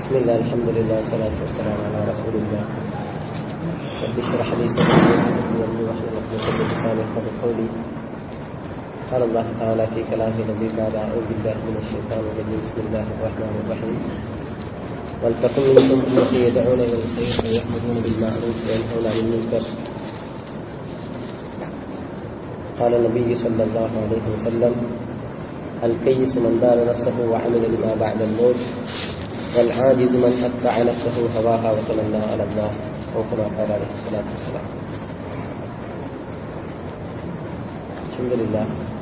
بسم الله الحمد لله والصلاة والسلام على رسول الله رب اشرح لي صدري ويسر لي أمري واحلل عقدة من لساني يفقهوا قولي قال الله تعالى في كلامه الذي بعد أعوذ بالله من الشيطان الرجيم بسم الله الرحمن الرحيم ولتكن منكم أمة يدعون إلى الخير ويأمرون بالمعروف وينهون عن المنكر قال النبي صلى الله عليه وسلم الكيس من دار نفسه وعمل لما بعد الموت والعاجز من أتبع نفسه هواها وتمنى على الله أو كما قال عليه الصلاة والسلام الحمد لله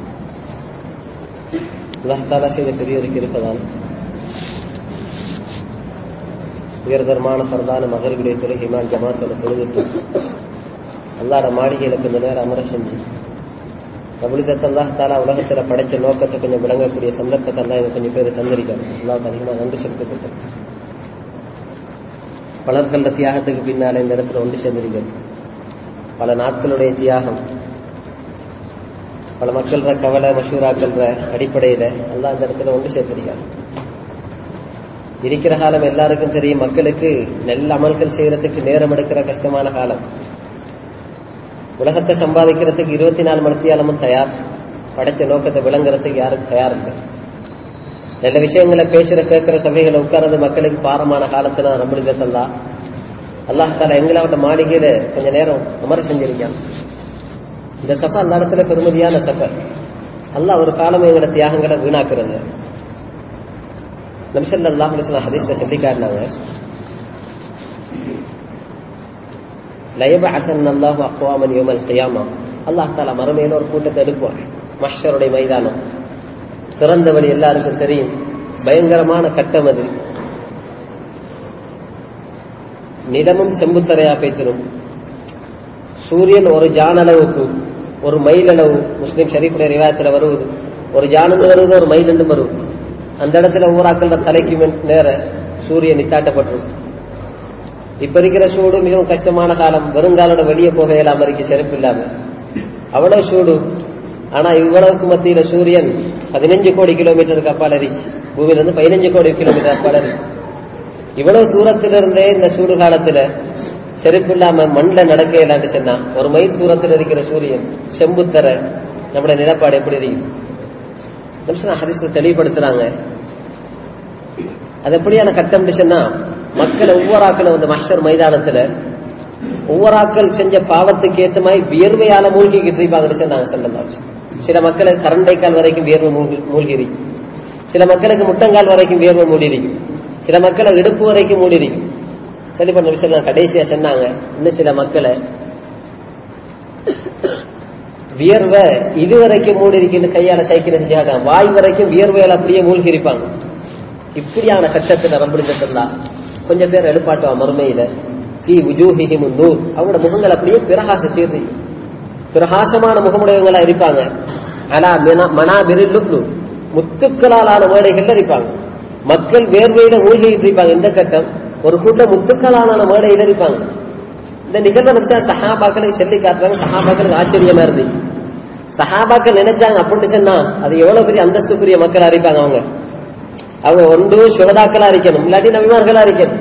அல்லாஹ் தாலா செய்த பெரியவருக்கு இருப்பதால் உயர்தரமான பரதான மகர்களுடைய தொழுகைமான் ஜமாத்தோட தொழுகிட்டு அல்லாட மாளிகையில கொஞ்ச நேரம் அமர செஞ்சு கபுலிசத்தை அல்லாஹ் தாலா உலகத்துல படைச்ச நோக்கத்தை கொஞ்சம் விளங்கக்கூடிய சந்தர்ப்பத்தை எல்லாம் எனக்கு கொஞ்சம் பேர் தந்திருக்காங்க அல்லாஹ் அதிகமாக நன்றி செலுத்தப்பட்டு பலர்கள தியாகத்துக்கு பின்னால இந்த இடத்துல ஒன்று சேர்ந்திருக்கிறது பல நாட்களுடைய தியாகம் பல மக்கள்ற கவலை மஷூராக்கள்ற அடிப்படையில எல்லாம் அந்த இடத்துல ஒன்று சேர்த்திருக்காங்க இருக்கிற காலம் எல்லாருக்கும் தெரியும் மக்களுக்கு நல்ல அமல்கள் செய்யறதுக்கு நேரம் எடுக்கிற கஷ்டமான காலம் உலகத்தை சம்பாதிக்கிறதுக்கு இருபத்தி நாலு மணித்தியாலமும் தயார் படைச்ச நோக்கத்தை விளங்குறதுக்கு யாரும் தயார் இல்லை நல்ல விஷயங்களை பேசுற கேட்கிற சபைகளை உட்கார்றது மக்களுக்கு பாரமான காலத்துல நம்மளுக்கு அல்லாஹ் தால எங்களோட மாளிகையில கொஞ்ச நேரம் அமர செஞ்சிருக்கான் இந்த சபை அந்த இடத்துல பெருமதியான சபை அல்லாஹ் ஒரு காலம் எங்களோட தியாகங்களை வீணாக்குறது நம்சல்ல அல்லாஹ் ஹதீஸ்ல சொல்லி காட்டினாங்க லயபஅத்தன் அல்லாஹு அக்வாமன் யோமல் கியாமா அல்லாஹ் தாலா மறுமையில ஒரு கூட்டத்தை எடுப்பான் மஹ்ஷருடைய மைதானம் திறந்த வழி எல்லாருக்கும் தெரியும் பயங்கரமான கட்டம் அது நிலமும் செம்புத்தரையா பேத்திரும் சூரியன் ஒரு ஜான் அளவுக்கு ஒரு மைல் அளவு முஸ்லீம் ஷரீஃபுடைய ரிவாயத்துல வருவது ஒரு ஜானு வருவது ஒரு மைல் என்று வருவது அந்த இடத்துல ஊராக்கள தலைக்கு நேர சூரியன் நித்தாட்டப்பட்டிருக்கும் இப்ப இருக்கிற சூடு மிகவும் கஷ்டமான காலம் வருங்காலோட வெளியே போக இயலாம இருக்கு செருப்பு இல்லாம அவ்வளவு சூடு ஆனா இவ்வளவுக்கு மத்தியில சூரியன் பதினஞ்சு கோடி கிலோமீட்டருக்கு அப்பால் இருக்கு பூமியில இருந்து பதினஞ்சு கோடி கிலோமீட்டர் அப்பால் இருக்கு இவ்வளவு தூரத்துல இருந்தே இந்த சூடு காலத்துல செருப்பு இல்லாம மண்ணில் நடக்க இயலான்னு சொன்னா ஒரு மைல் தூரத்தில் இருக்கிற சூரியன் செம்புத்தர நம்முடைய நிலப்பாடு எப்படி இருக்கு நிமிஷம் ஹரிசத்தை தெளிவுபடுத்துறாங்க அது எப்படியான கட்டம் சொன்னா மக்களை ஒவ்வொரு ஆக்களும் அந்த மஷர் மைதானத்துல ஒவ்வொரு ஆக்கள் செஞ்ச பாவத்துக்கு ஏத்த மாதிரி வியர்வையால மூழ்கிக்கிட்டு இருப்பாங்கன்னு சொன்னாங்க சொல்லலாம் சில மக்களுக்கு கரண்டைக்கால் வரைக்கும் வியர்வை மூழ்கி இருக்கும் சில மக்களுக்கு முட்டங்கால் வரைக்கும் வியர்வை மூடி இருக்கும் சில மக்களை இடுப்பு வரைக்கும் மூடி இருக்கும் சரி பண்ண விஷயம் கடைசியா சொன்னாங்க இன்னும் சில மக்களை வியர்வை இதுவரைக்கும் மூடி இருக்குன்னு கையால சைக்கிள் செஞ்சாங்க வாய் வரைக்கும் வியர்வையால் அப்படியே மூழ்கி இருப்பாங்க இப்படியான கட்டத்தில் ரம்பிடிச்சிருந்தா கொஞ்சம் பேர் எழுப்பாட்டுவா மறுமையில தீ உஜூஹிஹிம் நூர் அவங்களோட முகங்கள் அப்படியே பிரகாச சீர்தி பிரகாசமான முகமுடையவங்களா இருப்பாங்க ஆனா மனா விரில்லு முத்துக்களால் ஆன மேடைகள்ல இருப்பாங்க மக்கள் வேர்வையில மூழ்கிட்டு இருப்பாங்க இந்த கட்டம் ஒரு கூட்டம் முத்துக்களாலான மேடையில இருப்பாங்க இந்த நிகழ்வை நினைச்சா சஹாபாக்களுக்கு சொல்லி காட்டுறாங்க சஹாபாக்களுக்கு ஆச்சரியமா இருந்து சஹாபாக்கள் நினைச்சாங்க அப்படின்னு சொன்னா அது எவ்வளவு பெரிய அந்தஸ்துக்குரிய மக்களா இருப்பாங்க அவங்க அவங்க ஒன்று சுகதாக்களா இருக்கணும் இல்லாட்டி நபிமார்களா இருக்கணும்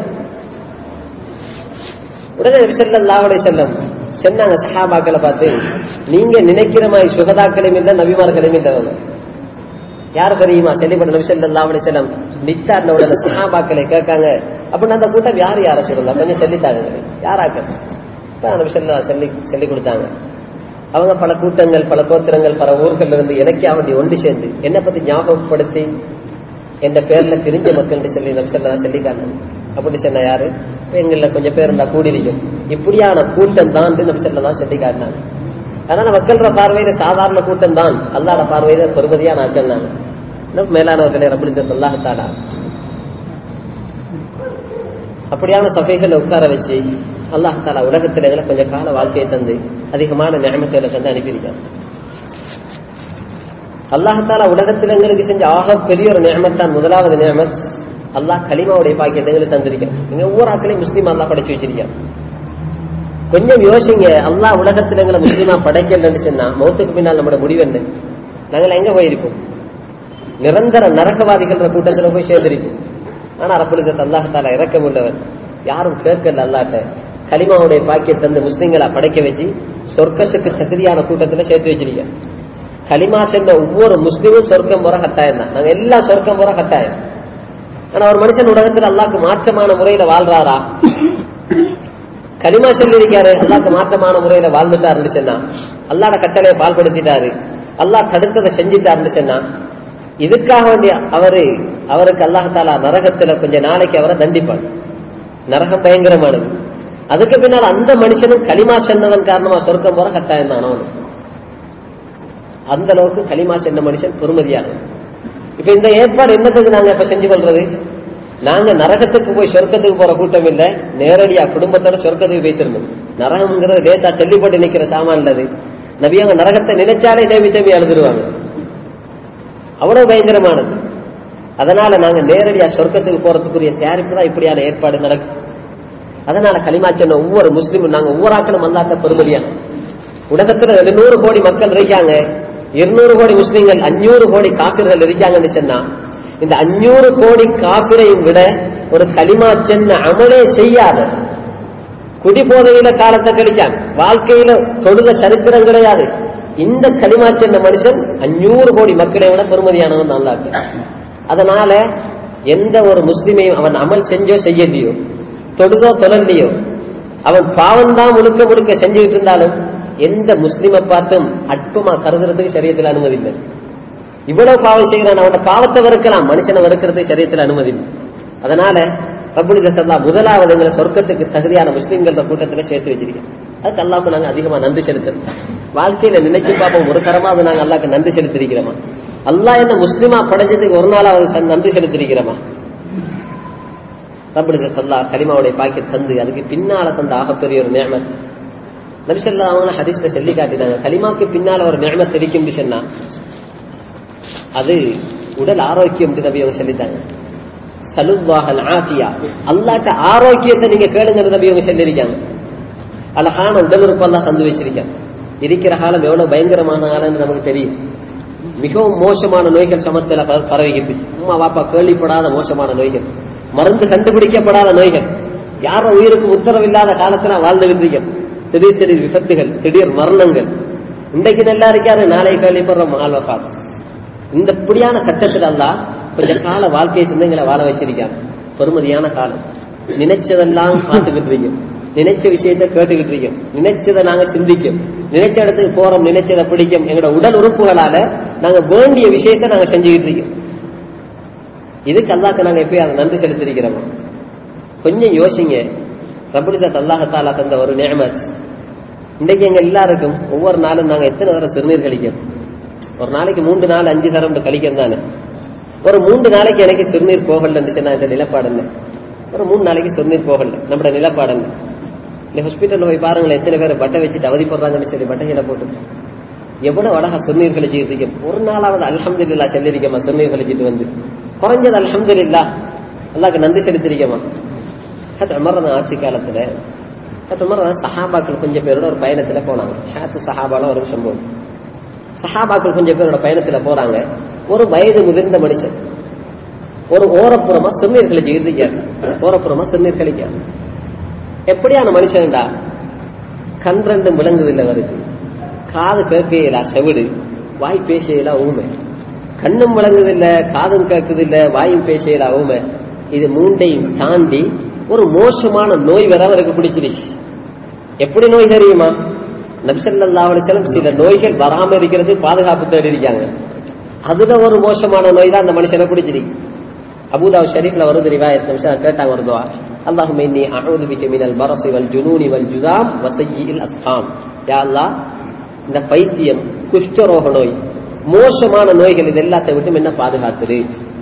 உடனே செல்லல்லாவுடைய செல்லம் சொன்னாங்க சஹாபாக்களை பார்த்து நீங்க நினைக்கிற மாதிரி சுகதாக்களையும் இல்லை நபிமார்களையும் இல்லவங்க யார் தெரியுமா செல்லிப்பட்ட நபி செல்லாவுடைய செல்லம் நித்தாண்ட உடனே சஹாபாக்களை கேட்காங்க அப்படின்னு அந்த கூட்டம் யார் யார சொல்லலாம் கொஞ்சம் சொல்லித்தாங்க யாராக்க நபி செல்லா சொல்லி சொல்லி கொடுத்தாங்க அவங்க பல கூட்டங்கள் பல கோத்திரங்கள் பல ஊர்கள் இருந்து எனக்கே அவண்டி ஒன்று சேர்ந்து என்னை பத்தி ஞாபகப்படுத்தி எந்த பேர்ல பிரிஞ்ச மக்கள் சொல்லி நம்சல்லா சொல்லிக்காங்க அப்படி சொன்ன யாரு எங்கள கொஞ்சம் பேர் இருந்தா கூடியிருக்கும் இப்படியான கூட்டம் தான் நம்சல்லா சொல்லி காட்டினாங்க அதனால மக்கள்ற பார்வையில சாதாரண கூட்டம் தான் அல்லாட பார்வையில பெருமதியா நான் சொன்னாங்க மேலானவர்களே ரபுலி அல்லாஹாலா அப்படியான சபைகளை உட்கார வச்சு அல்லாஹ் தாலா உலகத்துல எங்களை கொஞ்சம் கால வாழ்க்கையை தந்து அதிகமான நியமத்தையில தந்து அனுப்பியிருக்காங்க அல்லாஹால உலகத்தில் எங்களுக்கு செஞ்ச ஆக பெரிய ஒரு நியமத்தான் முதலாவது நியமத் அல்லாஹ் கலிமாவுடைய பாக்கியத்தை எங்களுக்கு தந்திருக்கேன் நீங்க ஒவ்வொரு ஆக்களையும் முஸ்லீம் அல்லா படைச்சு வச்சிருக்கேன் கொஞ்சம் யோசிங்க அல்லாஹ் உலகத்தில் எங்களை முஸ்லீமா படைக்கலன்னு சொன்னா மௌத்துக்கு பின்னால் நம்மளோட முடிவு என்ன நாங்கள் எங்க போயிருப்போம் நிரந்தர நரகவாதிகள் கூட்டத்தில் போய் சேர்ந்திருக்கும் ஆனா ரப்பலிசத் அல்லாஹால இறக்கம் உள்ளவர் யாரும் கேட்கல அல்லாட்ட கலிமாவுடைய பாக்கிய தந்து முஸ்லிம்களா படைக்க வச்சு சொர்க்கத்துக்கு தகுதியான கூட்டத்துல சேர்த்து வச்சிருக்க கலிமா சென்ற ஒவ்வொரு முஸ்லீமும் சொர்க்கம் போற கட்டாயம் தான் நாங்க எல்லா சொர்க்கம் போற கட்டாயம் ஆனா ஒரு மனுஷன் உலகத்துல அல்லாக்கு மாற்றமான முறையில வாழ்றாரா கலிமா சொல்லியிருக்காரு அல்லாக்கு மாற்றமான முறையில வாழ்ந்துட்டாருன்னு சொன்னா அல்லாட கட்டளையை பால்படுத்திட்டாரு அல்லாஹ் தடுத்ததை செஞ்சுட்டாருன்னு சொன்னா இதுக்காக வேண்டிய அவரு அவருக்கு அல்லாஹாலா நரகத்துல கொஞ்ச நாளைக்கு அவரை தண்டிப்பார் நரகம் பயங்கரமானது அதுக்கு பின்னால் அந்த மனுஷனும் களிமா சென்னதன் காரணமா சொர்க்கம் போற கட்டாயம் தான் அவனு அந்த அளவுக்கு களிமா சென்ன மனுஷன் பொறுமதியானது இப்ப இந்த ஏற்பாடு என்னத்துக்கு நாங்க இப்ப செஞ்சு கொள்றது நாங்க நரகத்துக்கு போய் சொர்க்கத்துக்கு போற கூட்டம் இல்ல நேரடியா குடும்பத்தோட சொர்க்கத்துக்கு பேசிருந்தோம் நரகம்ங்கிறது லேசா செல்லிப்பட்டு நிக்கிற சாமான் இல்லது நபியவங்க நரகத்தை நினைச்சாலே தேவி தேவி அழுதுருவாங்க அவ்வளவு பயங்கரமானது அதனால நாங்க நேரடியா சொர்க்கத்துக்கு போறதுக்குரிய தயாரிப்பு தான் இப்படியான ஏற்பாடு நடக்கும் அதனால களிமா சொன்ன ஒவ்வொரு முஸ்லீமும் நாங்க ஒவ்வொரு ஆக்களும் அல்லாட்ட பெருமதியான உலகத்துல எழுநூறு கோடி மக்கள் இருக்காங்க இருநூறு கோடி முஸ்லீம்கள் அஞ்சூறு கோடி காப்பிர்கள் இருக்காங்கன்னு சொன்னா இந்த அஞ்சூறு கோடி காப்பிரையும் விட ஒரு களிமா சென்ன அமலே செய்யாத குடிபோதையில காலத்தை கழிச்சான் வாழ்க்கையில தொழுத சரித்திரம் கிடையாது இந்த களிமா சென்ன மனுஷன் அஞ்சூறு கோடி மக்களை விட பெருமதியானவன் நல்லா அதனால எந்த ஒரு முஸ்லிமையும் அவன் அமல் செஞ்சோ செய்யலையோ தொழுதோ தொழலையோ அவன் பாவம் தான் முழுக்க முழுக்க செஞ்சுக்கிட்டு இருந்தாலும் எந்த முஸ்லிமை பார்த்தும் அற்பமா கருதுறதுக்கு சரியத்தில் அனுமதி இல்லை இவ்வளவு பாவம் செய்கிறான் அவன பாவத்தை வெறுக்கலாம் மனுஷனை வெறுக்கிறதுக்கு சரியத்தில் அனுமதி இல்லை அதனால ரபுல் ஜசல்லா முதலாவது எங்களை சொர்க்கத்துக்கு தகுதியான முஸ்லிம்கள கூட்டத்தில் சேர்த்து வச்சிருக்கோம் அதுக்கு அல்லாவுக்கு நாங்க அதிகமா நன்றி செலுத்துறோம் வாழ்க்கையில நினைச்சு பார்ப்போம் ஒரு தரமாவது நாங்க அல்லாக்கு நன்றி செலுத்திருக்கிறோமா அல்லாஹ் என்ன முஸ்லிமா படைச்சதுக்கு ஒரு நாளாவது நன்றி செலுத்திருக்கிறோமா ரபுல் ஜசல்லா கலிமாவுடைய பாக்கி தந்து அதுக்கு பின்னால தந்த ஆகப்பெரிய ஒரு நேமத் நபிசல்லா அவங்க ஹதீஸ்ல சொல்லி காட்டினாங்க கலிமாக்கு பின்னால ஒரு நியமத் இருக்கும் சொன்னா அது உடல் ஆரோக்கியம் நபி அவங்க சொல்லிட்டாங்க சலுவாகல் ஆசியா அல்லாட்ட ஆரோக்கியத்தை நீங்க கேளுங்க நபி அவங்க சொல்லியிருக்காங்க அழகான உடல் உறுப்பெல்லாம் தந்து வச்சிருக்காங்க இருக்கிற காலம் எவ்வளவு பயங்கரமான காலம்னு நமக்கு தெரியும் மிகவும் மோசமான நோய்கள் சமத்துல பரவிக்கிட்டு அம்மா வாப்பா கேள்விப்படாத மோசமான நோய்கள் மருந்து கண்டுபிடிக்கப்படாத நோய்கள் யாரோ உயிருக்கு உத்தரவில்லாத காலத்துல வாழ்ந்துகிட்டு இருக்கோம் திடீர் திடீர் விபத்துகள் திடீர் மரணங்கள் இன்றைக்கு நல்லா இருக்காரு நாளை கேள்விப்படுறோம் ஆல்வகாத் இந்த இப்படியான கட்டத்தில் அல்ல கொஞ்சம் கால வாழ்க்கையை சிந்தங்களை வாழ வச்சிருக்காங்க பெருமதியான காலம் நினைச்சதெல்லாம் பார்த்துக்கிட்டு இருக்கோம் நினைச்ச விஷயத்தை கேட்டுக்கிட்டு இருக்கோம் நினைச்சதை நாங்க சிந்திக்கும் நினைச்ச இடத்துக்கு போறோம் நினைச்சதை பிடிக்கும் எங்களோட உடல் உறுப்புகளால நாங்க வேண்டிய விஷயத்தை நாங்க செஞ்சுக்கிட்டு இருக்கோம் இதுக்கு அல்லாக்கு நாங்க எப்பயும் அதை நன்றி செலுத்திருக்கிறோம் கொஞ்சம் யோசிங்க ரபுலிசாத் அல்லாஹத்தாலா தந்த ஒரு நேமத் இன்றைக்கு எங்க எல்லாருக்கும் ஒவ்வொரு நாளும் நாங்க எத்தனை தரம் சிறுநீர் கழிக்கிறோம் ஒரு நாளைக்கு மூன்று நாள் அஞ்சு தரம் கழிக்கிறோம் தானே ஒரு மூன்று நாளைக்கு எனக்கு சிறுநீர் போகல இருந்துச்சுன்னா இந்த நிலப்பாடு ஒரு மூணு நாளைக்கு சிறுநீர் போகல நம்மளோட நிலப்பாடு இல்ல ஹாஸ்பிட்டல்ல போய் பாருங்களேன் எத்தனை பேர் பட்டை வச்சுட்டு அவதிப்படுறாங்கன்னு சொல்லி பட்டைகளை போட்டு எவ்வளவு அழகா சிறுநீர் கழிச்சுட்டு இருக்கேன் ஒரு நாளாவது அலமது இல்லா சொல்லியிருக்கேமா சிறுநீர் கழிச்சிட்டு வந்து குறைஞ்சது அலமது இல்லா அல்லாக்கு நன்றி செலுத்திருக்கேமா ஹத் அமர்ன ஆட்சி காலத்துல ஹத் அமர்ன சஹாபாக்கள் கொஞ்சம் பேரோட ஒரு பயணத்துல போனாங்க ஹேத்து சஹாபால ஒரு சம்பவம் சஹாபாக்கள் கொஞ்சம் பேரோட பயணத்துல போறாங்க ஒரு வயது முதிர்ந்த மனுஷன் ஒரு ஓரப்புறமா சிறுநீர் கழிச்சு இருக்காரு ஓரப்புறமா சிறுநீர் கழிக்காரு எப்படியான மனுஷன்டா கண் ரெண்டும் விளங்குது இல்ல வருது காது கேட்கையில செவிடு வாய் பேசையில ஊமை கண்ணும் விளங்குது இல்ல காதும் கேட்குது இல்ல வாயும் பேசையில ஊமை இது மூண்டையும் தாண்டி ஒரு மோசமான நோய் வர அவருக்கு பிடிச்சிருச்சு எப்படி நோய் தெரியுமா நபிசல்லா அலிசலம் சில நோய்கள் வராம இருக்கிறது பாதுகாப்பு தேடி இருக்காங்க அதுல ஒரு மோசமான நோய் தான் அந்த மனுஷனை பிடிச்சிருக்கு அபுதாவு ஷரீஃப்ல வருது ரிவாயத் நிமிஷம் கேட்டாங்க ஒரு துவா அல்லாஹும் இன்னி அஊது பிக மினல் பரசி வல் ஜுனூனி வல் ஜுதாம் வசையில் அஸ்காம் யா அல்லாஹ் இந்த பைத்தியம் குஷ்டரோக நோய் மோசமான நோய்கள் இது எல்லாத்தை விட்டு என்ன பாதுகாத்துது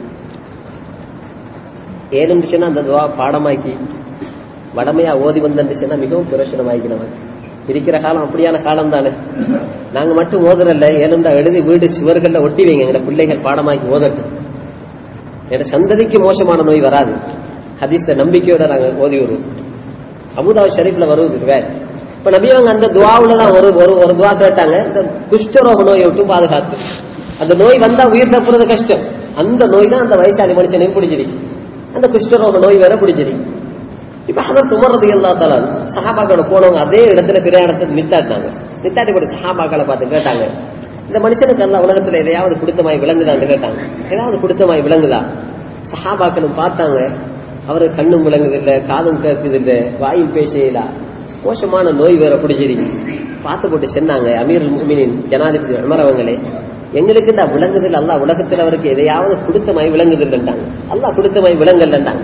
ஏழுச்சுன்னா அந்த துவா பாடமாக்கி வடமையா ஓதி வந்துச்சுன்னா மிகவும் பிரயோசனமாக்கி நமக்கு இருக்கிற காலம் அப்படியான காலம் தானே நாங்க மட்டும் ஓதுறல்ல ஏழுண்டா எழுதி வீடு சுவர்கள்ல ஒட்டி வைங்க எங்க பிள்ளைகள் பாடமாக்கி ஓதட்டும் என் சந்ததிக்கு மோசமான நோய் வராது ஹதீஸ்ல நம்பிக்கையோட நாங்க ஓதி வருவோம் அபுதாபு ஷரீஃப்ல வருவது வேற இப்ப நபியவங்க அந்த துவாவுல தான் ஒரு ஒரு ஒரு துவா கேட்டாங்க இந்த குஷ்டரோக நோயை விட்டு பாதுகாத்து அந்த நோய் வந்தா உயிர் தப்புறது கஷ்டம் அந்த நோய் தான் அந்த வயசாளி மனுஷனுக்கு பிடிச்சிருக்கு அந்த குஷ்டரோக நோய் வேற பிடிச்சிருக்கு இப்ப அதை துமர்றது எல்லா தலான் சஹாபாக்களோட போனவங்க அதே இடத்துல பிரயாணத்தை நித்தாட்டினாங்க நித்தாட்டி போய் சஹாபாக்களை பார்த்து கேட்டாங்க இந்த மனுஷனுக்கு எல்லாம் உலகத்துல எதையாவது கொடுத்தமாய் விளங்குதான்னு கேட்டாங்க ஏதாவது கொடுத்தமாய் விளங்குதா சஹாபாக்களும் பார்த்தாங்க அவரு கண்ணும் விளங்குது இல்ல காதும் கேட்குது இல்ல வாயும் பேசல மோசமான நோய் வேற பிடிச்சிருக்கு பார்த்து போட்டு சொன்னாங்க அமீர் முமினின் ஜனாதிபதி அமரவங்களே எங்களுக்கு இந்த விளங்குதில் அல்லா உலகத்தில் அவருக்கு எதையாவது கொடுத்தமாய் விளங்குதில்லைன்ட்டாங்க அல்லாஹ் கொடுத்தமாய் விளங்கல்லன்ட்டாங்க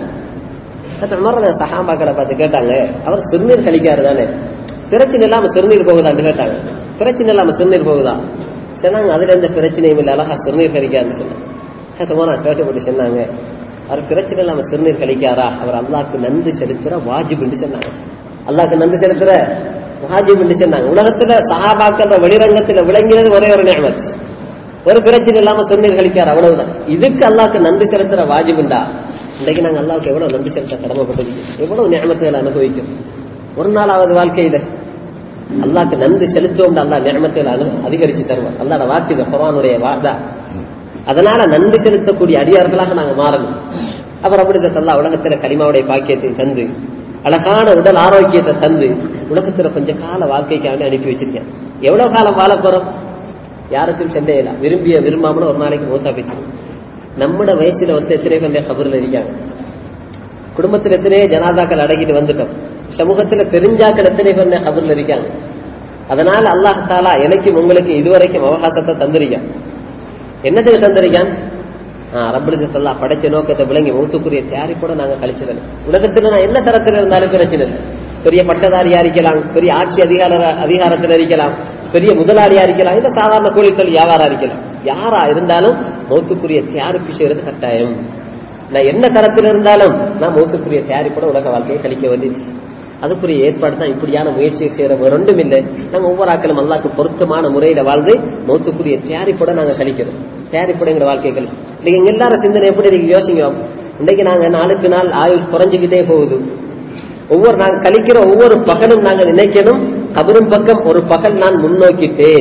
மரண சஹாபாக்களை பார்த்து கேட்டாங்க அவர் சிறுநீர் கழிக்காரு தானே பிரச்சனை இல்லாம சிறுநீர் போகுதான்னு கேட்டாங்க பிரச்சனை இல்லாம சிறுநீர் போகுதா சொன்னாங்க அதுல எந்த பிரச்சனையும் இல்லை அழகா சிறுநீர் கழிக்காருன்னு சொன்னாங்க நான் கேட்டுப்பட்டு சொன்னாங்க அவர் பிரச்சனை இல்லாம சிறுநீர் கழிக்காரா அவர் அல்லாக்கு நன்றி செலுத்துற வாஜிப்னு சொன்னாங்க அல்லாக்கு நன்றி செலுத்துற வாஜிப்னு சொன்னாங்க உலகத்துல சஹாபாக்கள் வெளிரங்கத்துல விளங்கினது ஒரே ஒரு நியமத் ஒரு பிரச்சனை இல்லாம சிறுநீர் கழிக்கார் அவ்வளவுதான் இதுக்கு அல்லாக்கு நன்றி செலுத்துற வாஜிபுண்டா இன்றைக்கு நாங்க அல்லாவுக்கு எவ்வளவு நன்றி செலுத்த கடமைப்பட்டது எவ்வளவு நியமத்துகளை அனுபவிக்கும் ஒரு நாளாவது வாழ்க்கையில அல்லாக்கு நன்றி செலுத்துவோம் அல்லா நியமத்துகளை அனு அதிகரிச்சு தருவோம் அல்லாட வாக்கு இது குரானுடைய வார்தா அதனால நன்றி செலுத்தக்கூடிய அடியார்களாக நாங்க மாறணும் அப்புறம் அப்படி அல்லா உலகத்துல கனிமாவுடைய பாக்கியத்தை தந்து அழகான உடல் ஆரோக்கியத்தை தந்து உலகத்துல கொஞ்ச கால வாழ்க்கைக்காக அனுப்பி வச்சிருக்கேன் எவ்வளவு காலம் வாழ போறோம் யாருக்கும் சண்டையில விரும்பிய விரும்பாமல ஒரு நாளைக்கு மூத்தா போயிட்டு நம்மட வயசுல வந்து எத்தனை பேர் கபர்ல இருக்காங்க குடும்பத்தில் எத்தனையோ ஜனாதாக்கள் அடங்கிட்டு வந்துட்டோம் சமூகத்துல தெரிஞ்சாக்கள் எத்தனை பேர் கபர்ல இருக்காங்க அதனால அல்லாஹ் தாலா எனக்கும் உங்களுக்கு இதுவரைக்கும் அவகாசத்தை தந்திருக்கான் என்னத்துக்கு தந்திருக்கான் ரப்பலிசத்தல்லா படைச்ச நோக்கத்தை விளங்கி மூத்துக்குரிய தயாரிப்போட நாங்க கழிச்சிடல உலகத்துல நான் என்ன தரத்துல இருந்தாலும் பிரச்சனை இல்லை பெரிய பட்டதாரியா இருக்கலாம் பெரிய ஆட்சி அதிகார அதிகாரத்தில் இருக்கலாம் பெரிய முதலாளியா இருக்கலாம் இல்ல சாதாரண கூலித்தொழில் வியாபாரம் இருக்கலாம் யாரா இருந்தாலும் மௌத்துக்குரிய தயாரிப்பு செய்யறது கட்டாயம் நான் என்ன தரத்தில் இருந்தாலும் நான் மௌத்துக்குரிய தயாரிப்போட உலக வாழ்க்கையை கழிக்க வேண்டியது அதுக்குரிய ஏற்பாடு தான் இப்படியான முயற்சியை செய்யற ரெண்டும் இல்லை நாங்க ஒவ்வொரு ஆக்களும் அல்லாக்கு பொருத்தமான முறையில வாழ்ந்து மௌத்துக்குரிய தயாரிப்போட நாங்க கழிக்கிறோம் தயாரிப்போட எங்க வாழ்க்கை கழிக்கும் இன்னைக்கு எங்க எல்லாரும் சிந்தனை எப்படி இருக்கு யோசிக்கிறோம் இன்னைக்கு நாங்க நாளுக்கு நாள் ஆயுள் குறைஞ்சுக்கிட்டே போகுது ஒவ்வொரு நாங்க கழிக்கிற ஒவ்வொரு பகலும் நாங்க நினைக்கணும் கபரும் பக்கம் ஒரு பகல் நான் முன்னோக்கிட்டேன்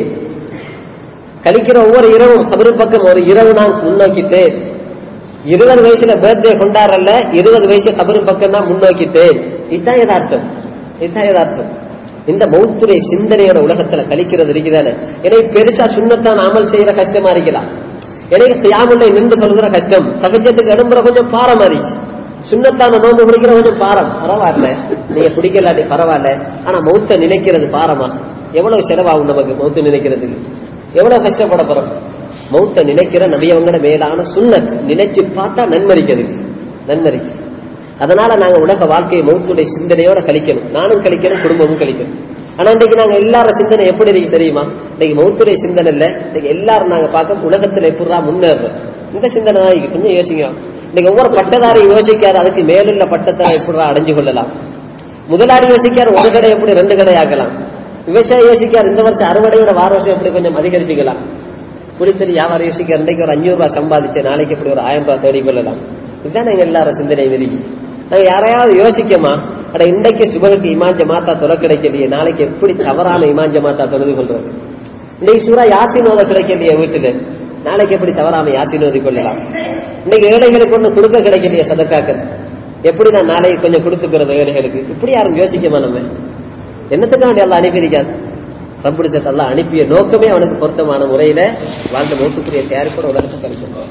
கழிக்கிற ஒவ்வொரு இரவும் கபரும் பக்கம் ஒரு இரவு நான் முன்னோக்கிட்டேன் இருபது வயசுல பர்த்டே கொண்டாடல இருபது வயசு கபரும் பக்கம் தான் முன்னோக்கிட்டேன் இதுதான் யதார்த்தம் இதுதான் யதார்த்தம் இந்த மௌத்துரை சிந்தனையோட உலகத்துல கழிக்கிறது இருக்குதானே எனக்கு பெருசா சுண்ணத்தான் அமல் செய்யற கஷ்டமா இருக்கலாம் எனக்கு தியாமுல்லை நின்று சொல்கிற கஷ்டம் தகஜத்துக்கு எழும்புற கொஞ்சம் பார மாதிரி சுண்ணத்தான நோம்பு பிடிக்கிற கொஞ்சம் பாரம் பரவாயில்ல நீங்க பிடிக்கலாட்டி பரவாயில்ல ஆனா மௌத்த நினைக்கிறது பாரமா எவ்வளவு செலவாகும் நமக்கு மௌத்த நினைக்கிறதுக்கு எவ்வளவு கஷ்டப்பட போறோம் மௌத்த நினைக்கிற நபியவங்களோட மேலான சுண்ணத் நினைச்சு பார்த்தா நன்மறிக்கிறதுக்கு நன்மறிக்கு அதனால நாங்க உலக வாழ்க்கையை மௌத்துடைய சிந்தனையோட கழிக்கணும் நானும் கழிக்கணும் குடும்பமும் கழிக்கணும் ஆனா இன்னைக்கு நாங்க எல்லாரும் சிந்தனை எப்படி இருக்கு தெரியுமா இன்னைக்கு மௌத்துடைய சிந்தனை இல்ல இன்னைக்கு எல்லாரும் நாங்க பார்க்க உலகத்துல எப்படா முன்னேறோம் இந்த சிந்தனை தான் இருக்கு கொஞ்சம் யோசிங்க இன்னைக்கு ஒவ்வொரு பட்டதாரி யோசிக்காரு அதுக்கு மேலுள்ள பட்டத்தை எப்படி அடைஞ்சு கொள்ளலாம் முதலாளி யோசிக்காரு ஒரு கடை எப்படி ரெண்டு கடை ஆக்கலாம் விவசாயி யோசிக்காரு இந்த வருஷம் அறுவடையோட வார வருஷம் எப்படி கொஞ்சம் அதிகரிச்சுக்கலாம் குடித்தறி வியாபாரம் யோசிக்காரு இன்னைக்கு ஒரு அஞ்சூறு ரூபாய் சம்பாதிச்சு நாளைக்கு எப்படி ஒரு ஆயிரம் ரூபாய் தேடி கொள்ளலாம் இதுதான் எங்க எல்லாரும் சிந்தனை விரும்பி நாங்க யாரையாவது யோசிக்கமா அட இன்றைக்கு சுபகுக்கு இமாஞ்ச மாத்தா தொலை கிடைக்கலையே நாளைக்கு எப்படி தவறான இமாஞ்ச மாத்தா தொழுது கொள்றது இன்னைக்கு சூறா யாசினோத கிடைக்கலையே வீட்டுல நாளைக்கு எப்படி தவறாம யாசினோதி கொள்ளலாம் இன்னைக்கு ஏழைகளுக்கு ஒண்ணு கொடுக்க கிடைக்கலையே சதக்காக்கள் எப்படி நான் நாளைக்கு கொஞ்சம் கொடுத்துக்கிறது ஏழைகளுக்கு இப்படி யாரும் யோசிக்கமா நம்ம என்னத்துக்கு வேண்டிய எல்லாம் அனுப்பியிருக்காது ரப்புடிச்சத்தை எல்லாம் அனுப்பிய நோக்கமே அவனுக்கு பொருத்தமான முறையில வாழ்ந்த நோக்குக்குரிய தயாரிப்போட உலகத்தை கழிச்சிருக்கோம்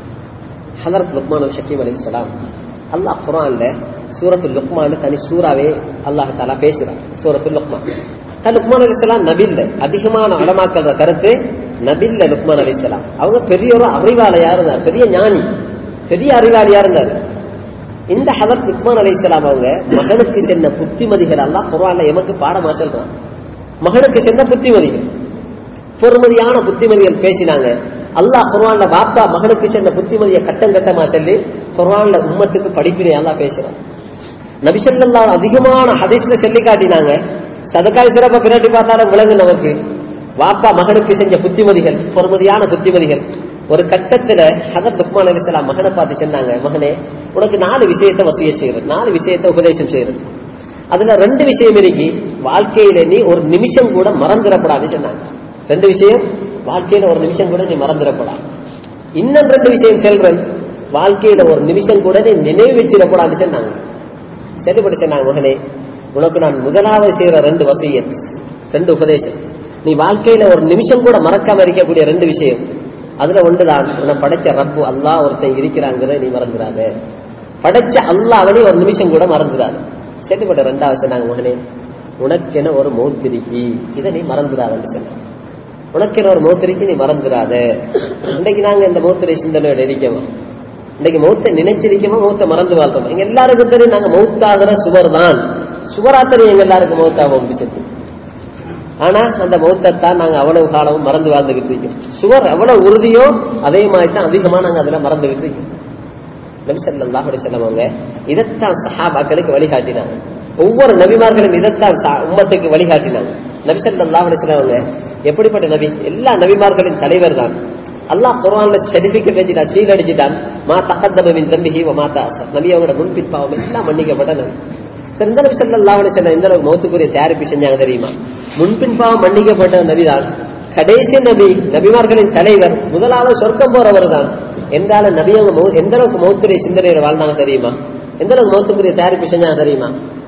ஹதரத் லுக்மான் ஷக்கீம் அலி இஸ்லாம் அல்லாஹ் குரான்ல சூரத்து லுக்மான் தனி சூறாவே அல்லாஹ் தாலா பேசுறான் சூரத்து லுக்மான் தன் லுக்மான் அலி இஸ்லாம் நபில்ல அதிகமான அடமாக்கல்ற கருத்து நபில்ல லுக்மான் அலி இஸ்லாம் அவங்க பெரிய ஒரு அறிவாளையா இருந்தார் பெரிய ஞானி பெரிய அறிவாளியா இருந்தார் இந்த ஹதரத் லுக்மான் அலி இஸ்லாம் அவங்க மகனுக்கு சென்ன புத்திமதிகள் எல்லாம் குரான்ல எமக்கு பாடமா சொல்றான் மகனுக்கு சென்ன புத்திமதிகள் பொறுமதியான புத்திமதிகள் பேசினாங்க அல்லாஹ் குர்வான்ல பாப்பா மகனுக்கு சென்ற புத்திமதியை கட்டம் கட்டமா சொல்லி குர்வான்ல உம்மத்துக்கு படிப்பினை அல்லாஹ் பேசுறான் நபிசல்லா அதிகமான ஹதீஸ்ல சொல்லி காட்டினாங்க சதக்காய் சிறப்ப பின்னாடி பார்த்தாலும் விலங்கு நமக்கு வாப்பா மகனுக்கு செஞ்ச புத்திமதிகள் பொறுமதியான புத்திமதிகள் ஒரு கட்டத்துல ஹதர் லுக்மான் அலிசலாம் மகனை பார்த்து சொன்னாங்க மகனே உனக்கு நாலு விஷயத்தை வசிய செய்யறது நாலு விஷயத்தை உபதேசம் செய்யறது அதுல ரெண்டு விஷயம் இருக்கு வாழ்க்கையில நீ ஒரு நிமிஷம் கூட மறந்துடப்படாது சொன்னாங்க ரெண்டு விஷயம் வாழ்க்கையில ஒரு நிமிஷம் கூட நீ மறந்துடப்படா இன்னும் ரெண்டு விஷயம் சொல்றேன் வாழ்க்கையில ஒரு நிமிஷம் கூட நீ நினைவு வச்சிடக்கூடாது சொன்னாங்க சரிப்பட்டு சொன்னாங்க மகனே உனக்கு நான் முதலாவது செய்யற ரெண்டு வசியத் ரெண்டு உபதேசம் நீ வாழ்க்கையில ஒரு நிமிஷம் கூட மறக்காம இருக்கக்கூடிய ரெண்டு விஷயம் அதுல ஒன்றுதான் உன்னை படைச்ச ரப்பு அல்லாஹ் ஒருத்தன் இருக்கிறாங்கிறத நீ மறந்துடாத படைச்ச அல்லாஹ்வை ஒரு நிமிஷம் கூட மறந்துடாத சரிப்பட்ட ரெண்டாவது சொன்னாங்க மகனே உனக்கென ஒரு மௌத்திருக்கி இதை நீ மறந்துடாதன்னு சொன்னாங்க உனக்கென ஒரு மௌத்திரிக்கு நீ மறந்துடாத இன்னைக்கு நாங்க இந்த மௌத்திரை சிந்தனையோட இருக்கோம் இன்னைக்கு மௌத்தை நினைச்சிருக்கோமா மௌத்தை மறந்து வாழ்றோம் எங்க எல்லாருக்கும் தெரியும் நாங்க மௌத்தாகிற சுவர் தான் சுவரா தெரியும் எங்க எல்லாருக்கும் மௌத்தாகும் விஷயத்து ஆனா அந்த மௌத்தத்தான் நாங்க அவ்வளவு காலமும் மறந்து வாழ்ந்துகிட்டு இருக்கோம் சுவர் எவ்வளவு உறுதியோ அதே மாதிரி தான் அதிகமா நாங்க அதுல மறந்துகிட்டு இருக்கோம் நபிசல்லாஹ் செல்லவங்க இதைத்தான் சஹாபாக்களுக்கு வழிகாட்டினாங்க ஒவ்வொரு நபிமார்களும் இதைத்தான் சா- உம்மத்துக்கு வழிகாட்டினாங்க நபிசல்லாஹ் செல்லவங்க எப்படிப்பட்ட நபி எல்லா நபிமார்களின் தலைவர் தான் அல்லாஹ் குர்ஆன்ல சர்டிபிகேட் வச்சுட்டான் சீல் அடிச்சுட்டான் மா தகத்தப மின் தம்பிஹி வ மா தஅஸர் நபி அவங்களோட முன்பின் பாவம் எல்லாம் மன்னிக்கப்பட்ட நபி சரி, இந்த நபி ஸல்லல்லாஹு அலைஹி வஸல்லம் எந்த அளவுக்கு மௌத்துக்குரிய தயாரிப்பு செஞ்சாங்க தெரியுமா முன்பின் பாவம் மன்னிக்கப்பட்ட நபிதான் கடைசி நபி நபிமார்களின் தலைவர் முதலாவது சொர்க்கம் போறவர் தான் என்றாலும் நபி அவங்க மௌ- எந்த அளவுக்கு மௌத்துடைய சிந்தனையோட வாழ்ந்தாங்க தெரியுமா எந்த அளவுக்கு மௌத்துக்குரிய தயாரிப்பு செஞ்சாங்க தெரியுமா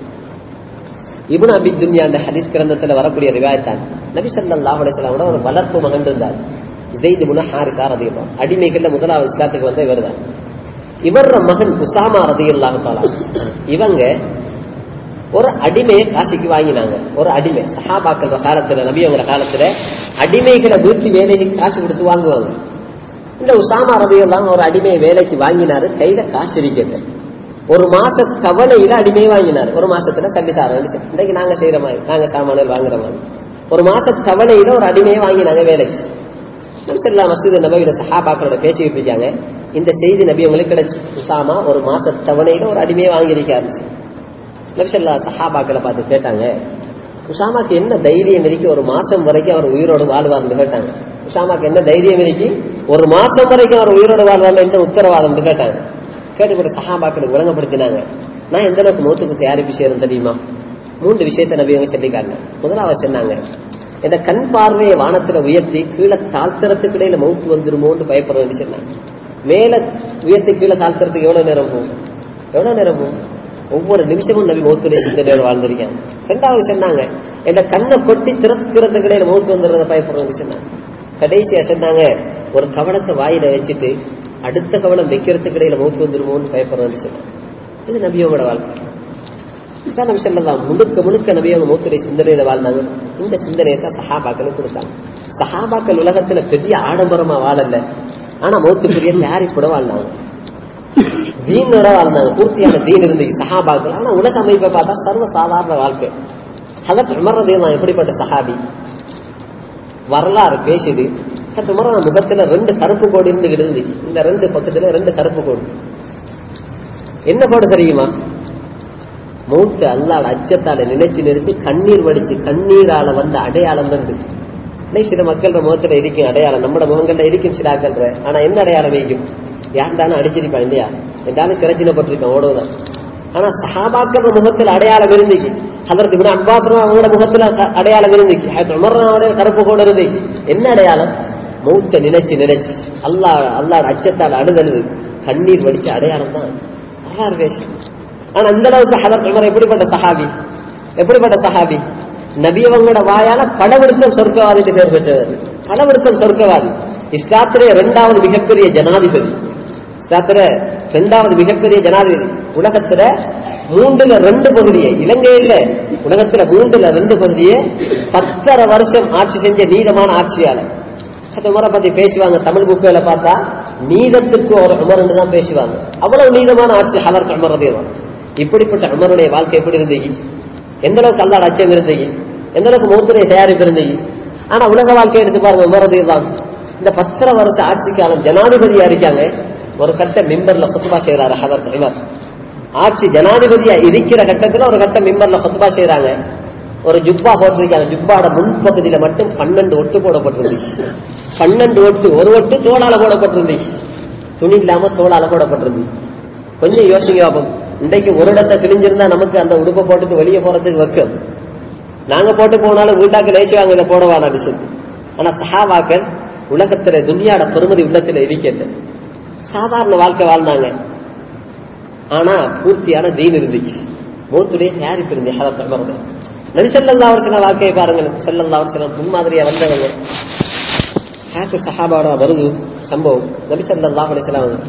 இப்னு அபி துன்யா அந்த ஹதீஸ் கிரந்தத்துல வரக்கூடிய ரிவாயத்தான் நபி ஸல்லல்லாஹு அலைஹி வஸல்லம் ஒரு வளர்ப்பு மகன் இருந்தார் ஜெயித் இப்னு ஹாரிஸா ரலியல்லாஹு அடிமைகள்ல முதலாவது இஸ்லாத்துக்கு வந்த இவர்தான் இவர் மகன் உசாமா ரலியல்லாஹு தஆலா இவங்க ஒரு அடிமையை காசிக்கு வாங்கினாங்க ஒரு அடிமை சஹாபாக்கள் காலத்துல நபியோங்கிற காலத்துல அடிமைகளை வீட்டு வேலைக்கு காசு கொடுத்து வாங்குவாங்க இந்த உசாமா ரதியெல்லாம் ஒரு அடிமையை வேலைக்கு வாங்கினாரு கையில காசு இருக்கிறது ஒரு மாச தவணையில அடிமையை வாங்கினார் ஒரு மாசத்துல சம்பித்தாரன்னு சொல்லி இன்றைக்கு நாங்க செய்யற மாதிரி நாங்க சாமான்கள் வாங்குற மாதிரி ஒரு மாச தவணையில ஒரு அடிமையை வாங்கினாங்க வேலைக்கு நபிசல்லா மசூத் நபியில சஹாபாக்களோட பேசிக்கிட்டு இருக்காங்க இந்த செய்தி நபி உங்களுக்கு கிடைச்சு உசாமா ஒரு மாச தவணையில ஒரு அடிமையை வாங்கியிருக்காரு நபிசல்லா சஹாபாக்களை பார்த்து கேட்டாங்க உசாமாக்கு என்ன தைரியம் இருக்கு ஒரு மாசம் வரைக்கும் அவர் உயிரோடு வாழ்வார்னு கேட்டாங்க உசாமாக்கு என்ன தைரியம் இருக்கு ஒரு மாசம் வரைக்கும் அவர் உயிரோடு வாழ்வார்னு எந்த உத்தரவாதம் கேட்டாங்க கேட்டுக்கூட சஹாபாக்களுக்கு விளங்கப்படுத்தினாங்க நான் எந்த அளவுக்கு மௌத்துக்கு தயாரிப்பு செய்யறேன் தெரியுமா மூன்று விஷயத்தை நபி அவங்க சொல்லி காட்டினாங்க முதலாவது சொன்னாங்க இந்த கண் பார்வையை வானத்துல உயர்த்தி கீழே தாழ்த்துறதுக்கு இடையில மௌத்து வந்துருமோன்னு பயப்படுறேன்னு சொன்னாங்க மேல உயர்த்தி கீழே தாழ்த்துறதுக்கு எவ்வளவு நேரம் போகும் எவ்வளவு நேரம் போகும் ஒவ்வொரு நிமிஷமும் நபி மௌத்துடைய சிந்தனையோட வாழ்ந்திருக்காங்க ரெண்டாவது சொன்னாங்க இந்த கண்ணை கொட்டி திறக்கிறதுக்கு இடையில மௌத்து வந்துடுறத பயப்படுறேன்னு சொன்னாங்க கடைசியா சொன்னாங்க ஒரு கவனத்தை வாயில வச்சுட்டு அடுத்த கவனம் வைக்கிறதுக்கு இடையில மௌத்து வந்துருமோன்னு பயப்படுறேன்னு சொன்னாங்க இது நபியோட வாழ்க்கை இதான் நம்ம சொல்லலாம் முழுக்க முழுக்க நபியோட மூத்துடைய சிந்தனையில வாழ்ந்தாங்க இந்த சிந்தனையை தான் சஹாபாக்களுக்கு கொடுத்தாங்க சஹாபாக்கள் உலகத்துல பெரிய ஆடம்பரமா வாழல ஆனா மௌத்துக்குரிய தயாரிப்போட வாழ்ந்தாங்க தீனோட வாழ்ந்தாங்க பூர்த்தியான தீன் இருந்துச்சு சஹாபாக்கள் ஆனா உலக அமைப்பை பார்த்தா சர்வ சாதாரண வாழ்க்கை ஹதத் உமர் ரதியல்லாஹு எப்படிப்பட்ட சஹாபி வரலாறு பேசுது ஹதத் உமர் முகத்துல ரெண்டு கருப்பு கோடு இருந்துகிட்டு இருந்துச்சு இந்த ரெண்டு பக்கத்துல ரெண்டு கருப்பு கோடு என்ன கோடு தெரியுமா மூத்த அல்லாட அச்சத்தால நினைச்சு நினைச்சு கண்ணீர் வடிச்சு கண்ணீரால வந்த அடையாளம் இருந்து இன்னைக்கு சில மக்களோட முகத்துல இருக்கும் அடையாளம் நம்ம முகங்கள்ல இருக்கும் சில ஆக்கள்ற ஆனா என்ன அடையாளம் வைக்கும் யாருந்தானு அடிச்சிருப்பான் இல்லையா என்றாலும் பிரச்சனைப்பட்டிருப்பான் ஓடுவதான் ஆனா சஹாபாக்கள் முகத்துல அடையாளம் இருந்துச்சு அதற்கு இப்படி அன்பாத்திரம் அவங்களோட முகத்துல க- அடையாளம் இருந்துச்சு உமர்றாவுடைய கருப்பு கூட இருந்து என்ன அடையாளம் மூத்த நினைச்சு நினைச்சு அல்லா அல்லாட அச்சத்தால் அணுதலுது கண்ணீர் வடிச்ச அடையாளம் தான் வரலாறு பேசு ஆனா அந்த அளவுக்கு ஹதரத் உமர் எப்படிப்பட்ட சஹாபி எப்படிப்பட்ட சஹாபி நபியவங்களோட வாயால படவிடுத்தம் சொர்க்கவாதி பேர் பெற்றவர் படவிடுத்தம் சொர்க்கவாதி இஸ்லாத்திலே இரண்டாவது மிகப்பெரிய ஜனாதிபதி இஸ்லாத்துல இரண்டாவது மிகப்பெரிய ஜனாதிபதி உலகத்துல மூன்றுல ரெண்டு பகுதியை இலங்கையில உலகத்துல மூன்றுல ரெண்டு பகுதியை பத்தரை வருஷம் ஆட்சி செஞ்ச நீளமான ஆட்சியாளர் அந்த உமரை பத்தி பேசுவாங்க தமிழ் புக்குகளை பார்த்தா நீதத்திற்கு ஒரு உமர்னு தான் பேசுவாங்க அவ்வளவு நீதமான ஆட்சி ஹலர் உமர் ரதியல்லாஹு அன்ஹு. இப்படிப்பட்ட உமருடைய வாழ்க்கை எப்படி இருந்தீங்க எந்த அளவுக்கு அல்லாட அச்சம் இருந்தீங்க எந்த அளவுக்கு மூத்துடைய தயாரிப்பு இருந்தீங்க ஆனா உலக வாழ்க்கை எடுத்து பாருங்க உமர் ரதியல்லாஹு அன்ஹு. இந்த பத்தரை வருஷ ஆட்சி காலம் ஜனாதிபதியா இருக்காங்க ஒரு கட்ட மிம்பர்ல குத்துபா செய்யறாரு ஹலர் உமர் ஆட்சி ஜனாதிபதியா இருக்கிற கட்டத்துல ஒரு கட்ட மிம்பர்ல குத்துபா செய்யறாங்க ஒரு ஜுப்பா போட்டிருக்காங்க ஜுப்பாட முன்பகுதியில மட்டும் பன்னெண்டு ஒட்டு போடப்பட்டிருந்துச்சு பன்னெண்டு ஒட்டு ஒரு ஒட்டு தோளால போடப்பட்டிருந்துச்சு துணி இல்லாம தோளால போடப்பட்டிருந்துச்சு கொஞ்சம் யோசிங்க பாப்போம் இன்றைக்கு ஒரு இடத்தை கிழிஞ்சிருந்தா நமக்கு அந்த உடுப்பை போட்டுட்டு வெளியே போறதுக்கு வைக்கும் நாங்க போட்டு போனாலும் வீட்டாக்கு லேசுவாங்க இதை போடவானான்னு சொல்லி ஆனா சஹாபாக்கள் உலகத்துல துனியாட பெருமதி உள்ளத்துல இருக்கிறது சாதாரண வாழ்க்கை வாழ்ந்தாங்க ஆனா பூர்த்தியான தீன் இருந்துச்சு மௌத்துடைய தயாரிப்பு இருந்துச்சு ஹதரத் உமர் நபி ஸல்லல்லாஹு அலைஹி வஸல்லம் வாழ்க்கையை பாருங்க ஸல்லல்லாஹு அலைஹி வஸல்லம் முன்மாதிரியா வந்தவங்க ஹாத்து சஹாபாவோட வருது சம்பவம் நபி ஸல்லல்லாஹு அலைஹி வஸல்லம்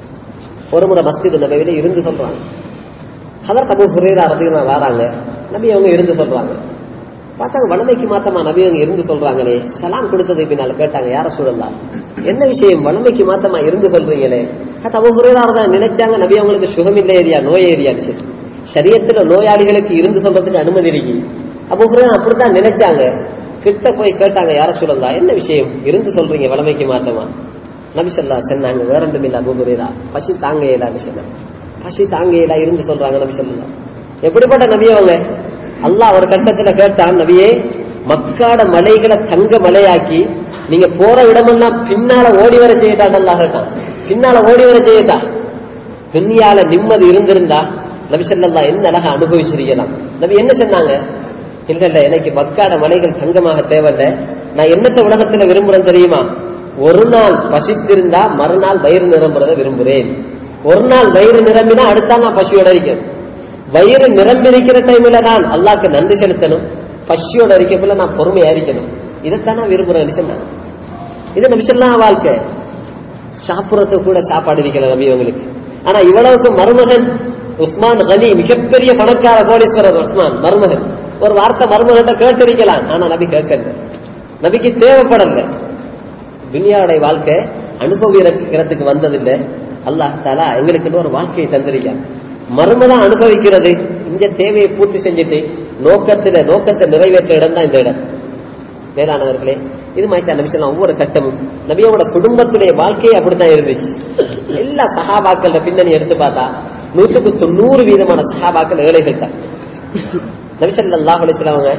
ஒரு முறை மஸ்ஜித் நபவியில இருந்து சொல்றாங்க ஹதரத் அபூ ஹுரைரா ரலியல்லாஹு வராங்க நபி அவங்க இருந்து சொல்றாங்க பார்த்தாங்க வளமைக்கு மாத்தமா நபி அவங்க இருந்து சொல்றாங்களே சலாம் கொடுத்தது பின்னால கேட்டாங்க யார சூழல்லாம் என்ன விஷயம் வளமைக்கு மாத்தமா இருந்து சொல்றீங்களே அது அபூ ஹுரைரா தான் நினைச்சாங்க நபி அவங்களுக்கு சுகமில்லை ஏரியா நோய் ஏரியாச்சு சரியத்துல நோயாளிகளுக்கு இருந்து சொல்றதுக்கு அனுமதி இருக்கு அபூ ஹுரைரா அப்படித்தான் நினைச்சாங்க கிட்ட போய் கேட்டாங்க யார சூழல்லா என்ன விஷயம் இருந்து சொல்றீங்க வளமைக்கு மாத்தமா நபி சொல்லா சொன்னாங்க வேற ஒன்றும் இல்ல அபூ ஹுரைரா பசி தாங்க இயலான்னு சொன்னாங்க பசி தாங்க இயலா இருந்து சொல்றாங்க நபி சொல்லலாம் எப்படிப்பட்ட நபி அவங்க அல்லாஹ் ஒரு கட்டத்துல கேட்டான் நபியே மக்காட மலைகளை தங்க மலையாக்கி நீங்க போற இடமெல்லாம் பின்னால ஓடி வர செய்யட்டான் அல்லாஹ் கேட்டான் பின்னால ஓடி வர செய்யட்டா துன்யால நிம்மதி இருந்திருந்தா நபி சொல்லல்லா என்ன அழகா அனுபவிச்சிருக்கலாம் நபி என்ன சொன்னாங்க இல்ல இல்ல எனக்கு மக்காட மலைகள் தங்கமாக தேவையில்ல நான் என்னத்த உலகத்துல விரும்புறேன் தெரியுமா ஒரு நாள் பசித்திருந்தா மறுநாள் வயிறு நிரம்புறத விரும்புறேன் ஒரு நாள் வயிறு நிரம்பினா அடுத்த நான் பசியோட இருக்கேன் வயிறு நிரம்பி இருக்கிற டைம்ல நான் அல்லாக்கு நன்றி செலுத்தணும் பசியோட இருக்கக்குள்ள நான் பொறுமையா இருக்கணும் இதைத்தான் நான் விரும்புறேன் சொன்னாங்க இது நபிசல்லா வாழ்க்கை சாப்பிடறதுக்கு கூட சாப்பாடு இருக்கல நபி உங்களுக்கு ஆனா இவ்வளவுக்கு மருமகன் உஸ்மான் கனி மிகப்பெரிய பணக்கார கோடீஸ்வரர் உஸ்மான் மருமகன் ஒரு வார்த்தை மருமகன்ட்ட கேட்டிருக்கலாம் ஆனா நபி கேட்கல நபிக்கு தேவைப்படல துனியாவுடைய வாழ்க்கை அனுபவிக்கிறதுக்கு வந்ததில்லை அல்லாஹ் தாலா எங்களுக்கு ஒரு வாழ்க்கையை தந்திருக்கான் மர்மதான் அனுபவிக்கிறது இந்த தேவையை பூர்த்தி செஞ்சுட்டு நோக்கத்துல நோக்கத்தை நிறைவேற்ற இடம் தான் இந்த இடம் மேலானவர்களே இது மாதிரி நபி சொல்லலாம் ஒவ்வொரு கட்டமும் நபியோட குடும்பத்துடைய வாழ்க்கையே அப்படித்தான் இருந்துச்சு எல்லா சகாபாக்கள பின்னணி எடுத்து பார்த்தா நூற்றுக்கு தொண்ணூறு வீதமான சகாபாக்கள் ஏழைகள் தான் நபிசல்லாஹ் அலிஸ்லாமங்க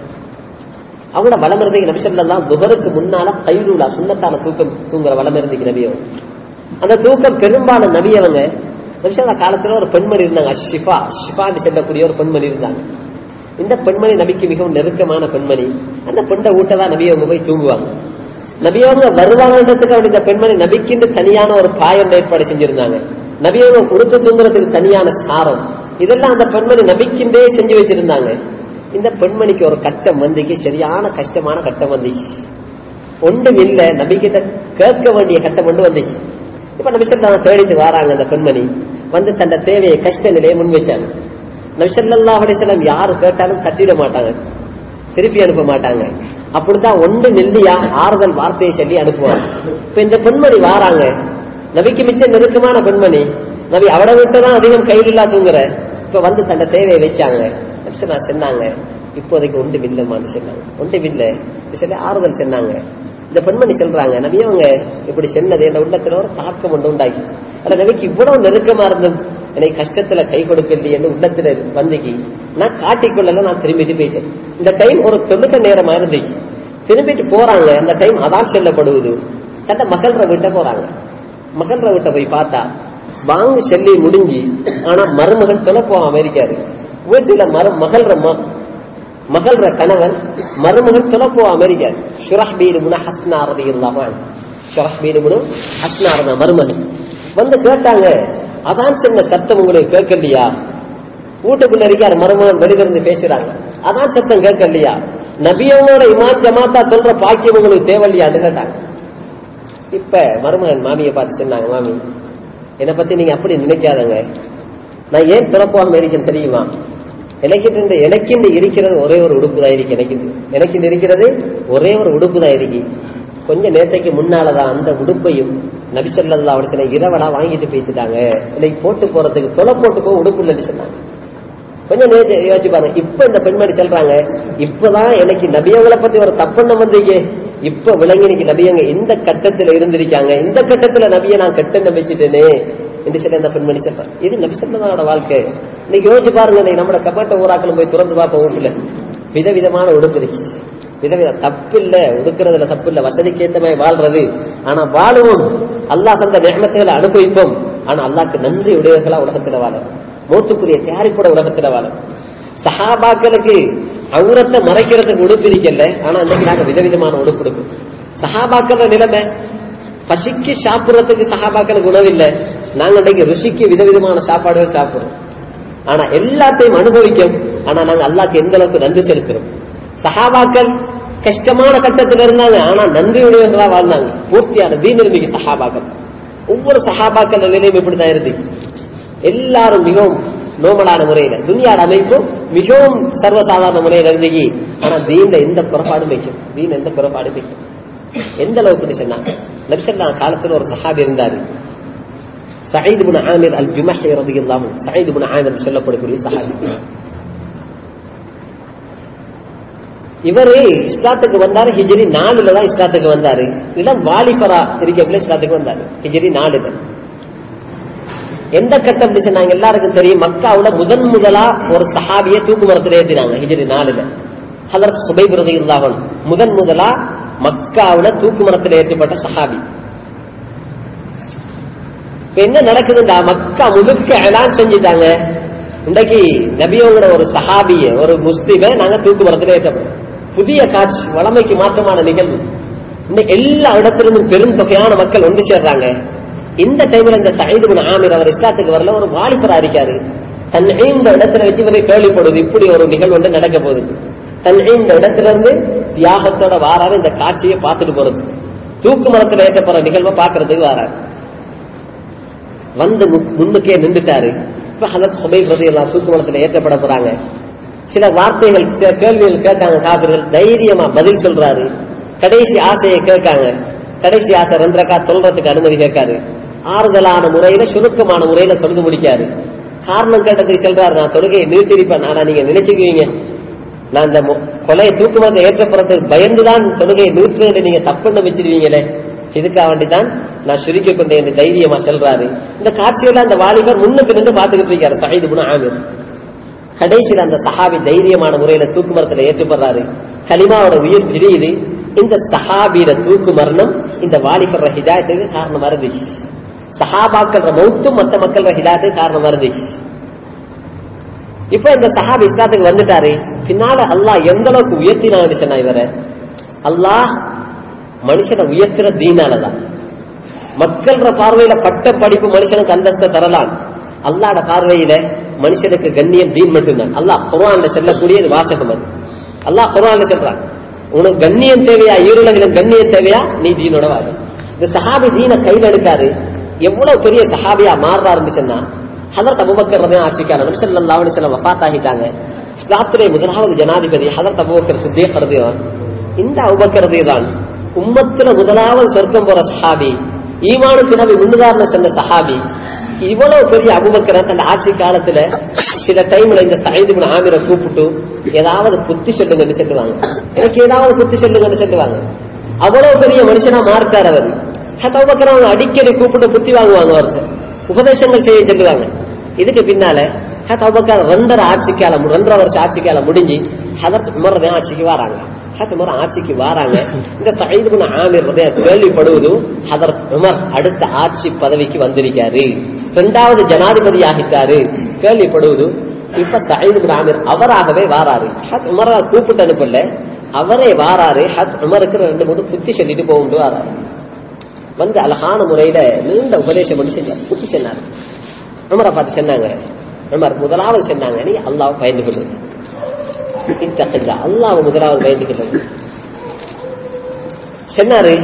அவங்களோட வளம் இருந்தீங்க நபிசல்லாம் துகருக்கு முன்னால கைலூலா சுண்ணத்தான தூக்கம் தூங்குற வளம் இருந்தீங்க நபியோ அந்த தூக்கம் பெரும்பாலும் நபியவங்க நபிசல்லா காலத்துல ஒரு பெண்மணி இருந்தாங்க ஷிஃபா ஷிஃபான்னு சொல்லக்கூடிய ஒரு பெண்மணி இருந்தாங்க இந்த பெண்மணி நபிக்கு மிகவும் நெருக்கமான பெண்மணி அந்த பெண்ணை ஊட்டதான் நபியவங்க போய் தூங்குவாங்க நபியவங்க வருவாங்கன்றதுக்கு அப்படி இந்த பெண்மணி நபிக்குன்னு தனியான ஒரு பாயம் ஏற்பாடு செஞ்சிருந்தாங்க நபியவங்க கொடுத்து தூங்குறதுக்கு தனியான சாரம் இதெல்லாம் அந்த பெண்மணி நபிக்கின்றே செஞ்சு வச்சிருந்தாங்க இந்த பெண்மணிக்கு ஒரு கட்டம் வந்திக்கு சரியான கஷ்டமான கட்டம் வந்திக்கு ஒன்றும் இல்ல நபிக்கிட்ட கேட்க வேண்டிய கட்டம் ஒன்று வந்திக்கு இப்ப நபிசல்லா தேடிட்டு வராங்க அந்த பெண்மணி வந்து தன்னை தேவையை கஷ்ட நிலையை முன் வச்சாங்க நபிசல்லா அலிசல்லாம் யாரு கேட்டாலும் தட்டிட மாட்டாங்க திருப்பி அனுப்ப மாட்டாங்க அப்படித்தான் ஒன்று நெல்லியா ஆறுதல் வார்த்தையை சொல்லி அனுப்புவாங்க இப்ப இந்த பெண்மணி வாராங்க நபிக்கு மிச்ச நெருக்கமான பெண்மணி நபி அவட விட்டுதான் அதிகம் கையில்லா தூங்குற இப்ப வந்து தன்னை தேவையை வச்சாங்க நபிசல்லா சொன்னாங்க இப்போதைக்கு ஒன்று வில்லமான்னு சொன்னாங்க ஒன்று வில்ல சொல்லி ஆறுதல் சொன்னாங்க இந்த பெண்மணி சொல்றாங்க நபியவங்க இப்படி சொன்னது என் உள்ளத்துல ஒரு தாக்கம் ஒன்று உண்டாகி ஆனா நபிக்கு இவ்வளவு நெருக்கமா இருந்தும் எனக்கு கஷ்டத்துல கை கொடுக்கலையேன்னு உள்ளத்துல வந்துக்கு நான் காட்டிக்கொள்ளல நான் திரும்பிட்டு போயிட்டேன் இந்த டைம் ஒரு தொழுக்க நேரமா இருந்துச்சு திரும்பிட்டு போறாங்க அந்த டைம் அதான் செல்லப்படுவது தன்னை மகள்ற விட்ட போறாங்க மகள்ற விட்ட போய் பார்த்தா வாங்க செல்லி முடிஞ்சு ஆனா மருமகன் தொலை போகாம இருக்காரு வீட்டுல மரு மகள்ற மகள்ற கணவன் மருமகன் தொலை போகாம இருக்காரு ஷுரஹ்பீர் முன ஹஸ்னா ரதி இல்லாமல் ஷுரஹ்பீர் முனு ஹஸ்னா ரத மருமகன் வந்து கேட்டாங்க அதான் சின்ன சத்தம் உங்களுக்கு கேட்கலையா வீட்டுக்குள்ள இருக்காரு மருமகன் வெளியிலிருந்து பேசுறாங்க அதான் சத்தம் கேட்கலையா நபியவங்களோட இமான் ஜமாத்தா சொல்ற பாக்கியம் உங்களுக்கு தேவையில்லையான்னு கேட்டாங்க இப்ப மருமகன் மாமியை பார்த்து சொன்னாங்க மாமி என்னை பத்தி நீங்க அப்படி நினைக்காதங்க நான் ஏன் பிறப்பாக இருக்கேன் தெரியுமா எனக்கு இந்த எனக்கு இருக்கிறது ஒரே ஒரு உடுப்பு தான் இருக்கு எனக்கு எனக்கு இருக்கிறது ஒரே ஒரு உடுப்பு தான் இருக்கு கொஞ்ச நேரத்தைக்கு முன்னாலதான் அந்த உடுப்பையும் நபிசல்லா அவட சில இரவலா வாங்கிட்டு போயிட்டுட்டாங்க இன்னைக்கு போட்டு போறதுக்கு தொலை போட்டுக்கோ உடுப்பு இல்லைன்னு சொன்னாங்க கொஞ்சம் நேரத்தை யோசிச்சு பாருங்க இப்ப இந்த பெண்மணி சொல்றாங்க இப்பதான் எனக்கு நபியவங்களை பத்தி ஒரு தப்பெண்ணம் வந்தீங்க இப்ப விளங்கினிக்கு நபியங்க இந்த கட்டத்துல இருந்திருக்காங்க இந்த கட்டத்துல நபியை நான் கட்டெண்ணம் வச்சுட்டேனே என்று சொல்லி அந்த பெண்மணி சொல்றாங்க இது நபிசல்லோட வாழ்க்கை இன்னைக்கு யோசிச்சு பாருங்க இன்னைக்கு நம்மளோட கப்பட்ட ஊராக்களும் போய் திறந்து பார்ப்போம் வீட்டுல விதவிதமான உடுப்பு இருக்கு விதவித தப்பு இல்ல உடுக்கிறதுல தப்பு இல்ல வசதிக்கு ஏற்ற மாதிரி வாழ்றது ஆனா வாழுவோம் அல்லாஹ் தந்த நேமத்துகளை அனுபவிப்போம் ஆனா அல்லாஹ்க்கு நன்றி உடையவர்களா உலகத்துல வாழும் மூத்துக்குரிய தயாரிப்போட உலகத்துல வாழும் சஹாபாக்களுக்கு அவுரத்தை மறைக்கிறதுக்கு உடுப்பு இருக்கல ஆனா இன்னைக்கு நாங்க விதவிதமான உடுப்பு இருக்கு சஹாபாக்கள நிலைமை பசிக்கு சாப்பிடுறதுக்கு சஹாபாக்களுக்கு உணவு இல்லை நாங்க இன்னைக்கு ருசிக்கு விதவிதமான சாப்பாடுகள் சாப்பிடுறோம் ஆனா எல்லாத்தையும் அனுபவிக்கும் ஆனா நாங்க அல்லாஹ்க்கு எந்த அளவுக்கு நன்றி செலுத்துறோம் சஹாபாக்கள் கஷ்டமான கட்டத்தில் இருந்தாங்க ஆனா நன்றியுடையவர்களா வாழ்ந்தாங்க பூர்த்தியான தீன் இருந்தீங்க சஹாபாக்கள் ஒவ்வொரு சஹாபாக்கள் நிலையும் இப்படித்தான் இருந்து எல்லாரும் மிகவும் நோமலான முறையில துனியாட அமைப்பும் மிகவும் சர்வசாதாரண முறையில இருந்தீங்க ஆனா தீன்ல எந்த குறைபாடும் வைக்கும் தீன் எந்த குறைபாடும் வைக்கும் எந்த அளவுக்கு சொன்னா நபிசல்லா காலத்துல ஒரு சஹாபி இருந்தாரு சயீத் பின் ஆமிர் அல் ஜுமஹி ரலியல்லாஹு அன்ஹு சயீத் பின் ஆமிர் சொல்லப்படக்கூடிய சஹாபி இவரு இஸ்லாத்துக்கு வந்தாரு ஹிஜ்ரி நாலுல தான் இஸ்லாத்துக்கு வந்தாரு இளம் வாலிபரா இருக்கக்குள்ள இஸ்லாத்துக்கு வந்தாரு ஹிஜ்ரி நாலுல எந்த கட்டம் அப்படி சொன்னாங்க எல்லாருக்கும் தெரியும் மக்காவுல முதன் முதலா ஒரு சஹாபிய தூக்கு மரத்துல ஏத்தினாங்க ஹிஜ்ரி நாலுல ஹலரத் சுபைப் ரலியல்லாஹு அன்ஹு முதன் முதலா மக்காவுல தூக்கு மரத்துல ஏற்றப்பட்ட சஹாபி இப்ப என்ன நடக்குதுண்டா மக்கா முழுக்க எலான் செஞ்சுட்டாங்க இன்றைக்கு நபியோட ஒரு சஹாபிய ஒரு முஸ்லிமை நாங்க தூக்கு மரத்துல ஏற்றப்படும் புதிய காட்சி வளமைக்கு மாற்றமான நிகழ்வு இன்னைக்கு எல்லா இடத்திலிருந்தும் பெரும் தொகையான மக்கள் ஒன்று சேர்றாங்க இந்த டைம்ல இந்த சயீது பின் ஆமிர் அவர் இஸ்லாத்துக்கு வரல ஒரு வாலிபரா இருக்காரு தன் இந்த இடத்துல வச்சு இவரை கேள்விப்படுது இப்படி ஒரு நிகழ்வு ஒன்று நடக்க போகுது தன் இந்த இடத்துல இருந்து தியாகத்தோட வாராரு இந்த காட்சியை பார்த்துட்டு போறது தூக்கு மரத்துல ஏற்ற போற நிகழ்வை பாக்குறதுக்கு வாராரு வந்து மு- முன்னுக்கே நின்றுட்டாரு இப்ப ஹலத் சுபைப் ரலியல்லாஹு தூக்கு மரத்துல ஏற்றப்பட போறாங்க சில வார்த்தைகள் சில கேள்விகள் கேட்காங்க காபிர்கள் தைரியமா பதில் சொல்றாரு கடைசி ஆசையை கேட்காங்க கடைசி ஆசை ரெண்டு ரக்கா சொல்றதுக்கு அனுமதி கேட்காரு ஆறுதலான முறையில சுருக்கமான முறையில தொழுது முடிக்காரு காரணம் கேட்டதுக்கு சொல்றாரு நான் தொழுகையை நிறுத்திருப்பேன் ஆனா நீங்க நினைச்சுக்குவீங்க நான் இந்த மு- கொலையை தூக்குமரத்தை ஏற்றப்படுறதுக்கு பயந்துதான் தொழுகையை நிறுத்துறது நீங்க தப்புன்னு வச்சிருவீங்களே இதுக்காக வேண்டிதான் நான் சுருக்கி கொண்டேன் என்று தைரியமா சொல்றாரு இந்த காட்சியில அந்த வாலிபர் முன்னுக்கு நின்று பார்த்துக்கிட்டு இருக்காரு சயீது குண ஆமிர் கடைசியில் அந்த சஹாபி தைரியமான முறையில தூக்கு மரத்துல ஏற்றுப்படுறாரு கலிமாவோட உயிர் பிரியுது இந்த சஹாபியில தூக்கு மரணம் இந்த வாலிபர் ஹிதாயத்துக்கு காரணமா இருந்துச்சு சஹாபாக்கள் மௌத்தும் மத்த மக்கள் ஹிதாயத்துக்கு காரணமா இருந்துச்சு இப்ப இந்த சஹாபி இஸ்லாத்துக்கு வந்துட்டாரு பின்னால அல்லாஹ் எந்த அளவுக்கு உயர்த்தினான்னு சொன்னா இவரை அல்லாஹ் மனுஷனை உயர்த்துற தீனாலதான் மக்கள்ற பார்வையில பட்ட படிப்பு மனுஷனுக்கு அந்தஸ்தை தரலாம் அல்லாட பார்வையில மனுஷனுக்கு கண்ணியம் தீன் மட்டும்தான் அல்லாஹ் குர்ஆன்ல சொல்லக்கூடியது வாசகம் அது அல்லாஹ் குர்ஆன்ல சொல்றான் உனக்கு கண்ணியம் தேவையா ஈருலகிலும் கண்ணியம் தேவையா நீ தீனோட வாது இந்த சஹாபி தீனை கையில எடுக்காரு எவ்வளவு பெரிய சஹாபியா மாறுறாருன்னு சொன்னா ஹதரத் அபுபக்கர் ரதையும் ஆட்சிக்காரர் நபி ஸல்லல்லாஹு அலைஹி வஸல்லம் வஃபாத் ஆகிட்டாங்க இஸ்லாத்திலே முதலாவது ஜனாதிபதி ஹதரத் அபுபக்கர் சித்திக் ரதியான் இந்த அபுபக்கர் ரதியான் உம்மத்துல முதலாவது சொர்க்கம் போற சஹாபி ஈமானுக்கு நபி முன்னுதாரணம் சென்ற சஹாபி இவ்வளவு பெரிய அபுபக்கரை தன் ஆட்சி காலத்துல சில டைம்ல இந்த சைது பின் ஆமிரை கூப்பிட்டு ஏதாவது புத்தி சொல்லுங்கன்னு சொல்லுவாங்க எனக்கு ஏதாவது புத்தி சொல்லுங்கன்னு சொல்லுவாங்க அவ்வளவு பெரிய மனுஷனா மாறிட்டார் அவர் ஹத் அபுபக்கர் அவங்க அடிக்கடி கூப்பிட்டு புத்தி வாங்குவாங்க அவர் உபதேசங்கள் செய்ய சொல்லுவாங்க இதுக்கு பின்னால ஹத் அபுபக்கர் ரெண்டரை ஆட்சி காலம் ரெண்டரை வருஷம் ஆட்சி காலம் முடிஞ்சு ஹதரத் உமர் ரலியல்லாஹு ஆட்சிக்கு வராங்க ஹத் உமர் ஆட்சிக்கு வராங்க இந்த சயீது பின் ஆமிர் ரலியல்லாஹு கேள்விப்படுவது ஹதரத் உமர் அடுத்த ஆட்சி பதவிக்கு வந்திருக்காரு இரண்டாவது ஜனாதிபதி ஆகிட்டாரு கேள்விப்படுவது இப்ப சயீது பின் ஆமிர் அவராகவே வாராரு ஹத் உமரை கூப்பிட்டு அனுப்பல அவரே வாராரு ஹத் உமருக்கு ரெண்டு மூணு புத்தி சொல்லிட்டு போகுண்டு வாராரு வந்து அழகான முறையில நீண்ட உபதேசம் பண்ணி செஞ்சார் புத்தி சொன்னார் உமரை பார்த்து சொன்னாங்க உமர் முதலாவது சொன்னாங்க நீ அல்லாஹ் பயந்து கொள்ளு இத்தகையா அல்லாஹ் முதலாவது பயந்து கொள்ளு சொன்னாரு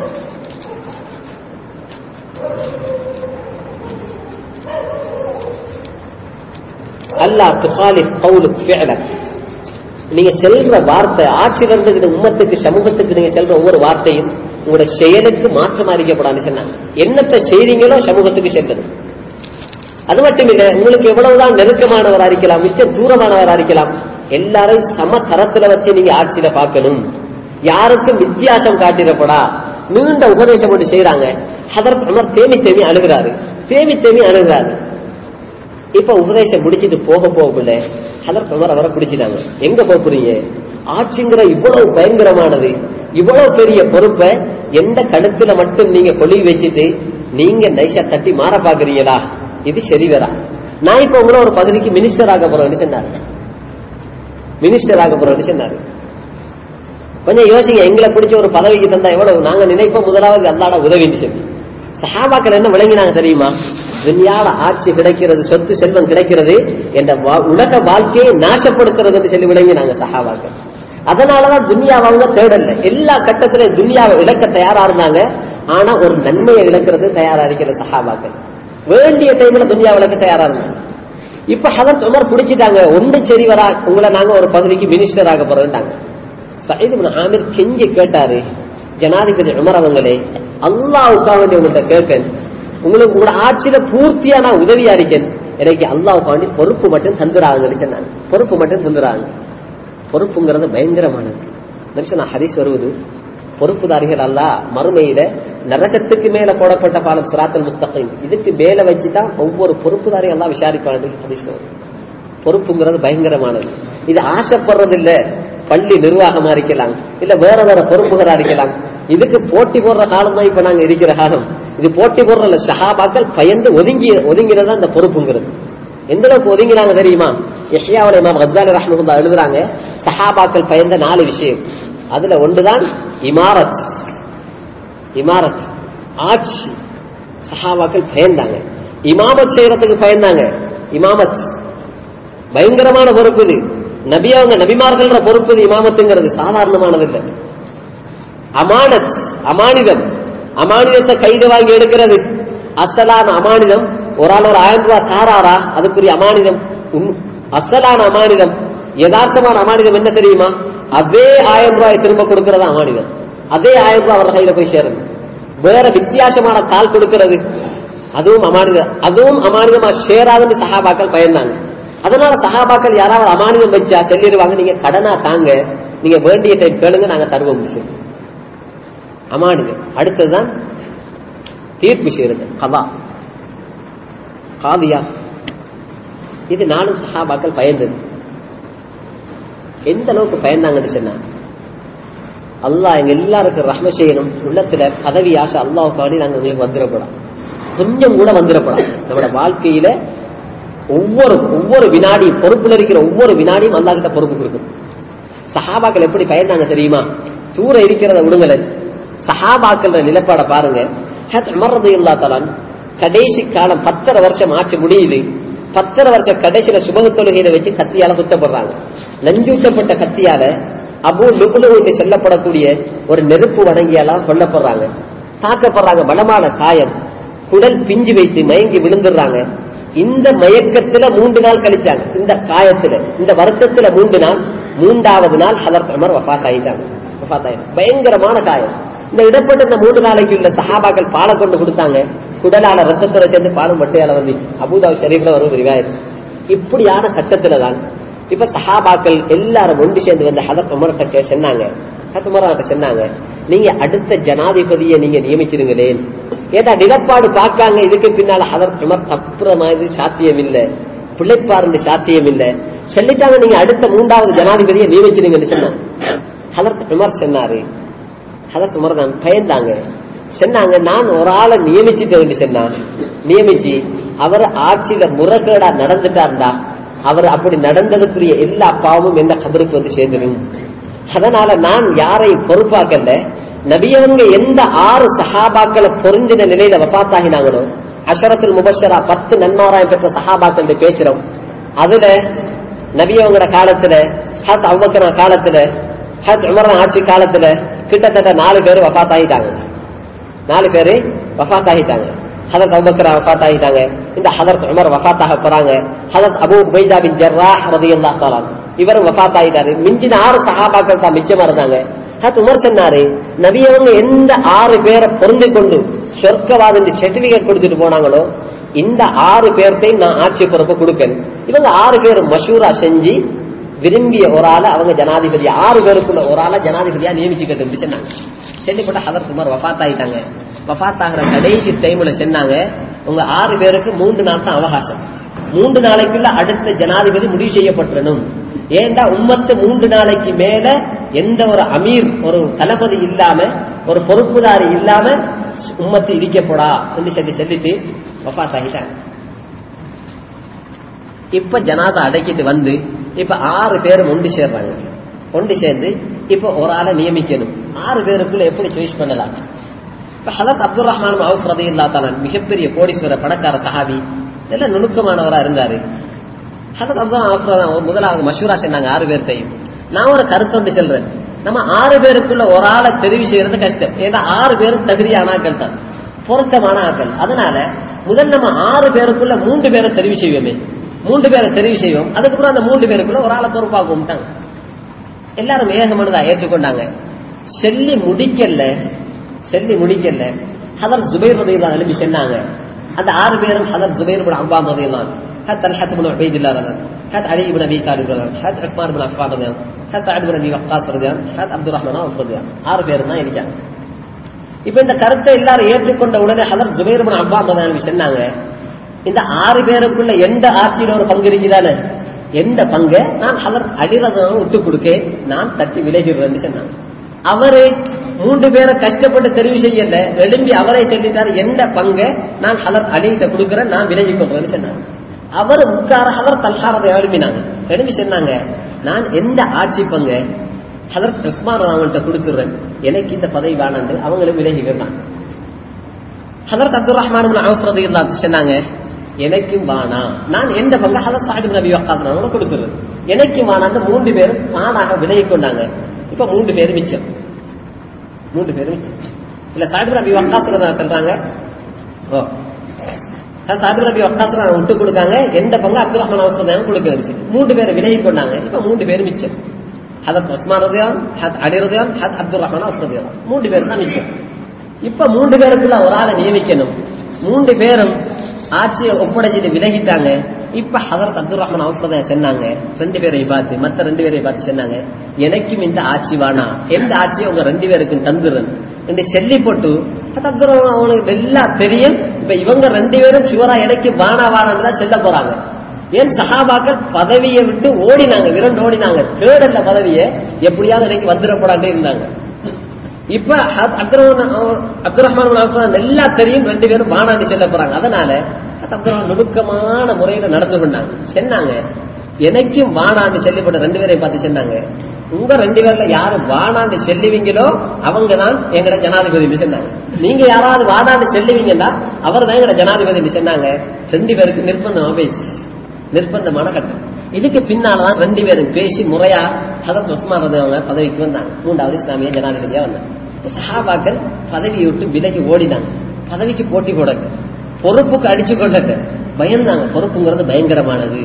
அல்லாஹ் துகாலிப் கவுலுக் ஃபிஅலக் நீங்க செல்ற வார்த்தை ஆட்சியில் இருந்துகிட்டு உம்மத்துக்கு சமூகத்துக்கு நீங்க செல்ற ஒவ்வொரு வார்த்தையும் உங்களோட செயலுக்கு மாற்றம் அறிக்கப்படாதுன்னு சொன்னாங்க என்னத்தை செய்றீங்களோ சமூகத்துக்கு செல்றது அது மட்டும் இல்ல உங்களுக்கு எவ்வளவுதான் நெருக்கமானவரா இருக்கலாம் மிச்சம் தூரமானவரா இருக்கலாம் எல்லாரையும் சம தரத்துல வச்சு நீங்க ஆட்சியில பார்க்கணும் யாருக்கும் வித்தியாசம் காட்டிடப்படா நீண்ட உபதேசம் ஒன்று செய்யறாங்க ஹதரத் உமர் தேமி தேமி அழுகிறாரு தேமி தேமி அழுகிறாரு இப்ப உபதேசம் முடிச்சிட்டு போக போகல ஹதரத் உமர் அவரை பிடிச்சிட்டாங்க எங்க போக போறீங்க ஆட்சிங்கிற இவ்வளவு பயங்கரமானது இவ்வளவு பெரிய பொறுப்பை எந்த கழுத்துல மட்டும் நீங்க கொலி வச்சுட்டு நீங்க நைஷா தட்டி மாற பாக்குறீங்களா இது சரி வரா நான் இப்ப உங்களை ஒரு பதவிக்கு மினிஸ்டர் ஆக போறேன்னு சொன்னாரு மினிஸ்டர் ஆக போறேன்னு சொன்னாரு கொஞ்சம் யோசிங்க எங்களை பிடிச்ச ஒரு பதவிக்கு தந்தா எவ்வளவு நாங்க நினைப்போம் முதலாவது அல்லாட உதவின்னு சொல்லி சஹாபாக்கள் என்ன விளங்கினாங்க தெரியுமா துன்யால ஆட்சி கிடைக்கிறது சொத்து செல்வம் கிடைக்கிறது என்ற வா- உலக வாழ்க்கையை நாசப்படுத்துறது என்று சொல்லி விளங்கினாங்க சஹாபாக்கள் அதனாலதான் துன்யாவை அவங்க தேடல எல்லா கட்டத்திலும் துன்யாவை இழக்க தயாரா இருந்தாங்க ஆனா ஒரு நன்மையை இழக்கிறது தயாரா இருக்கிற சஹாபாக்கள் வேண்டிய டைம்ல துன்யாவை இழக்க தயாரா இருந்தாங்க இப்ப ஹதரத் உமர் பிடிச்சிட்டாங்க ஒன்று சரி வரா உங்களை நாங்க ஒரு பகுதிக்கு மினிஸ்டர் ஆக போறோம்ட்டாங்க சயீத் இப்னு ஆமிர் கெஞ்சி கேட்டாரு ஜனாதிபதி உமர் அவங்களே அல்லாவுக்காக வேண்டி உங்கள்கிட்ட கேட்கேன் உங்களுக்கு உங்களோட ஆட்சியில பூர்த்தியா நான் உதவியா இருக்கேன் எனக்கு அல்லாவுக்கு வேண்டி பொறுப்பு மட்டும் தந்துராங்கன்னு சொன்னாங்க பொறுப்பு மட்டும் தந்துராங்க பொறுப்புங்கிறது பயங்கரமானது மனுஷன் ஹரிஸ் வருவது பொறுப்புதாரிகள் அல்ல மறுமையில நரகத்துக்கு மேல போடப்பட்ட பாலம் சிராத்தல் முஸ்தகம் இதுக்கு மேல வச்சுதான் ஒவ்வொரு பொறுப்புதாரிகள் எல்லாம் விசாரிப்பாங்க ஹரிஸ் வருது பொறுப்புங்கிறது பயங்கரமானது இது ஆசைப்படுறது இல்ல பள்ளி நிர்வாகமா இருக்கலாம் இல்ல வேற வேற பொறுப்புகளா இருக்கலாம் இதுக்கு போட்டி போடுற காலம் தான் இப்ப நாங்க இருக்கிற காலம் இது போட்டி போடுற இல்ல சஹாபாக்கள் பயந்து ஒதுங்கி ஒதுங்கிறதா இந்த பொறுப்புங்கிறது எந்த அளவுக்கு ஒதுங்கினாங்க தெரியுமா யஷ்யாவுடைய இமாம் கத்தாலி ரஹ்மஹுல்லா எழுதுறாங்க சஹாபாக்கள் பயந்த நாலு விஷயம் அதுல ஒன்றுதான் இமாரத் இமாரத் ஆட்சி சஹாபாக்கள் பயந்தாங்க இமாமத் செய்யறதுக்கு பயந்தாங்க இமாமத் பயங்கரமான பொறுப்பு இது நபி அவங்க நபிமார்கள்ன்ற பொறுப்பு இது இமாமத்துங்கிறது சாதாரணமானது இல்லை அமானத் அமானிதம் அமானிதத்தை கைது வாங்கி எடுக்கிறது அசலான அமானிதம் ஒரு ஆள் ஒரு ஆயிரம் ரூபாய் தாராரா அதுக்குரிய அமானிதம் உம், அசலான அமானிதம் யதார்த்தமான அமானிதம் என்ன தெரியுமா அதே ஆயிரம் ரூபாய் திரும்ப கொடுக்கறது அமானிதம் அதே ஆயிரம் ரூபாய் அவர் கையில போய் சேருது வேற வித்தியாசமான தாள் கொடுக்கிறது அதுவும் அமானிதம் அதுவும் அமானிதமா சேராதுன்னு சஹாபாக்கள் பயந்தாங்க அதனால சஹாபாக்கள் யாராவது அமானிதம் வச்சா சொல்லிடுவாங்க நீங்க கடனா தாங்க நீங்க வேண்டிய டைம் கேளுங்க நாங்க தருவோம் சொல்லி அமானிதம் அடுத்ததுதான் தீர்ப்பு செய்யறது கதா காதியா இது நானும் சஹாபாக்கள் பயந்தது எந்த அளவுக்கு பயந்தாங்கன்னு சொன்னா அல்லாஹ் எங்க எல்லாருக்கும் ரஹ்ம செய்யணும் உள்ளத்துல பதவி ஆசை அல்லாவுக்காண்டி நாங்க உங்களுக்கு வந்துடப்படாம் கொஞ்சம் கூட வந்துடப்படாம் நம்மளோட வாழ்க்கையில ஒவ்வொரு ஒவ்வொரு வினாடியும் பொறுப்புல இருக்கிற ஒவ்வொரு வினாடியும் அல்லாஹ் கிட்ட பொறுப்பு கொடுக்கணும் சஹாபாக்கள் எப்படி பயந்தாங்க தெரியுமா தூர இருக்கிறத விடுங்கள சஹாபாக்கள் நிலப்பாட பாருங்க ஹத் உமர் ரலியல்லாஹு தஆலா கடைசி காலம் பத்தரை வருஷம் ஆச்சு முடியுது பத்தரை வருஷம் கடைசியில சுபக தொழுகையில வச்சு கத்தியால குத்தப்படுறாங்க நஞ்சூட்டப்பட்ட கத்தியால அபு லுபுலு என்று சொல்லப்படக்கூடிய ஒரு நெருப்பு வணங்கியாலாம் கொல்லப்படுறாங்க தாக்கப்படுறாங்க பலமான காயம் குடல் பிஞ்சு வைத்து மயங்கி விழுந்துடுறாங்க இந்த மயக்கத்துல மூன்று நாள் கழிச்சாங்க இந்த காயத்துல இந்த வருத்தத்துல மூன்று நாள் மூன்றாவது நாள் ஹதரத் உமர் வஃபாத் ஆயிட்டாங்க வஃபாத் ஆயிட்டாங்க பயங்கரமான காயம் இந்த இடப்பட்ட இந்த மூன்று நாளைக்கு உள்ள சஹாபாக்கள் பாலை கொண்டு கொடுத்தாங்க குடலால ரத்தத்தோட சேர்ந்து பாலும் மட்டையால வந்து அபுதாபு ஷரீஃப்ல வரும் ரிவாயத் இப்படியான கட்டத்துல தான் இப்ப சஹாபாக்கள் எல்லாரும் ஒன்று சேர்ந்து வந்து ஹதரத் உமர்கிட்ட சொன்னாங்க ஹதரத் உமர் சொன்னாங்க நீங்க அடுத்த ஜனாதிபதியை நீங்க நியமிச்சிருங்களேன் ஏதா நிலப்பாடு பார்க்காங்க இதுக்கு பின்னால ஹதரத் உமர் தப்புற மாதிரி சாத்தியம் இல்ல பிள்ளைப்பாருன்னு சாத்தியம் இல்ல சொல்லிட்டாங்க நீங்க அடுத்த மூன்றாவது ஜனாதிபதியை நியமிச்சிருங்கன்னு சொன்னாங்க ஹதரத் உமர் சொன்னாரு ஹதரத் உமர் தான் பயந்தாங்க சொன்னாங்க நான் ஒரு ஆளை நியமிச்சுட்டேன் சொன்னா நியமிச்சு அவர் ஆட்சியில முறைகேடா நடந்துட்டார்டா அவர் அப்படி நடந்ததுக்குரிய எல்லா பாவமும் என்ன கபருக்கு வந்து சேர்ந்துடும் அதனால நான் யாரையும் பொறுப்பாக்கல நபியவங்க எந்த ஆறு சஹாபாக்களை பொருந்தின நிலையில வபாத்தாகினாங்களோ அஷரத்துல் முபஷரா பத்து நன்மாராயம் பெற்ற சஹாபாக்கள் பேசுறோம் அதுல நபியவங்களோட காலத்துல ஹத் அவ்வக்கர காலத்துல ஹத் உமர் ஆட்சி காலத்துல கிட்டத்தட்ட நாலு பேர் வபாத்தாகிட்டாங்க நாலு பேரு வஃத் ஆகிட்டாங்க ஹதரத் அபுபக்கர் வஃத் ஆகிட்டாங்க இந்த ஹதரத் உமர் வஃத் ஆக போறாங்க ஹதரத் அபு உபைதா பின் ஜர்ராஹ் ரலியல்லாஹு தஆலா இவரும் வஃத் ஆகிட்டாரு மிஞ்சின ஆறு சஹாபாக்கள் தான் மிச்சமா இருந்தாங்க ஹத் உமர் சொன்னாரு நபி அவங்க எந்த ஆறு பேரை பொருந்து கொண்டு சொர்க்கவாத சர்டிபிகேட் கொடுத்துட்டு போனாங்களோ இந்த ஆறு பேர்த்தையும் நான் ஆட்சி பொறுப்பு கொடுக்கேன் இவங்க ஆறு பேர் மஷூரா செஞ்சு விரும்பிய ஒரு ஆளை அவங்க ஜனாதிபதி ஆறு பேருக்குள்ள ஒரு ஆளை ஜனாதிபதியா நியமிச்சுக்கிட்டு சொன்னாங்க செல்லிப்பட்ட ஹதரத் உமர் வஃத் ஆயிட்டாங்க வஃத் ஆகிற கடைசி டைம்ல சொன்னாங்க உங்க ஆறு பேருக்கு மூன்று நாள் தான் அவகாசம் மூன்று நாளைக்குள்ள அடுத்த ஜனாதிபதி முடிவு செய்யப்பட்டுறணும் ஏண்டா உம்மத்து மூன்று நாளைக்கு மேல எந்த ஒரு அமீர் ஒரு தளபதி இல்லாம ஒரு பொறுப்புதாரி இல்லாம உம்மத்து இடிக்கப்படா என்று சொல்லி சொல்லிட்டு வஃத் ஆகிட்டாங்க இப்ப ஜனாதா அடக்கிட்டு வந்து இப்ப ஆறு பேரும் ஒன்று சேர்றாங்க ஒன்று சேர்ந்து இப்ப ஒரு ஆளை நியமிக்கணும் ஆறு பேருக்குள்ள எப்படி சாய்ஸ் பண்ணலாம் இப்ப ஹலத் அப்துல் ரஹ்மான் அவுஃப் ரதி இல்லாத்தான மிகப்பெரிய கோடீஸ்வர பணக்கார சஹாபி எல்லாம் நுணுக்கமானவரா இருந்தாரு ஹலத் அப்துல் அவுஃப் ரதி முதலாவது மஷூரா சொன்னாங்க ஆறு பேர்த்தையும் நான் ஒரு கருத்தொண்டு சொல்றேன் நம்ம ஆறு பேருக்குள்ள ஒரு ஆளை தெரிவு செய்யறது கஷ்டம் ஏன்னா ஆறு பேரும் தகுதியான ஆக்கள் தான் பொருத்தமான ஆக்கள் அதனால முதல் நம்ம ஆறு பேருக்குள்ள மூன்று பேரை தெரிவு செய்வோமே மூன்று பேரை தெரிவு செய்வோம் அதுக்கப்புறம் அந்த மூன்று பேருக்குள்ள ஒரு ஆளை பொறுப்பாக்கும்ட்டாங்க எல்லாரும் ஏகமனதா ஏற்றுக்கொண்டாங்க செல்லி முடிக்கல செல்லி முடிக்கல ஹதர் ஜுபைர் ரதியெல்லாம் எழுப்பி சொன்னாங்க அந்த ஆறு பேரும் ஹதர் ஜுபைர் பின் அப்பாம் ரதியெல்லாம் ஹத் தல்ஹத் பின் உபைதுல்லா ரதன் ஹத் அலி பின் அபி தாலிப் ரதன் ஹத் உஸ்மான் பின் அஃபான் ரதியன் ஹத் சஅத் பின் அபி வக்காஸ் ரதியன் ஹத் அப்துல் ரஹ்மான் அவுஃப் ரதியன் ஆறு பேரும் தான் இருக்காங்க இப்ப இந்த கருத்தை எல்லாரும் ஏற்றுக்கொண்ட உடனே ஹதர் ஜுபைர் பின் அப்பாம் ரதியன் சொன்னாங்க இந்த ஆறு பேருக்குள்ள எந்த ஆட்சியில ஒரு பங்கு இருக்குதானே எந்த பங்கை நான் ஹதர் அடிரதம் விட்டு கொடுக்க நான் தட்டி விலகிறேன்னு சொன்னாங்க அவரு மூன்று பேரை கஷ்டப்பட்டு தெரிவு செய்யல எழும்பி அவரே சொல்லிட்டாரு எந்த பங்கை நான் ஹலர் அலிகிட்ட கொடுக்குறேன் நான் விலகி கொள்றேன்னு சொன்னாங்க அவர் உட்கார ஹலர் தல்ஹாரதை எழுப்பினாங்க எழுப்பி சொன்னாங்க நான் எந்த ஆட்சி பங்கை ஹலர் உஸ்மான் அவங்கள்ட்ட கொடுத்துறேன் எனக்கு இந்த பதவி வேணாண்டு அவங்களும் விலகிக்கிறாங்க ஹதரத் அப்துல் ரஹ்மான் அவசரது இல்லாத சொன்னாங்க எனக்கும் வானா நான் எந்த பங்கு ஹதரத் சாஹிப் நபி வக்காசன கொடுத்துறது எனக்கும் வானான்னு மூன்று பேரும் தானாக விலகி கொண்டாங்க இப்ப மூன்று பேர் மிச்சம் மூன்று பேர் மிச்சம் இல்ல சாஹிப் நபி வக்காசன சொல்றாங்க ஓ சாஹிப் நபி வக்காசன விட்டு கொடுக்காங்க எந்த பங்கு அப்துல் ரஹ்மான் அவசரம் கொடுக்க மூன்று பேர் விலகி கொண்டாங்க இப்ப மூன்று பேர் மிச்சம் ஹதத் உஸ்மான் ரதியான் ஹத் அலி ரதியான் ஹத் அப்துல் ரஹ்மான் அவசரம் ரதியான் மூன்று பேர் தான் மிச்சம் இப்ப மூன்று பேருக்குள்ள ஒரு ஆளை நியமிக்கணும் மூன்று பேரும் ஆட்சியை ஒப்படைச்சிட்டு விலகிட்டாங்க இப்ப ஹதரத் அப்துல் ரஹ்மான் அவசரத சொன்னாங்க ரெண்டு பேரை பார்த்து மத்த ரெண்டு பேரை பார்த்து சொன்னாங்க எனக்கும் இந்த ஆட்சி வானா எந்த ஆட்சியை உங்க ரெண்டு பேருக்கும் தந்துறன் என்று சொல்லி போட்டு அது அப்துல் ரஹ்மான் அவனுக்கு எல்லாம் தெரியும் இப்ப இவங்க ரெண்டு பேரும் சுவரா எனக்கு வானா வானான்னு தான் சொல்ல போறாங்க ஏன் சஹாபாக்கள் பதவியை விட்டு ஓடினாங்க விரண்டு ஓடினாங்க தேடல்ல பதவியை எப்படியாவது எனக்கு வந்துடப்படாண்டே இருந்தாங்க இப்ப அப்துல் ரஹ்மான் நல்லா தெரியும் ரெண்டு பேரும் வானாண்டி சொல்ல போறாங்க அதனால அப்துல் நுணுக்கமான முறையில நடந்து பண்ணாங்க சொன்னாங்க எனக்கும் வானாண்டு செல்லிப்பட்ட ரெண்டு பேரையும் பார்த்து சொன்னாங்க உங்க ரெண்டு பேர்ல யாரு வானாண்டு செல்லுவீங்களோ அவங்க தான் எங்கட ஜனாதிபதி சொன்னாங்க நீங்க யாராவது வானாண்டு செல்லுவீங்கன்னா அவர் தான் எங்கட ஜனாதிபதி சொன்னாங்க ரெண்டு பேருக்கு நிர்பந்தமா பேச்சு நிர்பந்தமான கட்டம் இதுக்கு பின்னால்தான் ரெண்டு பேரும் பேசி முறையா ஹதத் உஸ்மான் அவங்க பதவிக்கு வந்தாங்க மூன்றாவது இஸ்லாமிய ஜனாதிபதியா வந்தாங்க சஹாபாக்கள் பதவியை விட்டு விலகி ஓடினாங்க பதவிக்கு போட்டி போடங்க பொறுப்புக்கு அடிச்சு கொள்ளங்க பயந்தாங்க பொறுப்புங்கிறது பயங்கரமானது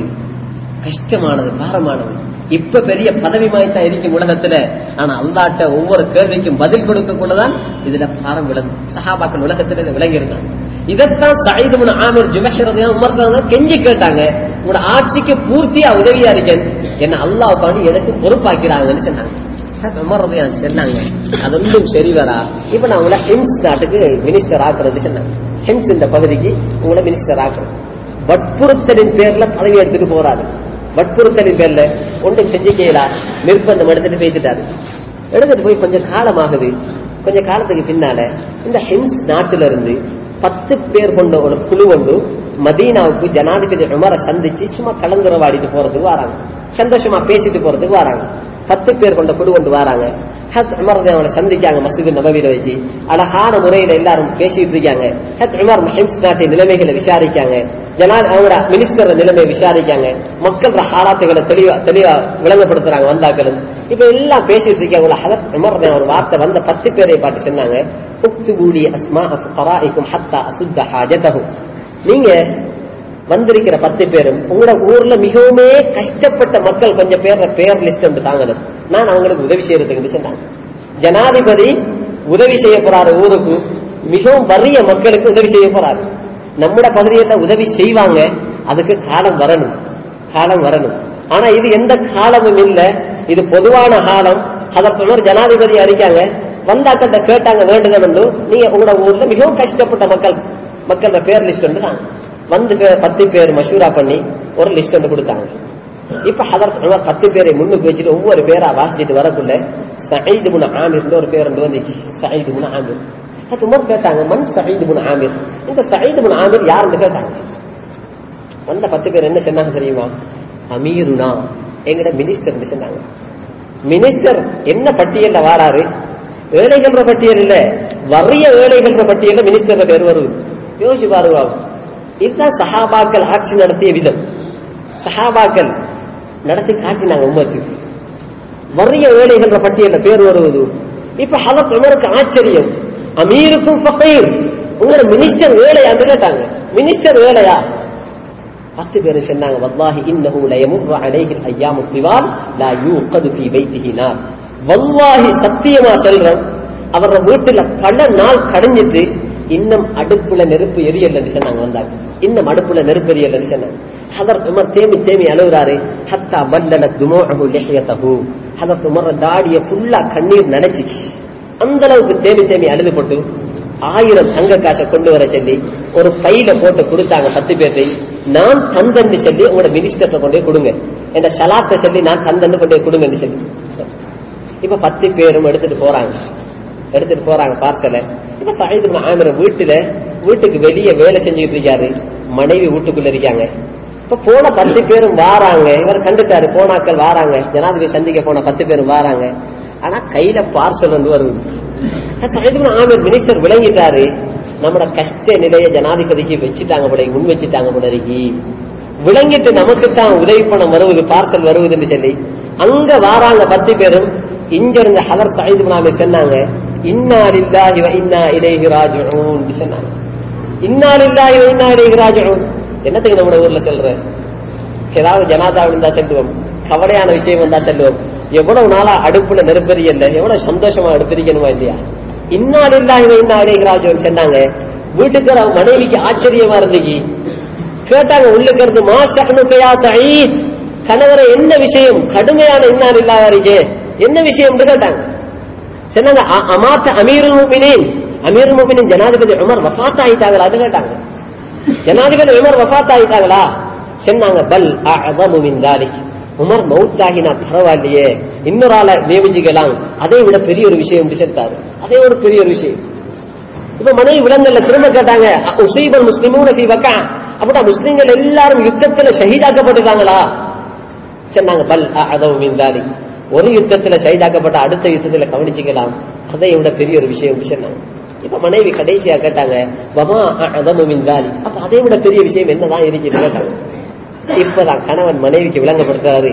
கஷ்டமானது பாரமானது இப்ப பெரிய பதவி மாய்த்தான் இருக்கும் உலகத்துல ஆனா அல்லாட்ட ஒவ்வொரு கேள்விக்கும் பதில் கொடுக்கக்குள்ளதான் இதுல பாரம் விளங்கும் சஹாபாக்கள் உலகத்துல இதை விளங்கி இருந்தாங்க இதைத்தான் சைதுமன் ஆமீர் ஜுபஷரதையா உமர்தான் கெஞ்சி கேட்டாங்க உங்களோட ஆட்சிக்கு பூர்த்தியா உதவியா இருக்கேன் என்ன அல்லாவுக்காண்டி எனக்கு பொறுப்பாக்கிறாங்கன்னு சொன்னாங்க உமர்றதையான் சொன்னாங்க அது ஒன்றும் சரி வரா இப்ப நான் உங்களை ஹிம்ஸ் நாட்டுக்கு மினிஸ்டர் ஆக்குறது சொன்னாங்க ஹிம்ஸ் இந்த பகுதிக்கு உங்களை மினிஸ்டர் ஆக்குறது வற்புறுத்தலின் பேர்ல பதவி எடுத்துட்டு போறாரு வற்புறுத்தலின் பேர்ல ஒன்றும் செஞ்சுக்கலா நிர்பந்தம் எடுத்துட்டு பேசிட்டாரு எடுத்துட்டு போய் கொஞ்சம் காலம் ஆகுது கொஞ்ச காலத்துக்கு பின்னால இந்த ஹிம்ஸ் நாட்டில இருந்து பத்து பேர் கொண்ட ஒரு குழு கொண்டு மதீனாவுக்கு ஜனாதிபதி உமரை சந்திச்சு சும்மா கலந்துரவாடிட்டு போறதுக்கு வராங்க சந்தோஷமா பேசிட்டு போறதுக்கு வராங்க பத்து பேர் கொண்ட குழு கொண்டு வராங்க ஹத் உமர் அவங்களை சந்திக்காங்க மஸ்ஜித் நபவியில வச்சு அழகான முறையில எல்லாரும் பேசிட்டு இருக்காங்க ஹத் உமர் ஹிம்ஸ் நாட்டின் நிலைமைகளை விசாரிக்காங்க ஜனா அவங்களோட மினிஸ்டர் நிலைமையை விசாரிக்காங்க மக்களோட ஹாலாத்துகளை தெளிவா தெளிவா விளங்கப்படுத்துறாங்க வந்தாக்கள் இப்ப எல்லாம் பேசிட்டு இருக்காங்க ஹதத் உமர் ஒரு வார்த்தை வந்த பத்து பேரை பாட்டு சொன்னாங்க உக்துபூலி அஸ்மா ஃபராஇக்கும் ஹத்தா அசுத்த ஹாஜதஹு நீங்க வந்திருக்கிற பத்து பேரும் உங்களோட ஊர்ல மிகவுமே கஷ்டப்பட்ட மக்கள் கொஞ்சம் பேர் பேர் லிஸ்ட் ஒன்று தாங்கணும் நான் அவங்களுக்கு உதவி செய்யறதுக்கு சொன்னாங்க ஜனாதிபதி உதவி செய்ய போறாரு ஊருக்கு மிகவும் வறிய மக்களுக்கு உதவி செய்ய போறாரு நம்மட பகுதியில் உதவி செய்வாங்க அதுக்கு காலம் வரணும் காலம் வரணும் ஆனா இது எந்த காலமும் இல்ல இது பொதுவான காலம் அதற்கு ஜனாதிபதி அறிக்காங்க வந்தாக்கிட்ட கேட்டாங்க வேண்டுதல் உண்டு நீங்க உங்களோட ஊர்ல மிகவும் கஷ்டப்பட்ட மக்கள் மக்களோட பேர் லிஸ்ட் ஒன்று தான் வந்து பத்து பேர் மஷூரா பண்ணி ஒரு லிஸ்ட் ஒன்று கொடுத்தாங்க இப்ப ஹதரத் பத்து பேரை முன்னுக்கு வச்சுட்டு ஒவ்வொரு பேரா வாசிச்சுட்டு வரக்குள்ள சயீது முன ஆமிர் ஒரு பேர் ஒன்று வந்து சயீது முன ஆமிர் அது உமர் கேட்டாங்க மண் சயீது முன ஆமிர் இந்த சயீது முன ஆமிர் யாருன்னு கேட்டாங்க வந்த பத்து பேர் என்ன சொன்னாங்க தெரியுமா அமீருனா எங்கட மினிஸ்டர் சொன்னாங்க மினிஸ்டர் என்ன பட்டியல்ல வாராரு ஏழைகள்ற பட்டியல் இல்ல வறிய ஏழைகள்ற பட்டியல்ல மினிஸ்டர் பேர் வருது யோசிச்சு பாருங்க இதுதான் சஹாபாக்கள் ஆட்சி நடத்திய விதம் சஹாபாக்கள் நடத்தி காட்டினாங்க உம்மத்துக்கு வறிய ஏழைகள்ற பட்டியல்ல பேர் வருவது இப்ப ஹலத் உமருக்கு ஆச்சரியம் அமீருக்கும் ஃபகீர் உங்களோட மினிஸ்டர் வேலையான்னு கேட்டாங்க மினிஸ்டர் வேலையா பத்து பேர் சொன்னாங்க வல்லாஹி இன்னஹு லயமுர்ரு அலைஹி அய்யாமு திவால் லா யூகது ஃபீ பைத்திஹி நார் வல்லாஹி சத்தியமா சொல்றேன் அவர வீட்டுல பல நாள் கடைஞ்சிட்டு இன்னும் அடுப்புல நெருப்பு எரியலன்னு சொன்னாங்க வந்தாங்க இன்னும் அடுப்புல நெருப்பு எரியலன்னு சொன்னாங்க ஹதர் உமர் தேமி தேமி அழுகுறாரு ஹத்தா மல்லல துமோஹு லிஹ்யதஹு ஹதர் உமர் தாடிய ஃபுல்லா கண்ணீர் நனைச்சிச்சு அந்த அளவுக்கு தேமி தேமி அழுது போட்டு ஆயிரம் தங்க காசை கொண்டு வர சொல்லி ஒரு பையில போட்டு கொடுத்தாங்க பத்து பேர்த்தை நான் தந்தன்னு சொல்லி உங்களோட மினிஸ்டர்ட்ட கொண்டு போய் கொடுங்க என்ற சலாத்தை சொல்லி நான் தந்தன்னு கொண்டு போய் கொடுங்கன்னு சொல்லி இப்ப பத்து பேரும் எடுத்துட்டு போறாங்க எடுத்துட்டு போறாங்க பார்சலை இப்ப சஹீது ஆமிர வீட்டுல வீட்டுக்கு வெளியே வேலை செஞ்சுட்டு இருக்காரு மனைவி வீட்டுக்குள்ள இருக்காங்க இப்ப போன பத்து பேரும் வாராங்க இவர் கண்டுட்டாரு போனாக்கள் வாராங்க ஜனாதிபதி சந்திக்க போன பத்து பேரும் வாராங்க ஆனா கையில பார்சல் வந்து வருது சஹீது ஆமிர் மினிஸ்டர் விளங்கிட்டாரு நம்மட கஷ்ட நிலைய ஜனாதிபதிக்கு வச்சுட்டாங்க போல முன் வச்சுட்டாங்க போல இருக்கி விளங்கிட்டு நமக்கு தான் உதவி பணம் வருவது பார்சல் வருவதுன்னு சொல்லி அங்க வாராங்க பத்து பேரும் இங்க இருந்த ஹதர் சயீது நாமே சொன்னாங்க இன்னா லில்லாஹி வ இன்னா இலைஹி ராஜிஊன் சொன்னாங்க இன்னா லில்லாஹி வ இன்னா இலைஹி ராஜிஊன் என்னத்துக்கு நம்ம ஊர்ல சொல்ற ஏதாவது ஜனாதா விழுந்தா செல்லுவோம் கவலையான விஷயம் வந்தா செல்லுவோம் எவ்வளவு நாளா அடுப்புல நெருப்பெரியல எவ்வளவு சந்தோஷமா அடுப்பிரிக்கணுமா இல்லையா இன்னா லில்லாஹி வ இன்னா இலைஹி ராஜிஊன் சொன்னாங்க வீட்டுக்கு மனைவிக்கு ஆச்சரியமா இருந்துச்சு கேட்டாங்க உள்ளுக்கு இருந்து மா ஷஹ்னுகையா சயீத் கணவரை என்ன விஷயம் கடுமையான இன்னார் இல்லாத என்ன விஷயம் கேட்டாங்க சொன்னாங்க அமாத்த அமீருல் முஃமினீன் அமீருல் முஃமினீன் ஜனாதிபதி உமர் வஃபாத் ஆயிட்டாங்களான்னு கேட்டாங்க ஜனாதிபதி உமர் வஃபாத் ஆயிட்டாங்களா சொன்னாங்க பல் அஅதமு மின் தாலிக் உமர் மௌத்தாகினா பரவாயில்லையே இன்னொரு ஆளை நியமிச்சுக்கலாம் அதை விட பெரிய ஒரு விஷயம் செஞ்சாரு அதே ஒரு பெரிய ஒரு விஷயம் இப்ப மனைவி விலங்கல்ல திரும்ப கேட்டாங்க உசீபல் முஸ்லிமூன ஃபீ வக்கா அப்படின்னா முஸ்லிம்கள் எல்லாரும் யுத்தத்துல ஷஹீதாக்கப்பட்டிருக்காங்களா சொன்னாங்க பல் அதவு மீந்தாலி ஒரு யுத்தத்துல ஷஹீதாக்கப்பட்ட அடுத்த யுத்தத்துல கவனிச்சுக்கலாம் அதை விட பெரிய ஒரு விஷயம் சொன்னாங்க இப்ப மனைவி கடைசியா கேட்டாங்க வமா அதமு மீந்தாலி அப்ப அதை விட பெரிய விஷயம் என்னதான் இருக்குது கேட்டாங்க இப்பதான் கணவன் மனைவிக்கு விளங்கப்படுத்துறாரு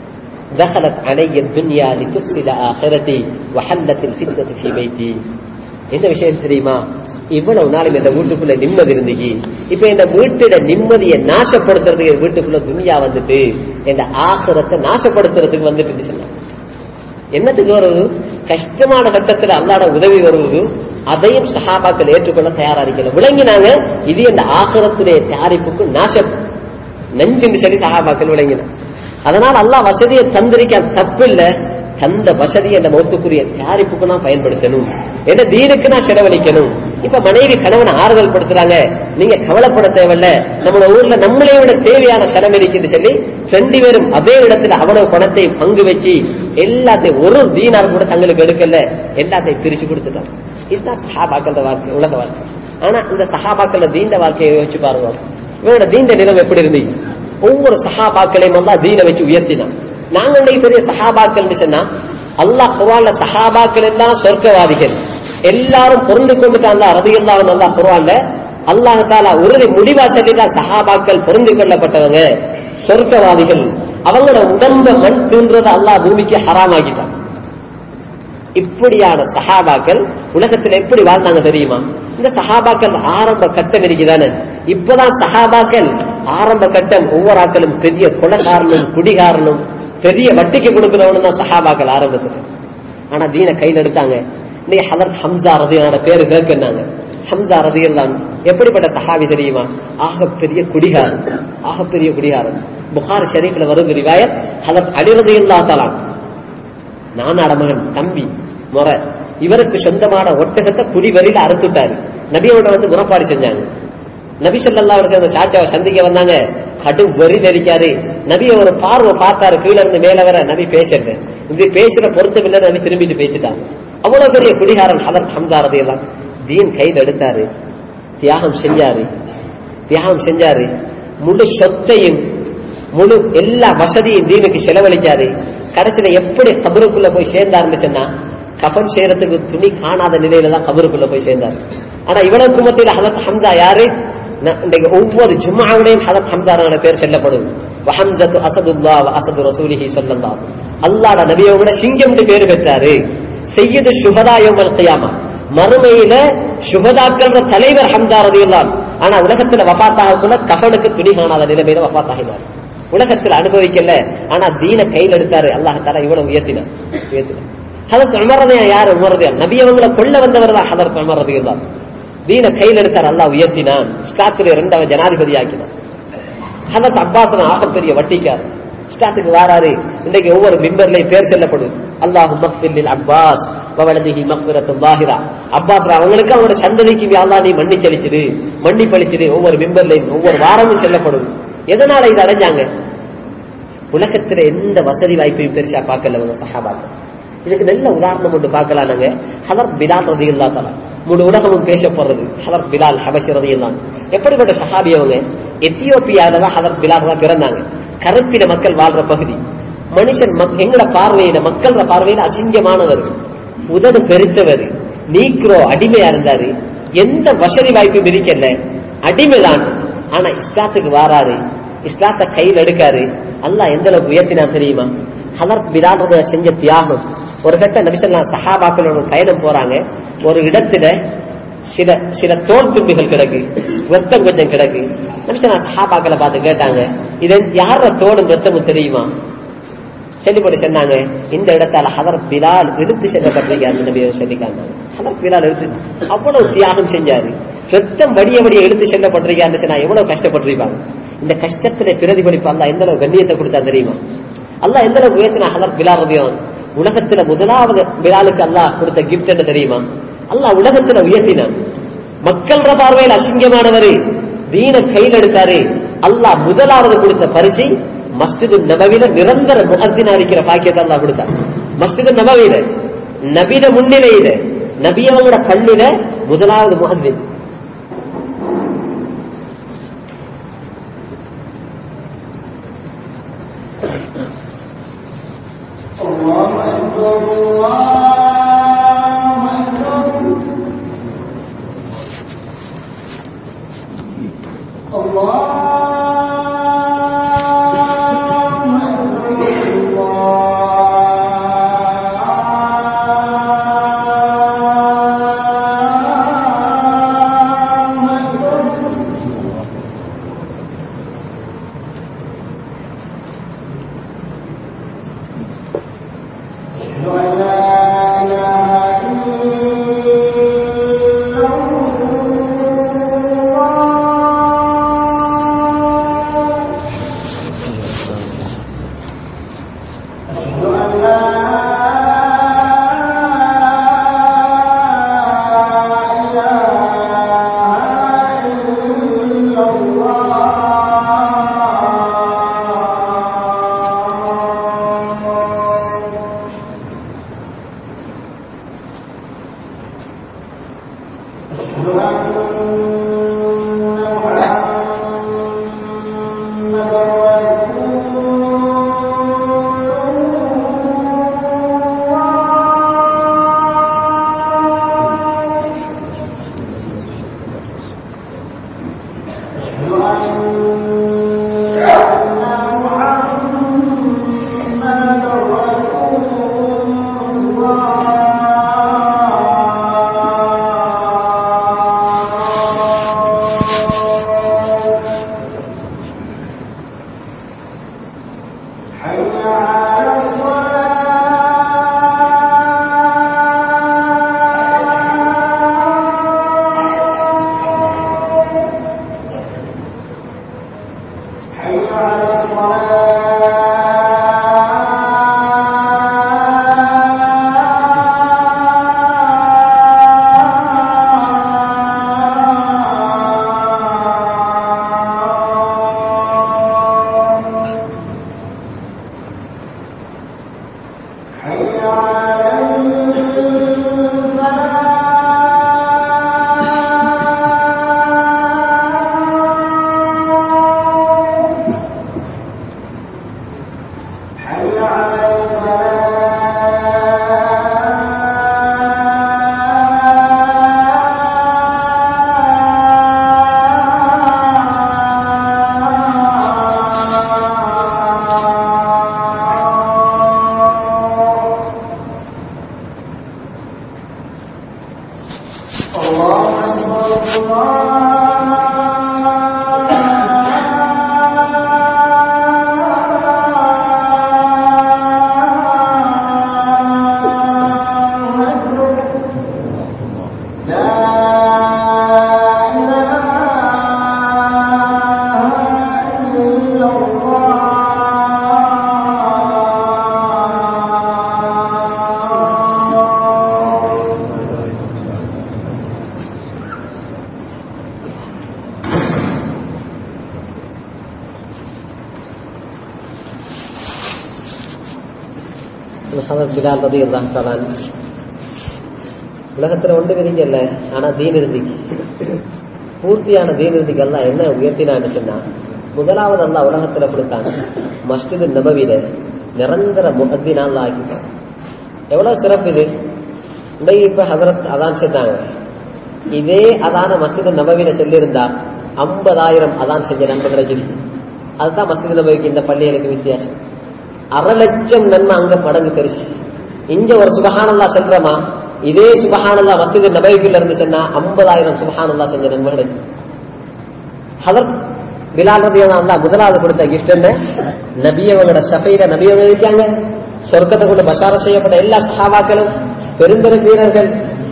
دخلت علي الدنيا لتفسد آخرتي وحلت الفتنة في بيتي என்ன விஷயம் தெரியுமா இவ்வளவு நாளும் இந்த வீட்டுக்குள்ள நிம்மதி இருந்துச்சு இப்ப இந்த வீட்டுல நிம்மதியை நாசப்படுத்துறதுக்கு வீட்டுக்குள்ள துணியா வந்துட்டு இந்த ஆசிரத்தை நாசப்படுத்துறதுக்கு வந்துட்டு சொன்னாங்க என்னத்துக்கு வருவது கஷ்டமான கட்டத்துல அல்லாட உதவி வருவது அதையும் சஹாபாக்கள் ஏற்றுக்கொள்ள தயாரா இருக்கல விளங்கினாங்க இது இந்த ஆசிரத்துடைய தயாரிப்புக்கு நாசம் நஞ்சுன்னு சொல்லி சஹாபாக்கள் விளங்கினாங்க அதனால அல்லாஹ் வசதியை தந்திருக்க தப்பு இல்ல தந்த வசதியை அந்த மௌத்துக்குரிய தயாரிப்புக்கு நான் பயன்படுத்தணும் என்ன தீனுக்கு நான் செலவழிக்கணும் இப்ப மனைவி கணவனை ஆறுதல் படுத்துறாங்க நீங்க கவலைப்பட தேவையில்ல நம்ம ஊர்ல நம்மளே விட தேவையான சனம் இருக்குன்னு சொல்லி ரெண்டு பேரும் அதே இடத்துல அவ்வளவு பணத்தை பங்கு வச்சு எல்லாத்தையும் ஒரு தீனார் கூட தங்களுக்கு எடுக்கல எல்லாத்தையும் பிரிச்சு கொடுத்துட்டாங்க இதுதான் சஹாபாக்கள் வாழ்க்கை உலக வாழ்க்கை ஆனா இந்த சஹாபாக்கள் தீண்ட வாழ்க்கையை யோசிச்சு பாருங்க இவனோட தீண்ட நிலம் எப்படி இருந்தீங்க ஒவ்வொரு சஹாபாக்களையும் அல்லா தீனை வச்சு உயர்த்தினான் நாங்க இன்னைக்கு பெரிய சஹாபாக்கள் சொன்னா அல்லாஹ் குரான்ல சஹாபாக்கள் எல்லாம் சொர்க்கவாதிகள் எல்லாரும் பொருந்து கொண்டுட்டான் ரதி அல்லாஹ் நல்லா குரான்ல அல்லாஹ் தாலா உறுதி முடிவா சொல்லிதான் சஹாபாக்கள் பொருந்து கொள்ளப்பட்டவங்க சொர்க்கவாதிகள் அவங்களோட உடம்ப மண் தீன்றத அல்லாஹ் பூமிக்கு ஹராமாக்கிட்டான் இப்படியான சஹாபாக்கள் உலகத்துல எப்படி வாழ்ந்தாங்க தெரியுமா இந்த சஹாபாக்கள் ஆரம்ப கட்டம் இருக்குதானே இப்பதான் சஹாபாக்கள் ஆரம்ப கட்டம் ஒவ்வொரு ஆக்களும் பெரிய கொலைகாரனும் குடிகாரனும் பெரிய வட்டிக்கு கொடுக்கிறவனு தான் சஹாபாக்கள் ஆரம்பத்துல ஆனா தீன கையில் எடுத்தாங்க இன்னைக்கு ஹலர் ஹம்சா ரதியோட பேரு கேட்கனாங்க ஹம்சா ரதியெல்லாம் எப்படிப்பட்ட சஹாபி தெரியுமா ஆக பெரிய குடிகாரன் ஆக பெரிய குடிகாரன் புகார் ஷரீஃப்ல வரும் ரிவாயத் ஹலத் அலிரதி இல்லா தலான் நானாட மகன் தம்பி முறை இவருக்கு சொந்தமான ஒட்டகத்தை குடிவரியில அறுத்துட்டாரு நபியோட வந்து முறப்பாடு செஞ்சாங்க நபி சொல்லா அவர் அந்த சாச்சாவை சந்திக்க வந்தாங்க கடு வரியில் இருக்காரு நபிய ஒரு பார்வை பார்த்தாரு கீழே இருந்து மேல வர நபி பேசுறது இப்படி பேசுற பொருத்தமில்லை நபி திரும்பிட்டு பேசிட்டாங்க அவ்வளவு பெரிய குடிகாரன் ஹதரத் ஹம்சாரதி எல்லாம் தீன் கையில் எடுத்தாரு தியாகம் செஞ்சாரு தியாகம் செஞ்சாரு முழு சொத்தையும் முழு எல்லா வசதியும் தீனுக்கு செலவழிச்சாரு கடைசியில எப்படி கபருக்குள்ள போய் சேர்ந்தாருன்னு சொன்னா கஃன் செய்யறதுக்கு துணி காணாத நிலையில தான் கபருக்குள்ள போய் சேர்ந்தார் ஆனா இவ்வளவு குடும்பத்தில் ஹதத் ஹம்சா யாரு ந- இன்றைக்கு ஒவ்வொரு ஜும்மாவுடையும் ஹதத் ஹம்சாரான பேர் சொல்லப்படுது வஹம்சத்து அசதுல்லா வ அசது ரசூலிஹி ஸல்லல்லாஹு அல்லாஹ்ட நபியோட சிங்கம் பேர் பெற்றாரு செய்யது சுகதா யௌமல் கியாமா மறுமையில சுகதாக்கள் தலைவர் ஹம்சா ரதியுல்லான் ஆனா உலகத்துல வஃபாத்தாகக்குள்ள கஃனுக்கு துணி காணாத நிலைமையில வஃபாத்தாகினார் உலகத்துல அனுபவிக்கல ஆனா தீன கையில் எடுத்தாரு அல்லாஹ் தாலா இவ்வளவு உயர்த்தினார் உயர்த்தினார் ஹதரத் உமரதையா யார் உமரதையா நபி அவங்கள கொல்ல வந்தவர் தான் ஹதரத் உமரதையுல்லான் தீன கையில் எடுத்தார் அல்லாஹ் உயர்த்தினான் இஸ்லாத்துடைய இரண்டாவது ஜனாதிபதி ஆக்கினார் ஹதரத் அப்பாஸ் ஆகப்பெரிய வட்டிக்கார் இஸ்லாத்துக்கு வாராரு இன்றைக்கு ஒவ்வொரு மிம்பர்லையும் பேர் சொல்லப்படுது அல்லாஹு மக்ஃபில் அப்பாஸ் வவலதிஹி மக்ஃபிரத்து லாஹிரா அப்பாஸ் அவங்களுக்கு அவங்களோட சந்ததிக்கு யா அல்லாஹ் நீ மன்னிச்சளிச்சிடு மன்னிப்பளிச்சிடு ஒவ்வொரு மிம்பர்லையும் ஒவ்வொரு வாரமும் சொல்லப்படுது எதனால இது அடைஞ்சாங்க உலகத்துல எந்த வசதி வாய்ப்பையும் பெருசா பார்க்கல அவங்க சஹாபாக்கள் இதுக்கு நல்ல உதாரணம் ஒன்று பார்க்கலாம் நாங்க ஹதரத் பிலால் ரதி இல்லா தலா முழு உலகமும் பேசப்படுறது ஹதரத் பிலால் ஹபஷி ரதி இல்லாம் எப்படிப்பட்ட சஹாபி அவங்க எத்தியோப்பியால தான் ஹதரத் பிலால் தான் பிறந்தாங்க கருப்பின மக்கள் வாழ்ற பகுதி மனுஷன் மக்- எங்கட பார்வையில மக்களோட பார்வையில அசிங்கமானவர் உதடு பெருத்தவர் நீக்ரோ அடிமையா இருந்தாரு எந்த வசதி வாய்ப்பும் இருக்கல அடிமைதான் ஆனா இஸ்லாத்துக்கு வாராரு இஸ்லாத்தை கையில் எடுக்காரு அல்லாஹ் எந்த அளவுக்கு உயர்த்தினான் தெரியுமா ஹதரத் பிலால் ரதி செஞ்ச தியாகம் ஒரு கட்ட நபிசல்லா சஹாபாக்களோட பயணம் போறாங்க ஒரு இடத்துல சில சில தோல் துண்டுகள் கிடக்கு ரத்தம் கொஞ்சம் கிடக்கு நபிசல்லா சஹாபாக்களை பார்த்து கேட்டாங்க இது யாரோட தோடும் ரத்தமும் தெரியுமா சொல்லிப்படி சொன்னாங்க இந்த இடத்தால ஹதரத் பிலால் எடுத்து செல்லப்பட்டிருக்காரு நபி சொல்லிக்காங்க ஹதரத் பிலால் எடுத்து அவ்வளவு தியாகம் செஞ்சாரு ரத்தம் வடிய வடிய எடுத்து செல்லப்பட்டிருக்காருன்னு சொன்னா எவ்வளவு கஷ்டப்பட்டிருப்பாங்க இந்த கஷ்டத்துல பிரதிபலிப்பு அல்லாஹ் எந்த அளவு கண்ணியத்தை கொடுத்தா தெரியுமா அல்லாஹ் எந்த அளவுக்கு உயர்த்தினா ஹதரத் பிலால் ரதியான் உலகத்துல முதலாவது பிலாலுக்கு அல்லாஹ் கொடுத்த கிஃப்ட் என்ன தெரியுமா அல்லாஹ் உலகத்துல உயர்த்தினான் மக்களோட பார்வையில் அசிங்கமானவரு தீன கையில் எடுத்தாரு அல்லாஹ் முதலாவது கொடுத்த பரிசை மஸ்ஜிது நபவில நிரந்தர முகத்தினா இருக்கிற பாக்கியத்தை அல்லாஹ் கொடுத்தார் மஸ்ஜிது நபவில நபில முன்னிலையில நபியவங்களோட பள்ளியில முதலாவது முகத்தின் الله أكبر الله أكبر الله أكبر الله أكبر أشهد أن لا إله إلا الله أشهد أن لا إله إلا الله أشهد أن محمدا رسول ஹதரத் பிலால் ரதி அல்லாஹாலான் உலகத்துல ஒன்று விதிக்கல ஆனா தீன் இருந்திக்கு பூர்த்தியான தீன் இருந்திக்கு எல்லாம் என்ன உயர்த்தினான்னு சொன்னா முதலாவது அல்லாஹ் உலகத்துல கொடுத்தான் மஸ்ஜிது நபவில நிரந்தர முகத்தினால் ஆக்கிட்டான் எவ்வளவு சிறப்பு இது இன்றைக்கு இப்ப ஹதரத் அதான் செஞ்சாங்க இதே அதான மஸ்ஜிது நபவில சொல்லியிருந்தா ஐம்பதாயிரம் அதான் செஞ்ச நன்மை கிடைச்சிருக்கு அதுதான் மஸ்ஜிது நபவிக்கு இந்த பள்ளிகளுக்கு வித்தியாசம் அரை லட்சம் நன்மை அங்க மடங்கு பெருசு இங்க ஒரு சுபஹானல்லா செல்றமா இதே சுபஹானல்லா மஸ்ஜிது நபவிக்குள்ள இருந்து சொன்னா ஐம்பதாயிரம் சுபஹானல்லா செஞ்ச நன்மை கிடைக்கும் ஹதரத் பிலால் ரதி அல்லா முதலாவது கொடுத்த கிஃப்ட் என்ன நபியவங்களோட சபையில நபியவங்க இருக்காங்க சொர்க்கத்தை கொண்டு பசார செய்யப்பட்ட எல்லா சஹாபாக்களும் பெரும்பெரும் வீரர்கள்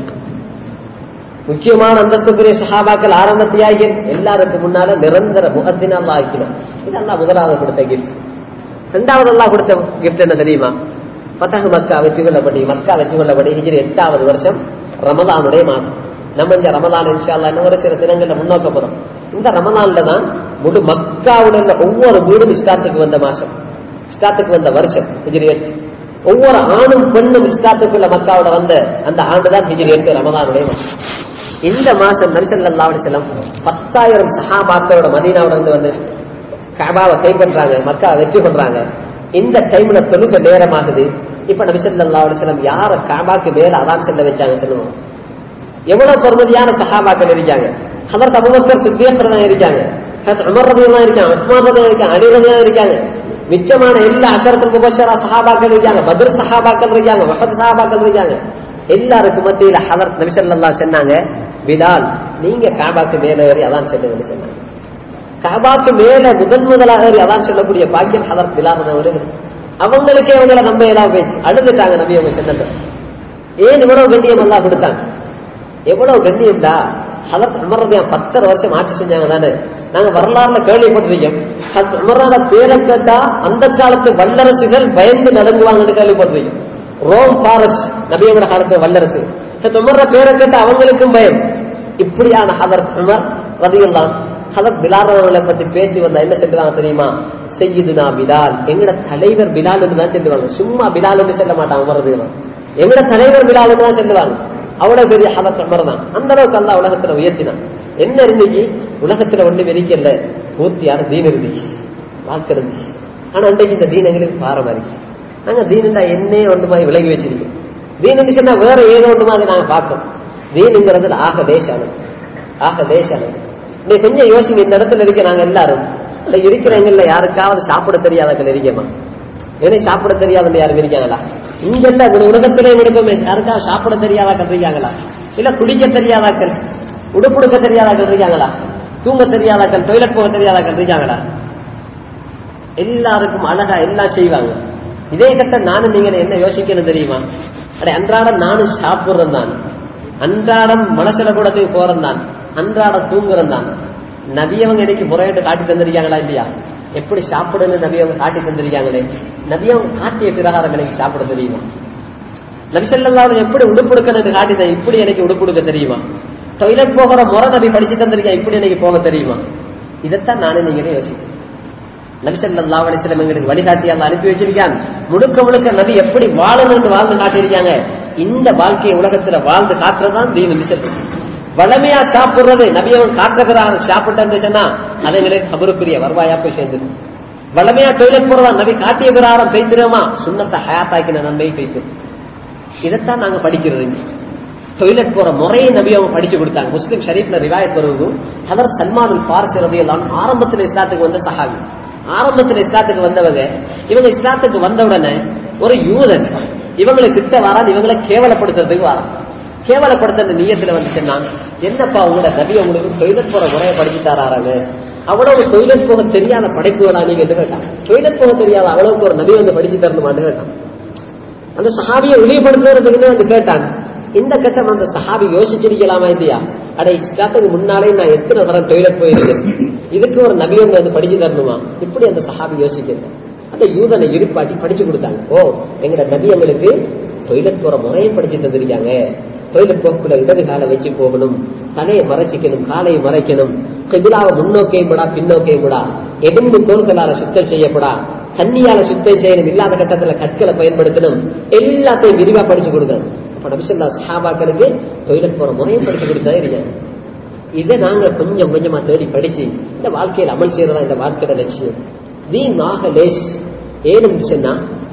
முக்கியமான அந்தஸ்துக்குரிய சஹாபாக்கள் ஆரம்பத்தியாகிய எல்லாருக்கும் முன்னால நிரந்தர முகத்தினால் ஆக்கினான் இதெல்லாம் முதலாவது கொடுத்த கிஃப்ட் ரெண்டாவது அல்லாஹ் கொடுத்த கிஃப்ட் என்ன தெரியுமா பத்தக மக்கா வெற்றி கொள்ளப்படி மக்கா வெற்றி கொள்ளப்படி ஹிஜ்ரி எட்டாவது வருஷம் ரமலானுடைய மாதம் நம்ம இந்த ரமலான் இன்ஷா அல்லாஹ் இன்னும் ஒரு சில தினங்கள்ல முன்னோக்க போறோம் இந்த ரமலான்ல தான் முழு மக்காவுடைய உள்ள ஒவ்வொரு வீடும் இஸ்லாத்துக்கு வந்த மாசம் இஸ்லாத்துக்கு வந்த வருஷம் ஹிஜ்ரி எட்டு ஒவ்வொரு ஆணும் பெண்ணும் இஸ்லாத்துக்குள்ள மக்காவோட வந்த அந்த ஆண்டு தான் ஹிஜ்ரி எட்டு ரமலானுடைய மாசம் இந்த மாசம் நரிசல்லா செல்லம் பத்தாயிரம் சஹாபாக்களோட மதீனாவோட இருந்து வந்து கபாவை கைப்பற்றாங்க மக்கா வெற்றி பண்றாங்க இந்த டைம்ல தொழுக நேரமாகுது இப்ப நபிசல்லா செல்லம் யார காபாக்கு மேல அதான் செல்ல வச்சாங்க சொல்லுவோம் எவ்வளவு பெருமதியான சஹாபாக்கள் இருக்காங்க ஹதரத் அபுபக்கர் சித்தியக்கர் இருக்காங்க ஹதரத் உமர் ரதியெல்லாம் இருக்காங்க உஸ்மான் ரதியா இருக்காங்க அலி ரதியா இருக்காங்க மிச்சமான எல்லா அசரத்து முபஷரா சஹாபாக்கள் இருக்காங்க பத்ர் சஹாபாக்கள் இருக்காங்க வஹத் சஹாபாக்கள் இருக்காங்க எல்லாருக்கும் மத்தியில ஹதரத் நபிசல்லா சொன்னாங்க பிலால் நீங்க காபாக்கு மேல ஏறி அதான் செல்லுங்கன்னு சொன்னாங்க காபாக்கு மேல முதன் முதலாக ஏறி அதான் சொல்லக்கூடிய பாக்கியம் ஹதரத் பிலால் அவர்கள் அவங்களுக்கே அவங்கள நம்ம எல்லாம் போய் அழுதுட்டாங்க நபி அவங்க சொன்னது ஏன் இவ்வளவு கண்ணியம் எல்லாம் கொடுத்தாங்க எவ்வளவு கண்ணியம்டா ஹதரத் உமர்றதையா பத்தரை வருஷம் ஆட்சி செஞ்சாங்க தானே நாங்க வரலாறுல கேள்விப்பட்டிருக்கோம் ஹதரத் உமர்றாத பேரை கேட்டா அந்த காலத்து வல்லரசுகள் பயந்து நடுங்குவாங்கன்னு கேள்விப்பட்டிருக்கோம் ரோம் பாரஸ் நபியோட காலத்து வல்லரசு ஹதரத் உமர்ற பேரை கேட்டா அவங்களுக்கும் பயம் இப்படியான ஹதரத் உமர் ரதியெல்லாம் ஹதரத் பிலால் அவர்களை பத்தி பேச்சு வந்தா என்ன சொல்லுவாங்க தெரியுமா செய்யுதுனா பிலால் எங்கட தலைவர் பிலால் என்று தான் சொல்லுவாங்க சும்மா பிலால் என்று சொல்ல மாட்டாங்க உமர் ரதியெல்லாம் எங்கட தலைவர் பிலால் என்று தான் சொல்லுவாங்க அவ்வளவு பெரிய ஹதரத் உமர் தான் அந்த அளவுக்கு அல்லா உலகத்துல உயர்த்தினான் என்ன இருந்துச்சு உலகத்துல ஒண்ணு வெறிக்கல பூர்த்தியான தீன் இருந்துச்சு வாழ்க்கை இருந்துச்சு ஆனா அன்றைக்கு இந்த தீன் எங்களுக்கு பாரமாரி நாங்க தீனுண்டா என்னே ஒன்று மாதிரி விலகி வச்சிருக்கோம் தீன் இருந்துச்சுன்னா வேற ஏதோ ஒன்று மாதிரி நாங்க பார்க்கணும் தீனுங்கிறது ஆக தேசானது ஆக தேசானது நீ கொஞ்சம் யோசிங்க இந்த இடத்துல இருக்க நாங்க எல்லாரும் இந்த இருக்கிறவங்கல்ல யாருக்காவது சாப்பிட தெரியாதவர்கள் இருக்கமா ஏன்னா சாப்பிட தெரியாதவங்க யாரும் இருக்காங்களா இங்க இல்ல ஒரு உலகத்திலே விடுப்போமே யாருக்காவது சாப்பிட தெரியாதாக்கள் இருக்காங்களா இல்ல குடிக்க தெரியாதாக்கள் உடுப்புடுக்க தெரியாதாக்கள் இருக்காங்களா தூங்க தெரியாதாக்கள் டொய்லெட் போக தெரியாதாக்கள் இருக்காங்களா எல்லாருக்கும் அழகா எல்லாம் செய்வாங்க இதே கட்ட நானும் நீங்க என்ன யோசிக்கணும் தெரியுமா அடே அன்றாடம் நானும் சாப்பிடுறேன் தான் அன்றாடம் மனசுல கூடத்துக்கு போறேன் தான் அன்றாடம் தூங்குறேன் தான் நபியவங்க இன்னைக்கு முறையிட்டு காட்டி தந்திருக்காங்களா இல்லையா எப்படி சாப்பிடுன்னு நபியவங்க காட்டி தந்திருக்காங்களே நபியவங்க காட்டிய பிரகாரம் எனக்கு சாப்பிட தெரியுமா நபிசல்லாவும் எப்படி உடுப்புடுக்கன்னு காட்டி தந்தேன் இப்படி எனக்கு உடுப்புடுக்க தெரியுமா டொய்லெட் போகிற முறை நபி படிச்சு தந்திருக்கேன் இப்படி எனக்கு போக தெரியுமா இதைத்தான் நானே நீங்களே யோசிக்கிறேன் நபிசல்லா அலிஸ்லம் எங்களுக்கு வழிகாட்டியால் அனுப்பி வச்சிருக்காங்க முழுக்க முழுக்க நபி எப்படி வாழணும்னு வாழ்ந்து காட்டியிருக்காங்க இந்த வாழ்க்கையை உலகத்துல வாழ்ந்து காட்டுறதுதான் தீன் மிசல் வளமையா சாப்பிடுறது நபி அவன் காட்டுகிறார் சாப்பிட்டு சொன்னா அதை எங்களுக்கு கபருக்குரிய வருவாயா போய் சேர்ந்தது வளமையா டொய்லெட் போறதா நபி காட்டிய பிரகாரம் பெய்திரமா சுண்ணத்தை ஹயாத்தாக்கின நன்மை பெய்து இதைத்தான் நாங்க படிக்கிறது டொய்லெட் போற முறையை நபி அவங்க படிச்சு கொடுத்தாங்க முஸ்லிம் ஷரீப்ல ரிவாயத் வருவதும் ஹதரத் சல்மான் பாரஸ் ரவி எல்லாம் ஆரம்பத்தில் இஸ்லாத்துக்கு வந்த சஹாபி ஆரம்பத்தில் இஸ்லாத்துக்கு வந்தவங்க இவங்க இஸ்லாத்துக்கு வந்த உடனே ஒரு யூதன் இவங்களை திட்ட வரான் இவங்களை கேவலப்படுத்துறதுக்கு வரான் கேவலப்படுத்துற நீயத்துல வந்து சொன்னான் என்னப்பா உங்களோட நபி உங்களுக்கு டொய்லெட் போற முறையை படிச்சு தராங்க அவ்வளவு டொய்லெட் போக தெரியாத படைப்புகளா நீங்க என்று கேட்டான் டொய்லெட் போக தெரியாத அவ்வளவுக்கு ஒரு நபி வந்து படிச்சு தரணுமான்னு கேட்டான் அந்த சஹாபியை இழிவுபடுத்துறதுக்குன்னு வந்து கேட்டான் இந்த கட்டம் அந்த சஹாபி யோசிச்சிருக்கலாமா இல்லையா அட இஸ்லாத்துக்கு முன்னாலே நான் எத்தனை தரம் டொய்லெட் போயிருக்கேன் இதுக்கு ஒரு நபி வந்து வந்து படிச்சு தரணுமா இப்படி அந்த சஹாபி யோசிக்கிறது அந்த யூதனை இருப்பாட்டி படிச்சு கொடுத்தாங்க ஓ எங்கட நபி எங்களுக்கு டொய்லெட் போற முறையை படிச்சு தந்திருக்காங்க டொய்லெட் போக்குள்ள இடது காலை வச்சு போகணும் தலையை மறைச்சிக்கணும் காலையை மறைக்கணும் கிபிலாவை முன்னோக்கையும் விடா பின்னோக்கையும் விடா எலும்பு தோள்களால சுத்தம் செய்யப்படா தண்ணியால சுத்தம் செய்யணும் இல்லாத கட்டத்துல கற்களை பயன்படுத்தணும் எல்லாத்தையும் விரிவா படிச்சு கொடுக்கணும் அப்ப நபிசல்லா சஹாபாக்களுக்கு டொய்லெட் போற முறையும் படிச்சு கொடுத்தா இருக்காங்க இதை நாங்க கொஞ்சம் கொஞ்சமா தேடி படிச்சு இந்த வாழ்க்கையில் அமல் செய்யறதா இந்த வாழ்க்கையோட லட்சியம் வீணாக லேஸ் ஏன்னு சொன்னா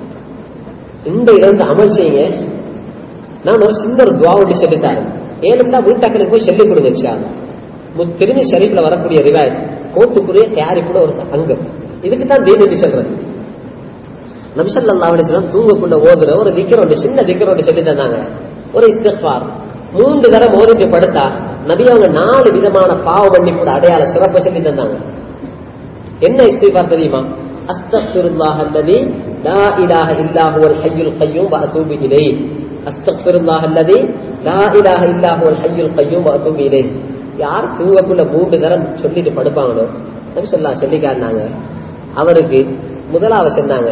இந்த இருந்து அமல் செய்யுங்க நான் ஒரு சின்ன ஒரு துவா ஒன்று சொல்லித்தாரேன் ஏழுந்தா வீட்டாக்களுக்கு போய் சொல்லிக் கொடுங்க இன்ஷா அல்லாஹ். திரும்பி ஷரீஃப்ல வரக்கூடிய ரிவாயத் கோத்துக்குரிய தயாரிப்புல ஒரு அங்கம் இதுக்கு தான் தீனி சொல்றது நபிசல்லா அலிஸ்லாம் தூங்கக்குள்ள ஓதுற ஒரு திக்கர் ஒன்று சின்ன திக்கர் ஒன்று சொல்லி தந்தாங்க ஒரு இஸ்திஃபார் மூன்று தரம் ஓதிட்டு படுத்தா நபி அவங்க நாலு விதமான பாவ மன்னிப்போட அடையாள சிறப்பை சொல்லி தந்தாங்க என்ன இஸ்திஃபார் தெரியுமா அஸ்தக்ஃபிருல்லாஹ் அல்லதி லா இலாஹ இல்லா ஹுவல் ஹய்யுல் கய்யூம் வ அதூபு இலைஹ் அஸ்தக்ஃபிருல்லாஹ் அல்லதி லா இலாஹ இல்லா ஹுவல் ஹய்யுல் கய்யூம் வ அதூபு இலைஹ் யார் தூங்கக்குள்ள மூன்று தரம் சொல்லிட்டு படுப்பாங்களோ நபி சொல்லா சொல்லி காட்டினாங்க அவருக்கு முதலாவது சொன்னாங்க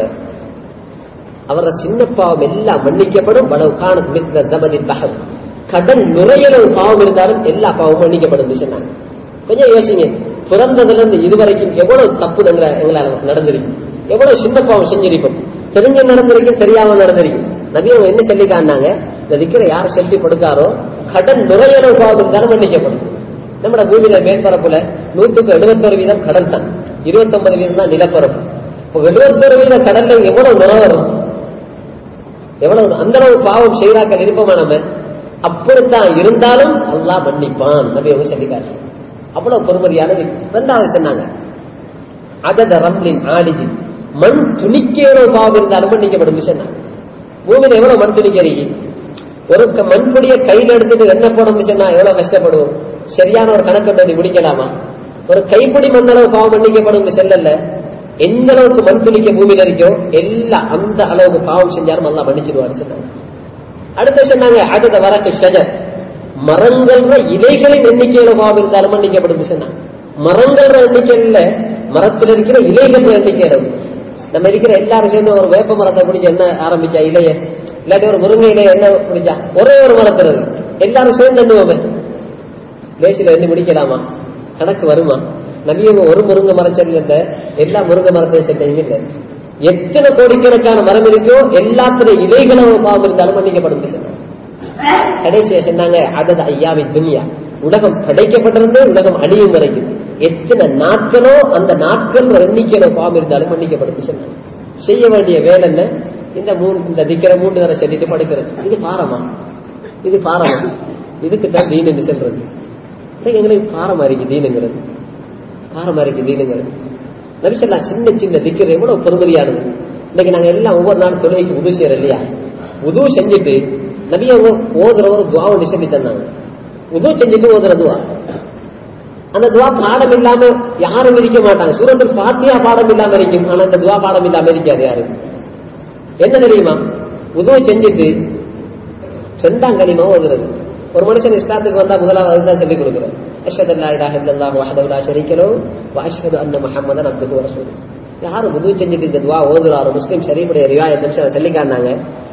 அவர சின்ன பாவம் எல்லாம் மன்னிக்கப்படும் வளவு காண மித்ர ஜபதின் பகல் கடல் நுரையளவு பாவம் இருந்தாலும் எல்லா பாவமும் மன்னிக்கப்படும் சொன்னாங்க கொஞ்சம் யோசிங்க பிறந்ததுல இருந்து இதுவரைக்கும் எவ்வளவு தப்பு எங்களை எங்களால நடந்திருக்கு எவ்வளவு சின்ன பாவம் செஞ்சிருப்போம் தெரிஞ்ச நடந்திருக்கும் தெரியாம நடந்திருக்கும் நபி அவங்க என்ன சொல்லி காட்டினாங்க இந்த விக்கிற யார் செலுத்தி கொடுக்காரோ கடல் நுரையளவு பாவம் இருந்தாலும் மன்னிக்கப்படும் நம்மட பூமியில மேற்பரப்புல நூத்துக்கு எழுபத்தொரு வீதம் கடல் தான் இருபத்தொன்பது வீதம் தான் நிலப்பரப்பு இப்போ எழுபத்தொரு வீத கடல்ல எவ்வளவு நுரை வரும் எவ்வளவு அந்த அளவு பாவம் செய்தாக்கள் இருப்போமா நம்ம அப்படித்தான் இருந்தாலும் அல்லாஹ் மன்னிப்பான் நபி அவங்க சொல்லிக்காரு அவ்வளவு பொறுமதியானது ரெண்டாவது சொன்னாங்க அதத ரம்லின் ஆலிஜி மண் துணிக்க எவ்வளவு பாவம் இருந்தாலும் மன்னிக்கப்படும் சொன்னாங்க பூமியில எவ்வளவு மண் துணிக்கிறீங்க ஒரு க- மண்புடிய கையில எடுத்துட்டு என்ன போடணும் சொன்னா எவ்வளவு கஷ்டப்படுவோம் சரியான ஒரு கணக்கு பண்ணி முடிக்கலாமா ஒரு கைப்பிடி மண்ணளவு பாவம் மன்னிக்கப்படும் செல்லல்ல எந்த அளவுக்கு மண் துணிக்க பூமியில இருக்கோ எல்லாம் அந்த அளவுக்கு பாவம் செஞ்சாலும் நல்லா மன்னிச்சிருவாரு சொன்னாங்க அடுத்து சொன்னாங்க அடுத்த வரக்கு ஷஜர் மரங்கள்ற இலைகளின் எண்ணிக்கையில பாவம் இருந்தாலும் மன்னிக்கப்படும் சொன்னாங்க மரங்கள்ற எண்ணிக்கையில மரத்துல இருக்கிற இலைகள் எண்ணிக்கையில நம்ம இருக்கிற எல்லாரும் சேர்ந்து ஒரு வேப்ப மரத்தை பிடிச்சி என்ன ஆரம்பிச்சா இலைய இல்லாட்டி ஒரு முருங்கை இலைய என்ன பிடிச்சா ஒரே ஒரு மரத்துல இருக்கு எல்லாரும் சேர்ந்து எண்ணுவோமே லேசில எண்ணி முடிக்கலாமா கணக்கு வருமா நபியவங்க ஒரு முருங்கை மரச்சல் இல்ல எல்லா முருங்கை மரத்தையும் செட்டையும் இல்லை எத்தனை கோடிக்கணக்கான மரம் இருக்கோ எல்லாத்துல இலைகளும் பாவம் இருந்தாலும் மன்னிக்கப்படும் சொன்னாங்க கடைசியா சொன்னாங்க அதது ஐயாவை துனியா உலகம் படைக்கப்பட்டிருந்து உலகம் அழியும் வரைக்கும் எத்தனை நாட்களோ அந்த நாட்கள் எண்ணிக்கையில பாவம் இருந்தாலும் மன்னிக்கப்படும் சொன்னாங்க செய்ய வேண்டிய வேலை என்ன இந்த மூணு இந்த திக்கிற மூன்று தர சொல்லிட்டு படுக்கிறது இது பாரமா இது பாரமா இதுக்கு தான் தீனு சொல்றது இன்னைக்கு எங்களுக்கு பாரமா இருக்கு தீனுங்கிறது பாரமா இருக்கு தீனுங்கிறது நபிசல்லா சின்ன சின்ன திக்கிற எவ்வளவு பொறுமதியானது இன்னைக்கு நாங்க எல்லாம் ஒவ்வொரு நாள் தொழுகைக்கு உதவு செய்யறோம் இல்லையா உதவு செஞ்சுட்டு நபி அவங்க ஓதுற ஒரு துவா ஒன்று சொல்லி தந்தாங்க உதவு செஞ்சுட்டு ஓதுற துவா அந்த துவா பாடம் இல்லாம யாரும் இருக்க மாட்டாங்க சூரத்தில் பாத்தியா பாடம் இல்லாம இருக்கும் ஆனா அந்த துவா பாடம் இல்லாம இருக்காது யாரும் என்ன தெரியுமா உதவு செஞ்சுட்டு ரெண்டாம் களிமா ஓதுறது ஒரு மனுஷன் இஸ்லாத்துக்கு வந்தா முதலாவது அதுதான் சொல்லிக் கொடுக்குறோம் அஷ்ஹது அல்லா இலாஹ இல்லல்லாஹு வஹ்தஹு லா ஷரீக லஹு வ அஷ்ஹது அன்ன முஹம்மதன் அப்துஹு வ ரசூலுஹு யார் உது செஞ்சுட்டு இந்த துவா ஓதுறாரோ முஸ்லிம் ஷரீஃபுடைய ரிவாயத் நிமிஷம் சொல்லி காட்டினாங்க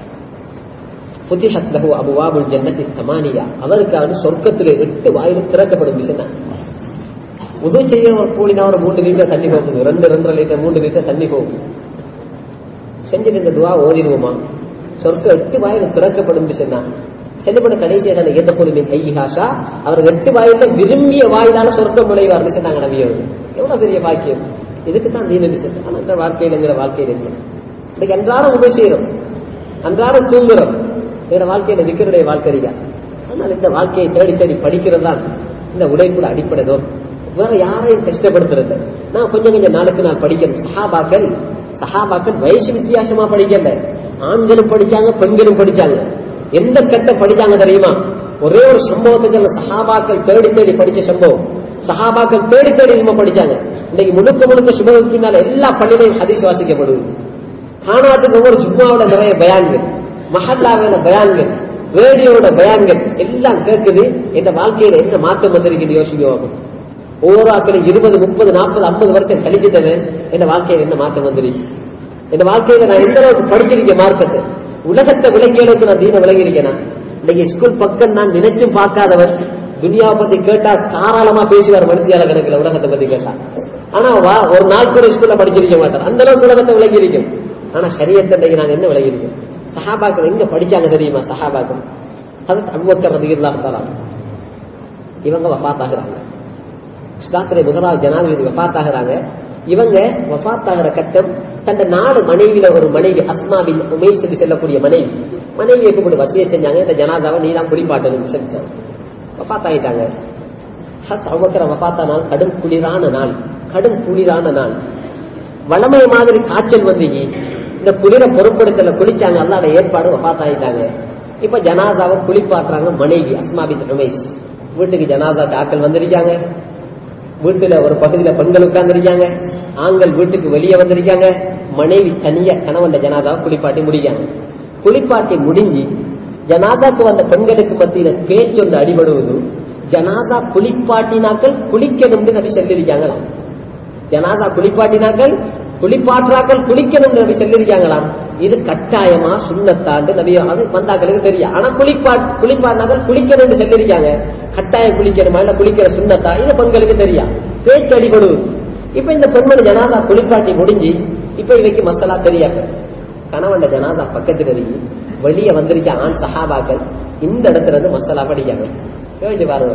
புத்திஹத் லஹு அபுவாபுல் ஜன்னத்தி தமானியா அவருக்கு அவன் சொர்க்கத்தில் எட்டு வாயில் திறக்கப்படும் சொன்னாங்க உது செய்ய ஒரு கூலினா ஒரு மூன்று லிட்டர் தண்ணி போகுது ரெண்டு ரெண்டரை லிட்டர் மூன்று லிட்டர் தண்ணி போகும் செஞ்சுட்டு இந்த துவா ஓதிடுவோமா சொர்க்க எட்டு வாயில் திறக்கப்படும் சொன்னா செல்லப்பட கடைசியாக சொன்ன எந்த பொருளின் கைஹாஷா அவர் எட்டு வாயில விரும்பிய வாயிலால சொர்க்கம் நுழைவார்னு சொன்னாங்க நபியவர் எவ்வளவு பெரிய பாக்கியம் இதுக்கு தான் தீனு சொன்ன ஆனா இந்த வாழ்க்கையிலங்கிற வாழ்க்கையில் இல்லை இன்னைக்கு அன்றாடம் உபயோக செய்யறோம் அன்றாடம் தூங்குறோம் எங்களோட வாழ்க்கையில விற்கிறடைய வாழ்க்கை இருக்கா அதனால இந்த வாழ்க்கையை தேடி தேடி படிக்கிறது தான் இந்த உழைப்புல அடிப்படை நோக்கம் வேற யாரையும் கஷ்டப்படுத்துறது நான் கொஞ்சம் கொஞ்சம் நாளுக்கு நான் படிக்கணும் சஹாபாக்கள் சஹாபாக்கள் வயசு வித்தியாசமா படிக்கல ஆண்களும் படிச்சாங்க பெண்களும் படிச்சாங்க எந்த கட்ட படிச்சாங்க தெரியுமா ஒரே ஒரு சம்பவத்தை சொல்ல சஹாபாக்கள் தேடி தேடி படிச்ச சம்பவம் சஹாபாக்கள் தேடி தேடி நம்ம படிச்சாங்க இன்னைக்கு முழுக்க முழுக்க சுபவுக்கு பின்னால எல்லா பள்ளியிலையும் ஹதீஸ் வாசிக்கப்படுது காணாத்துக்கு ஒவ்வொரு ஜும்மாவோட நிறைய பயான்கள் மஹல்லாவோட பயான்கள் ரேடியோட பயான்கள் எல்லாம் கேட்குது இந்த வாழ்க்கையில என்ன மாற்றம் வந்திருக்குன்னு யோசிக்குவாங்க ஒவ்வொரு ஆக்களும் இருபது முப்பது நாற்பது ஐம்பது வருஷம் கழிச்சுட்டேன் என் வாழ்க்கையில என்ன மாற்றம் வந்துருக்கு என் வாழ்க்கையில நான் எந்த அளவுக்கு படிச்சிருக்கேன் மார்க்கத்தை உலகத்தை விளங்கிய அளவுக்கு நான் தீன விளங்கியிருக்கேனா இன்னைக்கு ஸ்கூல் பக்கம் நான் நினைச்சும் பார்க்காதவர் துனியாவை பத்தி கேட்டா தாராளமா பேசுவார் மனுஷியால கணக்குல உலகத்தை பத்தி கேட்டா ஆனா வா ஒரு நாள் கூட ஸ்கூல்ல படிச்சிருக்க மாட்டார் அந்த அளவுக்கு உலகத்தை விளங்கி இருக்கும் ஆனா சரியத்தை இன்னைக்கு நாங்க என்ன விளங்கி இருக்கோம் சஹாபாக்கள் எங்க படிச்சாங்க தெரியுமா சஹாபாக்கள் அது அபுபக்கர் ரதியல்லாஹு தஆலா இவங்க வஃபாத் ஆகுறாங்க இஸ்லாத்திலே முதலாவது ஜனாதிபதி வஃபாத் ஆகுறாங்க இவங்க வஃபாத் ஆகிற கட்டம் தந்த நாலு மனைவியில ஒரு மனைவி அஸ்மாபின் உமேஸ் என்று சொல்லக்கூடிய மனைவி மனைவியை கூப்பிட்டு வசிய செஞ்சாங்க இந்த ஜனாதாவை நீ தான் குடிப்பாட்டணும் செஞ்சாங்க வஃபாத் ஆயிட்டாங்க ஹத் அவ்வக்கர வஃபாத்தா நாள் கடும் குளிரான நாள் கடும் குளிரான நாள் வளமை மாதிரி காய்ச்சல் வந்தீங்க இந்த குளிர பொருட்படுத்தல குளிச்சாங்க அல்லாத ஏற்பாடு வஃபாத் ஆயிட்டாங்க இப்ப ஜனாதாவை குளிப்பாட்டுறாங்க மனைவி அஸ்மாபின் உமேஸ் வீட்டுக்கு ஜனாதாக்கு ஆட்கள் வந்திருக்காங்க வீட்டுல ஒரு பகுதியில பெண்கள் உட்கார்ந்திருக்காங்க ஆண்கள் வீட்டுக்கு வெளியே வந்திருக்காங்க மனைவி தனியா கணவன் ஜனாதாவை குளிப்பாட்டி முடிக்காங்க குளிப்பாட்டி முடிஞ்சு ஜனாதாக்கு வந்த பெண்களுக்கு மத்தியில பேச்சொன்று அடிபடுவது ஜனாதா குளிப்பாட்டினாக்கள் குளிக்கணும்னு நபி சொல்லியிருக்காங்களாம் ஜனாதா குளிப்பாட்டினாக்கள் குளிப்பாற்றாக்கள் குளிக்கணும் நபி சொல்லியிருக்காங்களாம் இது கட்டாயமா சுண்ணத்தாண்டு நபி அது வந்தாக்களுக்கு தெரியும் ஆனா குளிப்பாட் குளிப்பாட்டினாக்கள் குளிக்கணும்னு சொல்லியிருக்காங்க கட்டாயம் குளிக்கணுமா இல்ல குளிக்கிற சுண்ணத்தா இது பெண்களுக்கு தெரியா பேச்சு அடிபடுவது இப்ப இந்த பெண்மணி ஜனாதா குளிப்பாட்டி முடிஞ்சு இப்ப இவைக்கு மசாலா தெரியாது கணவன் ஜனாதா பக்கத்துல இருக்கு வெளியே வந்திருக்க ஆண் சஹாபாக்கள் இந்த இடத்துல இருந்து மசாலா படிக்காங்க யோசிச்சு பாருங்க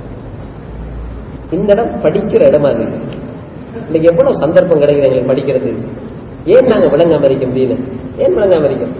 இந்த இடம் படிக்கிற இடமா இருக்கு இன்னைக்கு எவ்வளவு சந்தர்ப்பம் கிடைக்குது எங்களுக்கு படிக்கிறது ஏன் நாங்க விளங்காம இருக்க முடியல ஏன் விளங்காம இருக்கோம்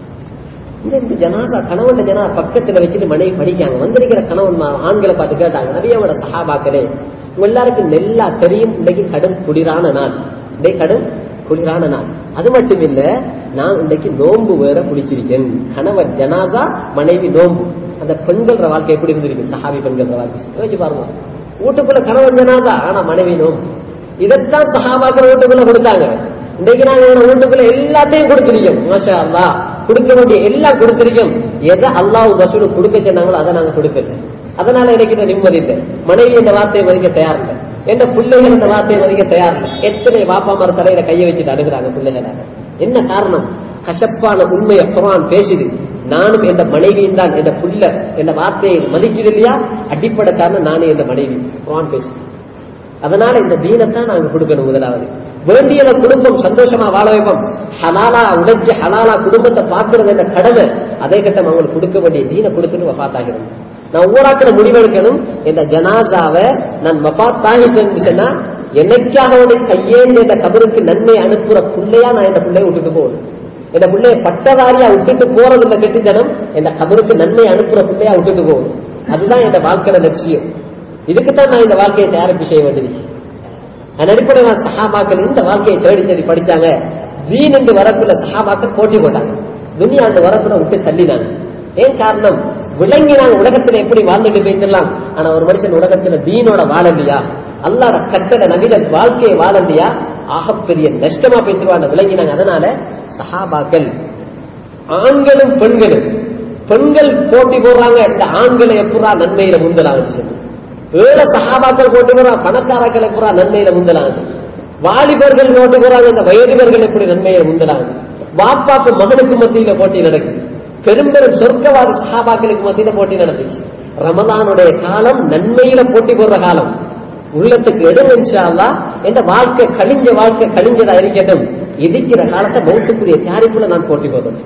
இந்த இந்த ஜனாதா கணவன் ஜனா பக்கத்துல வச்சுட்டு மனைவி படிக்காங்க வந்திருக்கிற கணவன் மா- ஆண்களை பார்த்து கேட்டாங்க நபியோட சஹாபாக்களே உங்க எல்லாருக்கும் நெல்லா தெரியும் இன்னைக்கு கடும் குளிரான நாள் இன்னைக்கு கடும் குளிரான நாள் அது மட்டும் இல்ல நான் இன்னைக்கு நோன்பு வேற குடிச்சிருக்கேன் கணவர் ஜனாதா மனைவி நோன்பு அந்த பெண்கள வாழ்க்கை எப்படி இருந்திருக்கு சஹாபி பெண்கள வாழ்க்கை யோசிச்சு பாருங்க வீட்டுக்குள்ள கணவன் ஜனாதா ஆனா மனைவி நோன்பு இதைத்தான் சஹாபாக்கள் வீட்டுக்குள்ள கொடுத்தாங்க இன்னைக்கு நாங்க எங்க வீட்டுக்குள்ள எல்லாத்தையும் கொடுத்திருக்கோம் மாஷா அல்லாஹ் கொடுக்க வேண்டிய எல்லாம் கொடுத்திருக்கோம் எதை அல்லாஹ் ரசூலும் கொடுக்க சொன்னாங்களோ அதை நாங்க கொடுக்கல அதனால எனக்கு இந்த நிம்மதி இல்லை மனைவி இந்த வார்த்தையை மதிக்க தயார் இல்லை எந்த பிள்ளைகள் இந்த வார்த்தையை மதிக்க தயார் இல்லை எத்தனை வாப்பா மர தலையில கையை வச்சுட்டு அணுகிறாங்க பிள்ளைகளாக என்ன காரணம் கசப்பான உண்மையை குரான் பேசுது நானும் எந்த மனைவியும் தான் எந்த புள்ள என்ற வார்த்தையை மதிக்குது இல்லையா அடிப்படை காரணம் நானும் எந்த மனைவி குரான் பேசுது அதனால இந்த தீனத்தான் நாங்க கொடுக்கணும் முதலாவது வேண்டியத குடும்பம் சந்தோஷமா வாழ வைப்போம் ஹலாலா உழைச்சு ஹலாலா குடும்பத்தை பார்க்கறது என்ற கடமை அதே கட்டம் அவங்களுக்கு கொடுக்க வேண்டிய தீனை கொடுத்துட்டு வஃபாத்தாகிறது நான் ஊராக்கிற முடிவெடுக்கணும் இந்த ஜனாதாவை நான் வஃபாத்தாகிட்டேன்னு சொன்னா என்னைக்காக வேண்டிய கையேந்தி இந்த கபருக்கு நன்மை அனுப்புற பிள்ளையா நான் இந்த பிள்ளைய விட்டுட்டு போகணும் இந்த பிள்ளைய பட்டதாரியா விட்டுட்டு போறது இல்ல கெட்டித்தனம் இந்த கபருக்கு நன்மை அனுப்புற பிள்ளையா விட்டுட்டு போகணும் அதுதான் இந்த வாழ்க்கையோட லட்சியம் இதுக்குத்தான் நான் இந்த வாழ்க்கையை தயாரிப்பு செய்ய வேண்டியது அதன் அடிப்படையில் நான் சஹாபாக்கள் இந்த வாழ்க்கையை தேடி தேடி படிச்சாங்க தீன் என்று வரக்குள்ள சஹாபாக்கள் போட்டி போட்டாங்க துனியா அந்த வரக்குள்ள விட்டு தள்ளினாங்க ஏன் காரணம் விளங்கினாங்க உலகத்துல எப்படி வாழ்ந்துட்டு போயிடலாம் ஆனா ஒரு மனுஷன் உலகத்துல தீனோட வாழலையா அல்லாட கட்டளை நவீன வாழ்க்கையை வாழலையா ஆகப்பெரிய நஷ்டமா போயிட்டுருவாங்க விளங்கினாங்க அதனால சஹாபாக்கள் ஆண்களும் பெண்களும் பெண்கள் போட்டி போடுறாங்க இந்த ஆண்களை எப்படா நன்மையில முந்தலாங்கன்னு சொல்லி ஏழை சகாபாக்கள் போட்டி போடுறாங்க பணக்காரர்கள் எப்படா நன்மையில முந்தலாங்க வாலிபர்கள் போட்டி போடுறாங்க இந்த வயதிபர்கள் எப்படி நன்மையில முந்தலாங்க வாப்பாக்கு மகனுக்கு மத்தியில போட்டி நடக்குது பெரும் பெரும் சொர்க்கவாதி சகாபாக்களுக்கு மத்தியில போட்டி நடந்துச்சு ரமதானுடைய காலம் நன்மையில போட்டி போடுற காலம் உள்ளத்துக்கு இடம் இன்ஷால்லா எந்த வாழ்க்கை கழிஞ்ச வாழ்க்கை கழிஞ்சதா இருக்கட்டும் இருக்கிற காலத்தை மௌத்துக்குரிய தயாரிப்புல நான் போட்டி போடுறேன்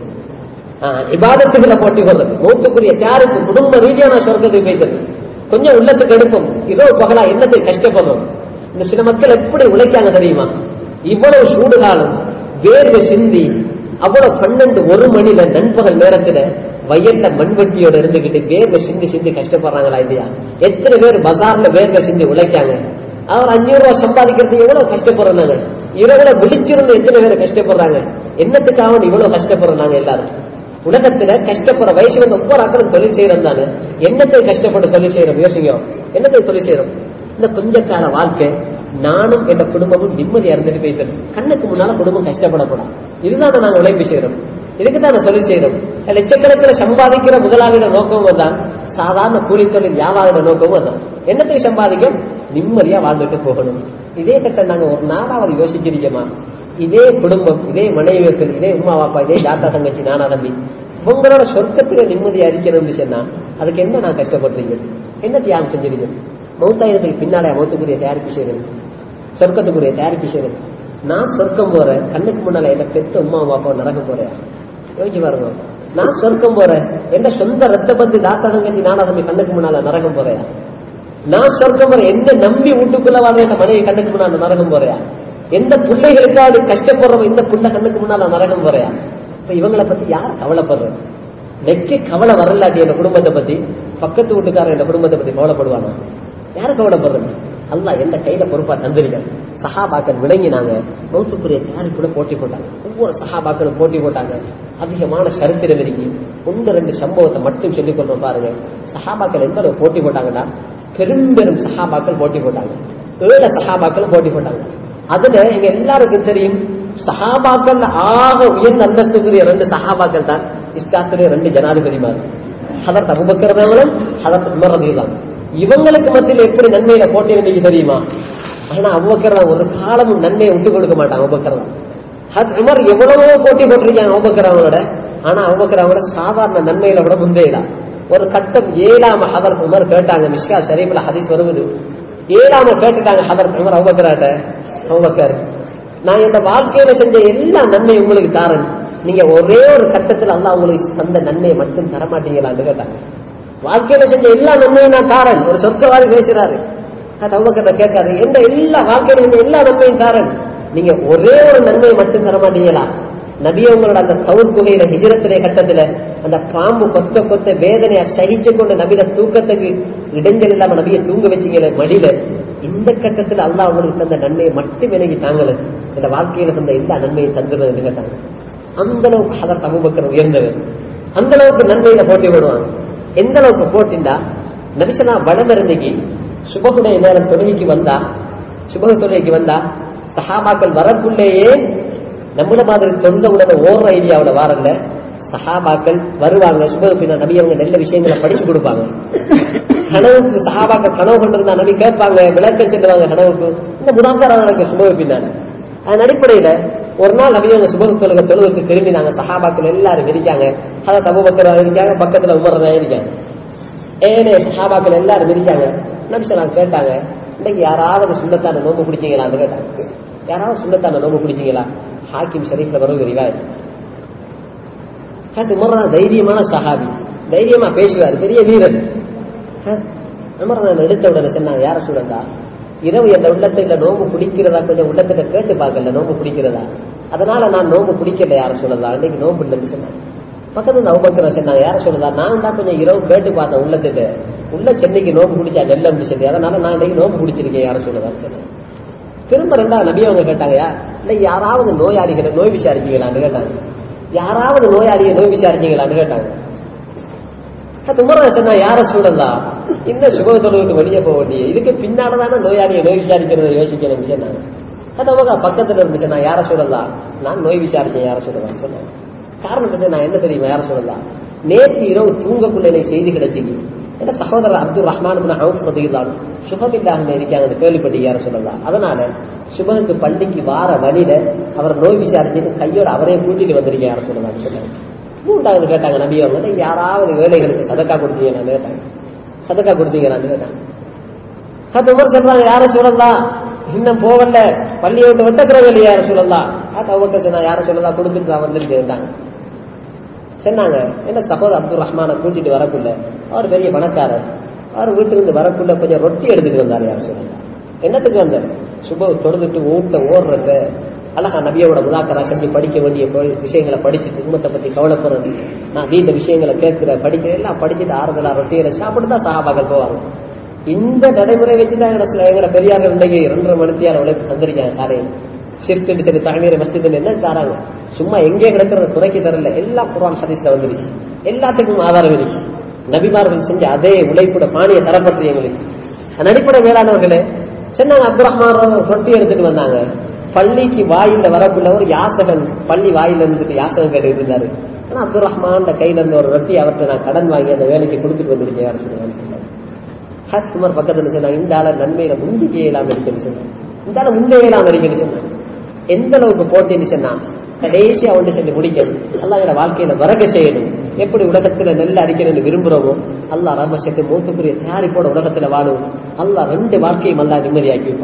இபாதத்துகளை போட்டி போடுறது மௌத்துக்குரிய தயாரிப்பு குடும்ப ரீதியா நான் சொர்க்கத்துக்கு போய்க்கிறது கொஞ்சம் உள்ளத்துக்கு எடுப்போம் இரவு பகலா என்னத்தை கஷ்டப்படுறோம் இந்த சில மக்கள் எப்படி உழைக்காங்க தெரியுமா இவ்வளவு சூடு காலம் வேர்வை சிந்தி அவ்வளவு பன்னெண்டு ஒரு மணில நண்பகல் நேரத்துல வயல்ல மண்வெட்டியோட இருந்துகிட்டு வேர்வை சிந்தி சிந்தி கஷ்டப்படுறாங்களா இல்லையா எத்தனை பேர் பஜார்ல வேர்வை சிந்தி உழைக்காங்க அவர் அஞ்சூறு ரூபாய் சம்பாதிக்கிறது எவ்வளவு கஷ்டப்படுறாங்க இரவுல விழிச்சிருந்து எத்தனை பேர் கஷ்டப்படுறாங்க என்னத்துக்காக இவ்வளவு கஷ்டப்படுறாங்க எல்லாரும் உலகத்துல கஷ்டப்படுற வயசு வந்து ஒவ்வொரு ஆக்களும் தொழில் செய்யறோம் தானே என்னத்தை கஷ்டப்பட்டு தொழில் செய்யறோம் யோசிங்க என்னத்தை தொழில் செய்யறோம் இந்த கொஞ்ச கால வாழ்க்கை நானும் என் குடும்பமும் நிம்மதியா இருந்துட்டு போயிட்டு கண்ணுக்கு முன்னால குடும்பம் கஷ்டப்படக்கூடாது இதுதான் நாங்க உழைப்பு செய்யறோம் இதுக்கு தான் தொழில் செய்யறோம் லட்சக்கணக்கில் சம்பாதிக்கிற முதலாளியோட நோக்கமும் தான் சாதாரண கூலி தொழில் வியாபாரோட நோக்கமும் தான் என்னத்துக்கு சம்பாதிக்கும் நிம்மதியா வாழ்ந்துட்டு போகணும் இதே கட்டம் நாங்க ஒரு நாளாவது யோசிச்சிருக்கோமா இதே குடும்பம் இதே மனைவியர்கள் இதே உமா பாப்பா இதே தாத்தா தங்கச்சி நானா தம்பி உங்களோட சொர்க்கத்துல நிம்மதியா இருக்கணும்னு சொன்னா அதுக்கு என்ன நான் கஷ்டப்படுறீங்க என்ன தியாகம் செஞ்சிருக்கீங்க மௌத்தாயிரத்துக்கு பின்னாலே மௌத்துக்குரிய தயாரிப்பு செய்யணும் சொர்க்கத்துக்குரிய தயாரிப்பு செய்யறது நான் சொர்க்கம் போறேன் கண்ணுக்கு முன்னால என்ன பெத்த உமா பாப்பா நரகம் போறேன் யோசிச்சு பாருங்க நான் சொர்க்கம் போறேன் எந்த சொந்த ரத்த பந்து தாத்தா தங்கச்சி நானா தம்பி கண்ணுக்கு முன்னால நரகம் போறேன் நான் சொர்க்கம் போறேன் என்ன நம்பி வீட்டுக்குள்ள வாழ்ற என் மனைவி கண்ணுக்கு முன்னால நரகம் போறேன் எந்த பிள்ளைகளுக்காவது கஷ்டப்படுறவன் இந்த புள்ள கண்ணுக்கு முன்னால நரகம் போறேன் இப்ப இவங்களை பத்தி யார் கவலைப்படுறது நெக்கு கவலை வரலாட்டி என் குடும்பத்தை பத்தி பக்கத்து வீட்டுக்காரன் என் குடும்பத்தை பத்தி கவலைப்படுவானா யார் கவலைப்படுறது அல்லாஹ் எந்த கையில பொறுப்பா தந்திருக்காரு சஹாபாக்கள் விளங்கினாங்க மௌத்துக்குரிய தயாரிப்புல போட்டி போட்டாங்க ஒவ்வொரு சஹாபாக்களும் போட்டி போட்டாங்க அதிகமான சரித்திரம் இருக்கு ஒன்று ரெண்டு சம்பவத்தை மட்டும் சொல்லிக் கொள்றோம் பாருங்க சஹாபாக்கள் எந்த அளவு போட்டி போட்டாங்கன்னா பெரும் பெரும் சஹாபாக்கள் போட்டி போட்டாங்க ஏழு சஹாபாக்கள் போட்டி போட்டாங்க அதுல எங்க எல்லாருக்கும் தெரியும் சஹாபாக்கள் ஆக உயர்ந்த அந்தஸ்துக்குரிய ரெண்டு சஹாபாக்கள் தான் இஸ்லாத்துடைய ரெண்டு ஜனாதிபதிமார் ஹதரத் அபுபக்கர் அவங்களும் ஹதரத் உமர் ரலியல்லாஹு இவங்களுக்கு மத்தியில் எப்படி நன்மையில போட்டி இருந்தீங்க தெரியுமா ஆனா அபுபக்கர் தான் ஒரு காலமும் நன்மையை விட்டு கொடுக்க மாட்டாங்க அபுபக்கர் தான் ஹத் உமர் எவ்வளவோ போட்டி போட்டிருக்காங்க அபுபக்கர் அவங்களோட ஆனா அபுபக்கர் அவங்களோட சாதாரண நன்மையில விட முந்தையில ஒரு கட்டம் ஏழாம ஹதரத் உமர் கேட்டாங்க மிஷ்கா ஷரீஃப்ல ஹதீஸ் வருவது ஏழாம கேட்டுட்டாங்க ஹதரத் உமர் அபுபக்கராட்ட அபுபக்கர் நான் இந்த வாழ்க்கையில செஞ்ச எல்லா நன்மையும் உங்களுக்கு தாரேன் நீங்க ஒரே ஒரு கட்டத்தில் அல்லாஹ் உங்களுக்கு தந்த நன்மையை மட்டும் தரமாட்டீங்களான்னு கேட்டாங்க வாழ்க்கையில செஞ்ச எல்லா நன்மையும் நான் தாரேன் ஒரு சொர்க்கவாதி பேசுறாரு அது அவ்வக்கத்தை கேட்காரு எந்த எல்லா வாழ்க்கையில செஞ்ச எல்லா நன்மையும் தாரேன் நீங்க ஒரே ஒரு நன்மையை மட்டும் தரமாட்டீங்களா நபி உங்களோட அந்த தவுர் குகையில ஹிஜரத்துடைய கட்டத்துல அந்த பாம்பு கொத்த கொத்த வேதனையை சகிச்சு கொண்டு நபியில தூக்கத்துக்கு இடைஞ்சல் இல்லாம நபியை தூங்க வச்சீங்களே மடியில இந்த கட்டத்துல அல்லாஹ் உங்களுக்கு தந்த நன்மையை மட்டும் எனக்கு தாங்கல இந்த வாழ்க்கையில தந்த எல்லா நன்மையும் தந்துடுறது கேட்டாங்க அந்த அளவுக்கு ஹதரத் அபூபக்கர் உயர்ந்தவர் அந்த அளவுக்கு நன்மையில போட்டி விடுவாங்க எந்த அளவுக்கு போட்டிண்டா நபிசனா வளம் இருந்தீங்க சுபகுடைய நேரம் தொழுகைக்கு வந்தா சுபக தொழுகைக்கு வந்தா சஹாபாக்கள் வரக்குள்ளேயே நம்மள மாதிரி தொண்ட உடனே ஓடுற ஐடியாவில் வாரல்ல சஹாபாக்கள் வருவாங்க சுபக பின்ன நபி அவங்க நல்ல விஷயங்களை படிச்சு கொடுப்பாங்க கனவுக்கு சஹாபாக்கள் கனவு கொண்டிருந்தா நபி கேட்பாங்க விளக்கம் சொல்லுவாங்க கனவுக்கு இந்த முதாக்கரா நடக்க சுபக பின்னால அதன் அடிப்படையில ஒரு நாள் நபி அவங்க சுபக தொழுக தொழுவுக்கு திரும்பினாங்க சஹாபாக்கள் எல்லாரும் மிதிக்காங்க அதை தபுபக்கர் இருக்காங்க பக்கத்துல உமர் இருக்காங்க ஏனே சஹாபாக்கள் எல்லாரும் மிதிக்காங்க நபி சொல்லாங்க கேட்டாங்க இன்னைக்கு யாராவது சுண்ணத்தான நோம்பு பிடிச்சீங்களான்னு கேட்டாங்க யாராவது சுண்ணத்தான நோம்பு பிடிச்சீங்களா ஹாக்கிம் ஷரீஃப்ல வரும் ரிவாயத் அது உமர் தான் தைரியமான சஹாபி தைரியமா பேசுவார் பெரிய வீரர் உமர் தான் எடுத்த உடனே சொன்னாங்க யார சொல்றதா இரவு என் உள்ளத்துல நோம்பு பிடிக்கிறதா கொஞ்சம் உள்ளத்துல கேட்டு பார்க்கல நோம்பு பிடிக்கிறதா அதனால நான் நோம்பு பிடிக்கல யார சொல்லதா அன்னைக்கு நோம்பு இல்லைன்னு சொன்னாங்க பக்கத்துல அவுபக்கர சொன்னாங்க யார சொல்லதா நான் தான் கொஞ்சம் இரவு கேட்டு பார்த்தேன் உள்ளத்துட்டு உள்ள சென்னைக்கு நோம்பு பிடிச்சா நெல்ல முடிச்சது அதனால நான் இன்னைக்கு நோம்பு பிடிச்சிருக்கேன் யார சொல்லதான்னு சொன்னாங்க திரும்ப ரெண்டா நபி அவங்க கேட்டாங்க இல்ல யாராவது நோயாளிகளை நோய் விசாரிச்சீங்களான்னு கேட்டாங்க யாராவது நோயாளியை நோய் விசாரிச்சீங்களான்னு கேட்டாங்க துமரா சொன்னா யார சூழலா இன்னும் சுகத்தோடு விட்டு வெளியே போக வேண்டிய இதுக்கு பின்னாலதானே நோயாளியை நோய் விசாரிக்கிறத யோசிக்கணும் சொன்னாங்க அது அவங்க பக்கத்துல இருந்துச்சு நான் யார சொல்லலாம் நான் நோய் விசாரிச்சேன் யார சொல்லலாம் சொன்னாங்க காரணம் நான் என்ன தெரியுமா யார சொல்லலாம் நேற்று இரவு தூங்கக்குள்ள எனக்கு செய்தி கிடைச்சிங்க என்ன சகோதரர் அப்துல் ரஹ்மான் அவுப் பதிதான் சுகம் இல்லாம இருக்காங்க கேள்விப்பட்டு யார சொல்லலாம் அதனால சுபனுக்கு பள்ளிக்கு வார வழியில அவர் நோய் விசாரிச்சுட்டு கையோட அவரே கூட்டிட்டு வந்திருக்கேன் யார சொல்லலாம்னு சொன்னாங்க மூன்றாவது கேட்டாங்க நபி அவங்க யாராவது வேலைகளுக்கு சதக்கா கொடுத்தீங்கன்னு கேட்டாங்க சதக்கா கொடுத்தீங்களான்னு கேட்டாங்க அது உமர் சொல்றாங்க யார சொல்லலாம் இன்னும் போகல பள்ளியை விட்டு வெட்டக்கிறவங்க யார சொல்லலாம் அது அவங்க சொன்னா யார சொல்லலாம் கொடுத்துட்டு நான் வந்துருக்கேன் சொன்னாங்க என்ன சகோதர அப்துல் ரஹ்மான கூட்டிட்டு வரக்குள்ள அவர் பெரிய பணக்காரர் அவர் வீட்டிலிருந்து வரக்குள்ள கொஞ்சம் ரொட்டி எடுத்துட்டு வந்தார் யார் சொல்லலாம் என்னத்துக்கு வந்தார் சுப தொழுதுட்டு ஊட்ட ஓடுறத அழகா நபியோட முதாக்கரா செஞ்சு படிக்க வேண்டிய விஷயங்களை படிச்சுட்டு குடும்பத்தை பத்தி கவலைப்படுறது நான் வீட்டு விஷயங்களை கேட்கிற படிக்கிற எல்லாம் படிச்சுட்டு ஆறுதலா ரொட்டியில சாப்பிட்டு தான் சகாபாக்கள் போவாங்க இந்த நடைமுறை வச்சுதான் எங்களை எங்களை பெரியார்கள் இன்னைக்கு ரெண்டரை மணித்தியால உழைப்பு தந்திருக்காங்க காலையில் ஷிஃப்ட் சரி தண்ணீர் மஸ்ஜித் என்ன தராங்க சும்மா எங்கே கிடக்கிறத குறைக்கி தரல எல்லா குரான் ஹதீஸ்ல வந்துருச்சு எல்லாத்துக்கும் ஆதாரம் இருக்கு நபிமார்கள் செஞ்ச அதே உழைப்புட பாணிய தரப்பட்டு எங்களுக்கு அந்த அடிப்படை மேலானவர்களே சொன்னாங்க அப்துல் ரஹ்மான் ரொட்டி எடுத்துட்டு வந்தாங்க பள்ளிக்கு வாயில வரக்குள்ள ஒரு யாசகன் பள்ளி வாயில இருந்துட்டு யாசகம் கேட்டுட்டு இருந்தாரு ஆனா அப்துல் ரஹ்மான் கையில இருந்த ஒரு ரொட்டி அவர்கிட்ட நான் கடன் வாங்கி அந்த வேலைக்கு கொடுத்துட்டு வந்திருக்கேன் யார் சொன்னாங்க சொன்னாங்க ஹத் குமார் பக்கத்துல சொன்னாங்க இந்த ஆள நன்மையில முந்திக்கே இல்லாம இருக்குன்னு சொன்னாங்க இந்த ஆள முந்தைய இல்லாம இருக்குன்னு சொன்னாங்க எந்த அளவுக்கு போட்டின்னு சொன்னா கடைசியா ஒன்று செஞ்சு முடிக்கணும் அல்லாஹ் வாழ்க்கையில வரக செய்யணும் எப்படி உலகத்துல நெல் அடிக்கணும்னு விரும்புறோமோ அல்லாஹ் ரமசத்து மூத்துக்குரிய தயாரிப்போட உலகத்துல வாழும் அல்லாஹ் ரெண்டு வாழ்க்கையும் அல்லாஹ் நிம்மதியாக்கி வைப்பான்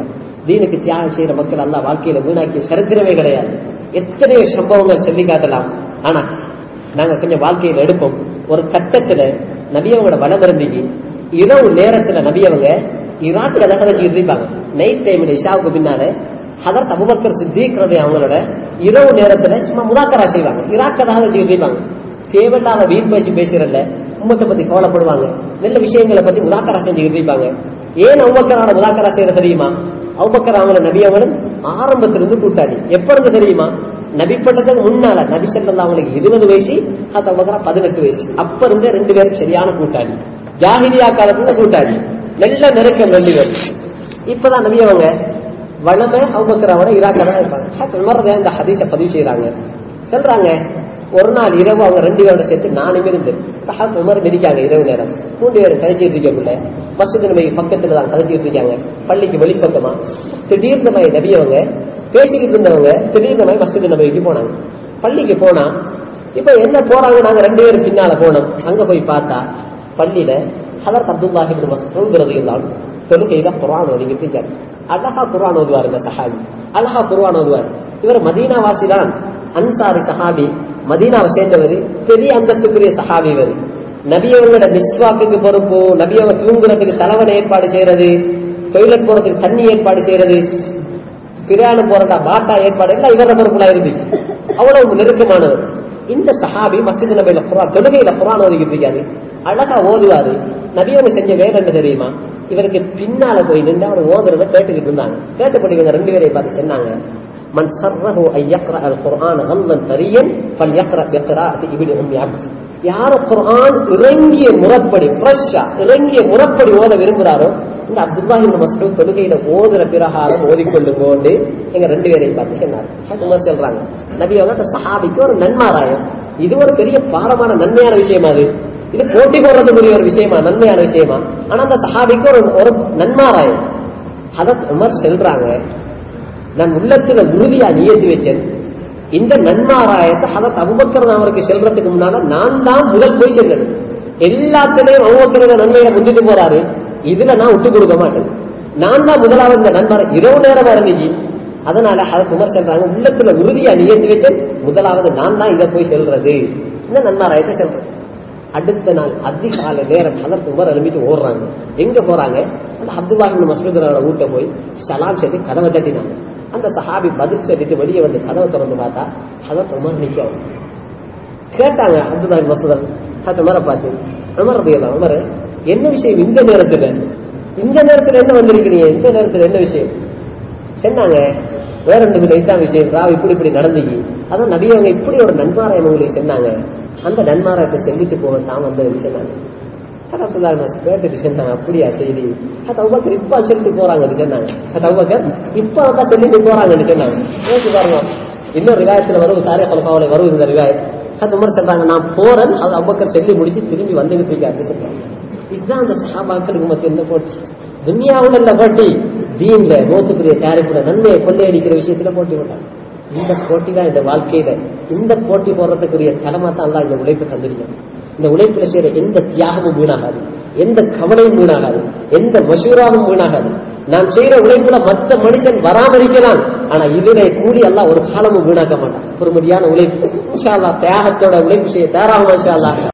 தீனுக்கு தியாகம் செய்யற மக்கள் அல்லா வாழ்க்கையில வீணாக்கிய சரித்திரமே கிடையாது எத்தனையோ சம்பவங்கள் சொல்லி காட்டலாம் ஆனா நாங்க கொஞ்சம் வாழ்க்கையில எடுப்போம் ஒரு கட்டத்துல நபியவங்களோட வளம் இருந்தீங்க இரவு நேரத்துல நபியவங்க ஈராக் கதக வச்சுக்கிட்டு இருப்பாங்க நைட் டைம்ல இஷாவுக்கு பின்னால ஹதரத் அபுபக்கர் சித்திக் ரவி அவங்களோட இரவு நேரத்துல சும்மா முதாக்கரா செய்வாங்க ஈராக் கதக வச்சுக்கிட்டு இருப்பாங்க தேவையில்லாத வீண் பேச்சு பேசுறதுல உம்மத்தை பத்தி கவலைப்படுவாங்க நல்ல விஷயங்களை பத்தி முதாக்கரா செஞ்சுக்கிட்டு இருப்பாங்க ஏன் அவுபக்கரான முதாக்கரா செய்யற தெரியுமா அவுபக்கர் அவங்கள நபி அவங்களும் ஆரம்பத்திலிருந்து கூட்டாளி எப்ப இருந்து தெரியுமா நபி பட்டத்துக்கு முன்னால நபி செல்லம் அவங்களுக்கு இருபது வயசு அது அவுபக்கரா பதினெட்டு வயசு அப்ப இருந்தே ரெண்டு பேரும் சரியான கூட்டாளி ஜாகிரியா காலத்துல கூட்டாளி நல்ல நெருக்கம் ரெண்டு பேர் இப்பதான் நபி அவங்க வளமை அவுபக்கராவோட இராக்கா தான் இருப்பாங்க உமரதே இந்த ஹதீஸ பதிவு செய்யறாங்க சொல்றாங்க ஒரு நாள் இரவு அவங்க ரெண்டு பேரோட சேர்த்து நானுமே இருந்து உமர் மிதிக்காங்க இரவு நேரம் மூன்று பேரும் கதைச்சிட்டு இருக்கக்குள்ள மஸ்ஜித் நபி பக்கத்துல தான் கதைச்சிட்டு இருக்காங்க பள்ளிக்கு வெளிப்பக்கமா திடீர்னு மாதிரி நபியவங்க பேசிக்கிட்டு இருந்தவங்க திடீர்னு மாதிரி மஸ்ஜித் நபிக்கு போனாங்க பள்ளிக்கு போனா இப்ப என்ன போறாங்க நாங்க ரெண்டு பேரும் பின்னால போனோம் அங்க போய் பார்த்தா பள்ளியில ஹதரத் அப்துல்லாஹி இப்னு மஸ்ஊத் ரலியல்லாஹு தொழுகையில குர்ஆன் ஓதிக்கிட்டு இருக்காரு அழகா குர்ஆன் ஓதுவார் இந்த சஹாபி அழகா குர்ஆன் ஓதுவார் இவர் மதீனா வாசிதான் அன்சாரி சஹாபி மதீனாவை சேர்ந்தவர் பெரிய அந்தத்துக்குரிய சஹாபி இவர் நபியவங்களோட மிஸ்வாக்குக்கு பொறுப்பு நபியவங்க தூங்குறதுக்கு தலைவனை ஏற்பாடு செய்யறது டொய்லெட் போறதுக்கு தண்ணி ஏற்பாடு செய்யறது பிரயாணம் போறதா பாட்டா ஏற்பாடு எல்லாம் இவர பொறுப்புல இருந்துச்சு அவ்வளவு நெருக்கமானவர் இந்த சஹாபி மஸ்ஜித் நபியில குரான் தொழுகையில குரான் ஓதிக்கிட்டு இருக்காரு அழகா ஓதுவாரு நபியவங்க செஞ்ச வேலை என்ன தெரியுமா இவருக்கு பின்னால போய் நின்று அவர் ஓதுறத கேட்டுக்கிட்டு இருந்தாங்க கேட்டுப்பட்டு இவங்க ரெண்டு பேரை பார்த்து சொன்னாங்க من سره أن يقرأ القرآن غمضا طريا فليقرأ بقراءة ابن أم عبد யார குர்ஆன் இறங்கிய முறப்படி ஃப்ரெஷ்ஷா இறங்கிய முறப்படி ஓத விரும்புறாரோ இந்த அப்துல்லாஹி இப்னு மஸ்ஊத் தொழுகையில ஓதுற பிரகாரம் ஓதிக்கொள்ளுங்கோண்டு எங்க ரெண்டு பேரையும் பார்த்து சொன்னார் அது சொல்றாங்க நபி அவங்க அந்த சஹாபிக்கு ஒரு நன்மாராயம் இது ஒரு பெரிய பாரமான நன்மையான விஷயமா அது இது போட்டி போடுறதுக்குரிய ஒரு விஷயமா நன்மையான விஷயமா ஆனா அந்த சஹாபிக்கு ஒரு ஒரு நன்மாராயம் அத உமர் செல்றாங்க நான் உள்ளத்துல உறுதியா நியத்தி வச்சேன் இந்த நன்மாராயத்தை ஹதத் அபுபக்கர் அவருக்கு செல்றதுக்கு முன்னால நான் தான் முதல் போய் செல்றேன் எல்லாத்திலையும் அபுபக்கர நன்மையை முன்னிட்டு போறாரு இதுல நான் விட்டு கொடுக்க மாட்டேன் நான் தான் முதலாவது இந்த நன்மார இரவு நேரம் இருந்துச்சு அதனால ஹதத் உமர் செல்றாங்க உள்ளத்துல உறுதியா நியத்தி வச்சேன் முதலாவது நான் தான் இதை போய் செல்றது இந்த நன்மாராயத்தை செல்றேன் அடுத்த நாள் அதிகால நேரம் ஹதத் உமர் எழுப்பிட்டு ஓடுறாங்க எங்க போறாங்க அந்த அப்துல்லாஹின் மசூதரோட வீட்டை போய் சலாம் சொல்லி கதவை தட்டினாங்க அந்த சஹாபி பதில் சொல்லிட்டு வெளியே வந்து கதவை திறந்து பார்த்தா ஹதத் உமர் நிக்க கேட்டாங்க அப்துல்லாஹின் மசூதர் ஹத் உமரை பார்த்து உமர் ரதியல்லா உமர் என்ன விஷயம் இந்த நேரத்துல இந்த நேரத்துல என்ன வந்திருக்கிறீங்க இந்த நேரத்துல என்ன விஷயம் சொன்னாங்க வேற ரெண்டு இதான் விஷயம் ராவ் இப்படி இப்படி நடந்தீங்க அதான் நபியவங்க இப்படி ஒரு நன்மாராயம் உங்களுக்கு சொன்னாங்க அந்த நன்மாராயத்தை செஞ்சுட்டு போக தான் வந்து சொன்னாங்க கேட்டுட்டு சொன்னாங்க அப்படியா செய்தி அது அவ்வளவு இப்ப சொல்லிட்டு போறாங்கன்னு சொன்னாங்க அது அவ்வளவு இப்ப தான் சொல்லிட்டு போறாங்கன்னு சொன்னாங்க யோசிச்சு பாருங்க இன்னொரு ரிவாயத்துல வரும் தாரிய கல்பாவில வரும் இந்த ரிவாயத் அது உமர் சொல்றாங்க நான் போறேன் அது அவ்வக்கர் சொல்லி முடிச்சு திரும்பி வந்துகிட்டு இருக்காரு சொல்றாங்க இதுதான் அந்த சஹாபாக்களுக்கு மத்திய என்ன போட்டி துனியாவுல இல்ல போட்டி தீன்ல மோத்துக்குரிய தயாரிப்புல நன்மையை கொள்ளையடிக்கிற விஷயத்துல போட்டி போட்டாங்க இந்த போட்டி தான் இந்த வாழ்க்கையில இந்த போட்டி போடுறதுக்குரிய தலைமை தான் எல்லாம் இந்த உழைப்பு தந்திருக்கோம் இந்த உழைப்புல செய்யற எந்த தியாகமும் வீணாகாது எந்த கவலையும் வீணாகாது எந்த மசூராவும் வீணாகாது நான் செய்யற உழைப்புல மத்த மனுஷன் வராமரிக்கலாம் ஆனா இதுல கூலி எல்லாம் ஒரு காலமும் வீணாக்க மாட்டான் பொறுமதியான உழைப்பு இன்ஷா அல்லாஹ் தியாகத்தோட உழைப்பு செய்ய தயாராகும் இன்ஷா அல்லாஹ்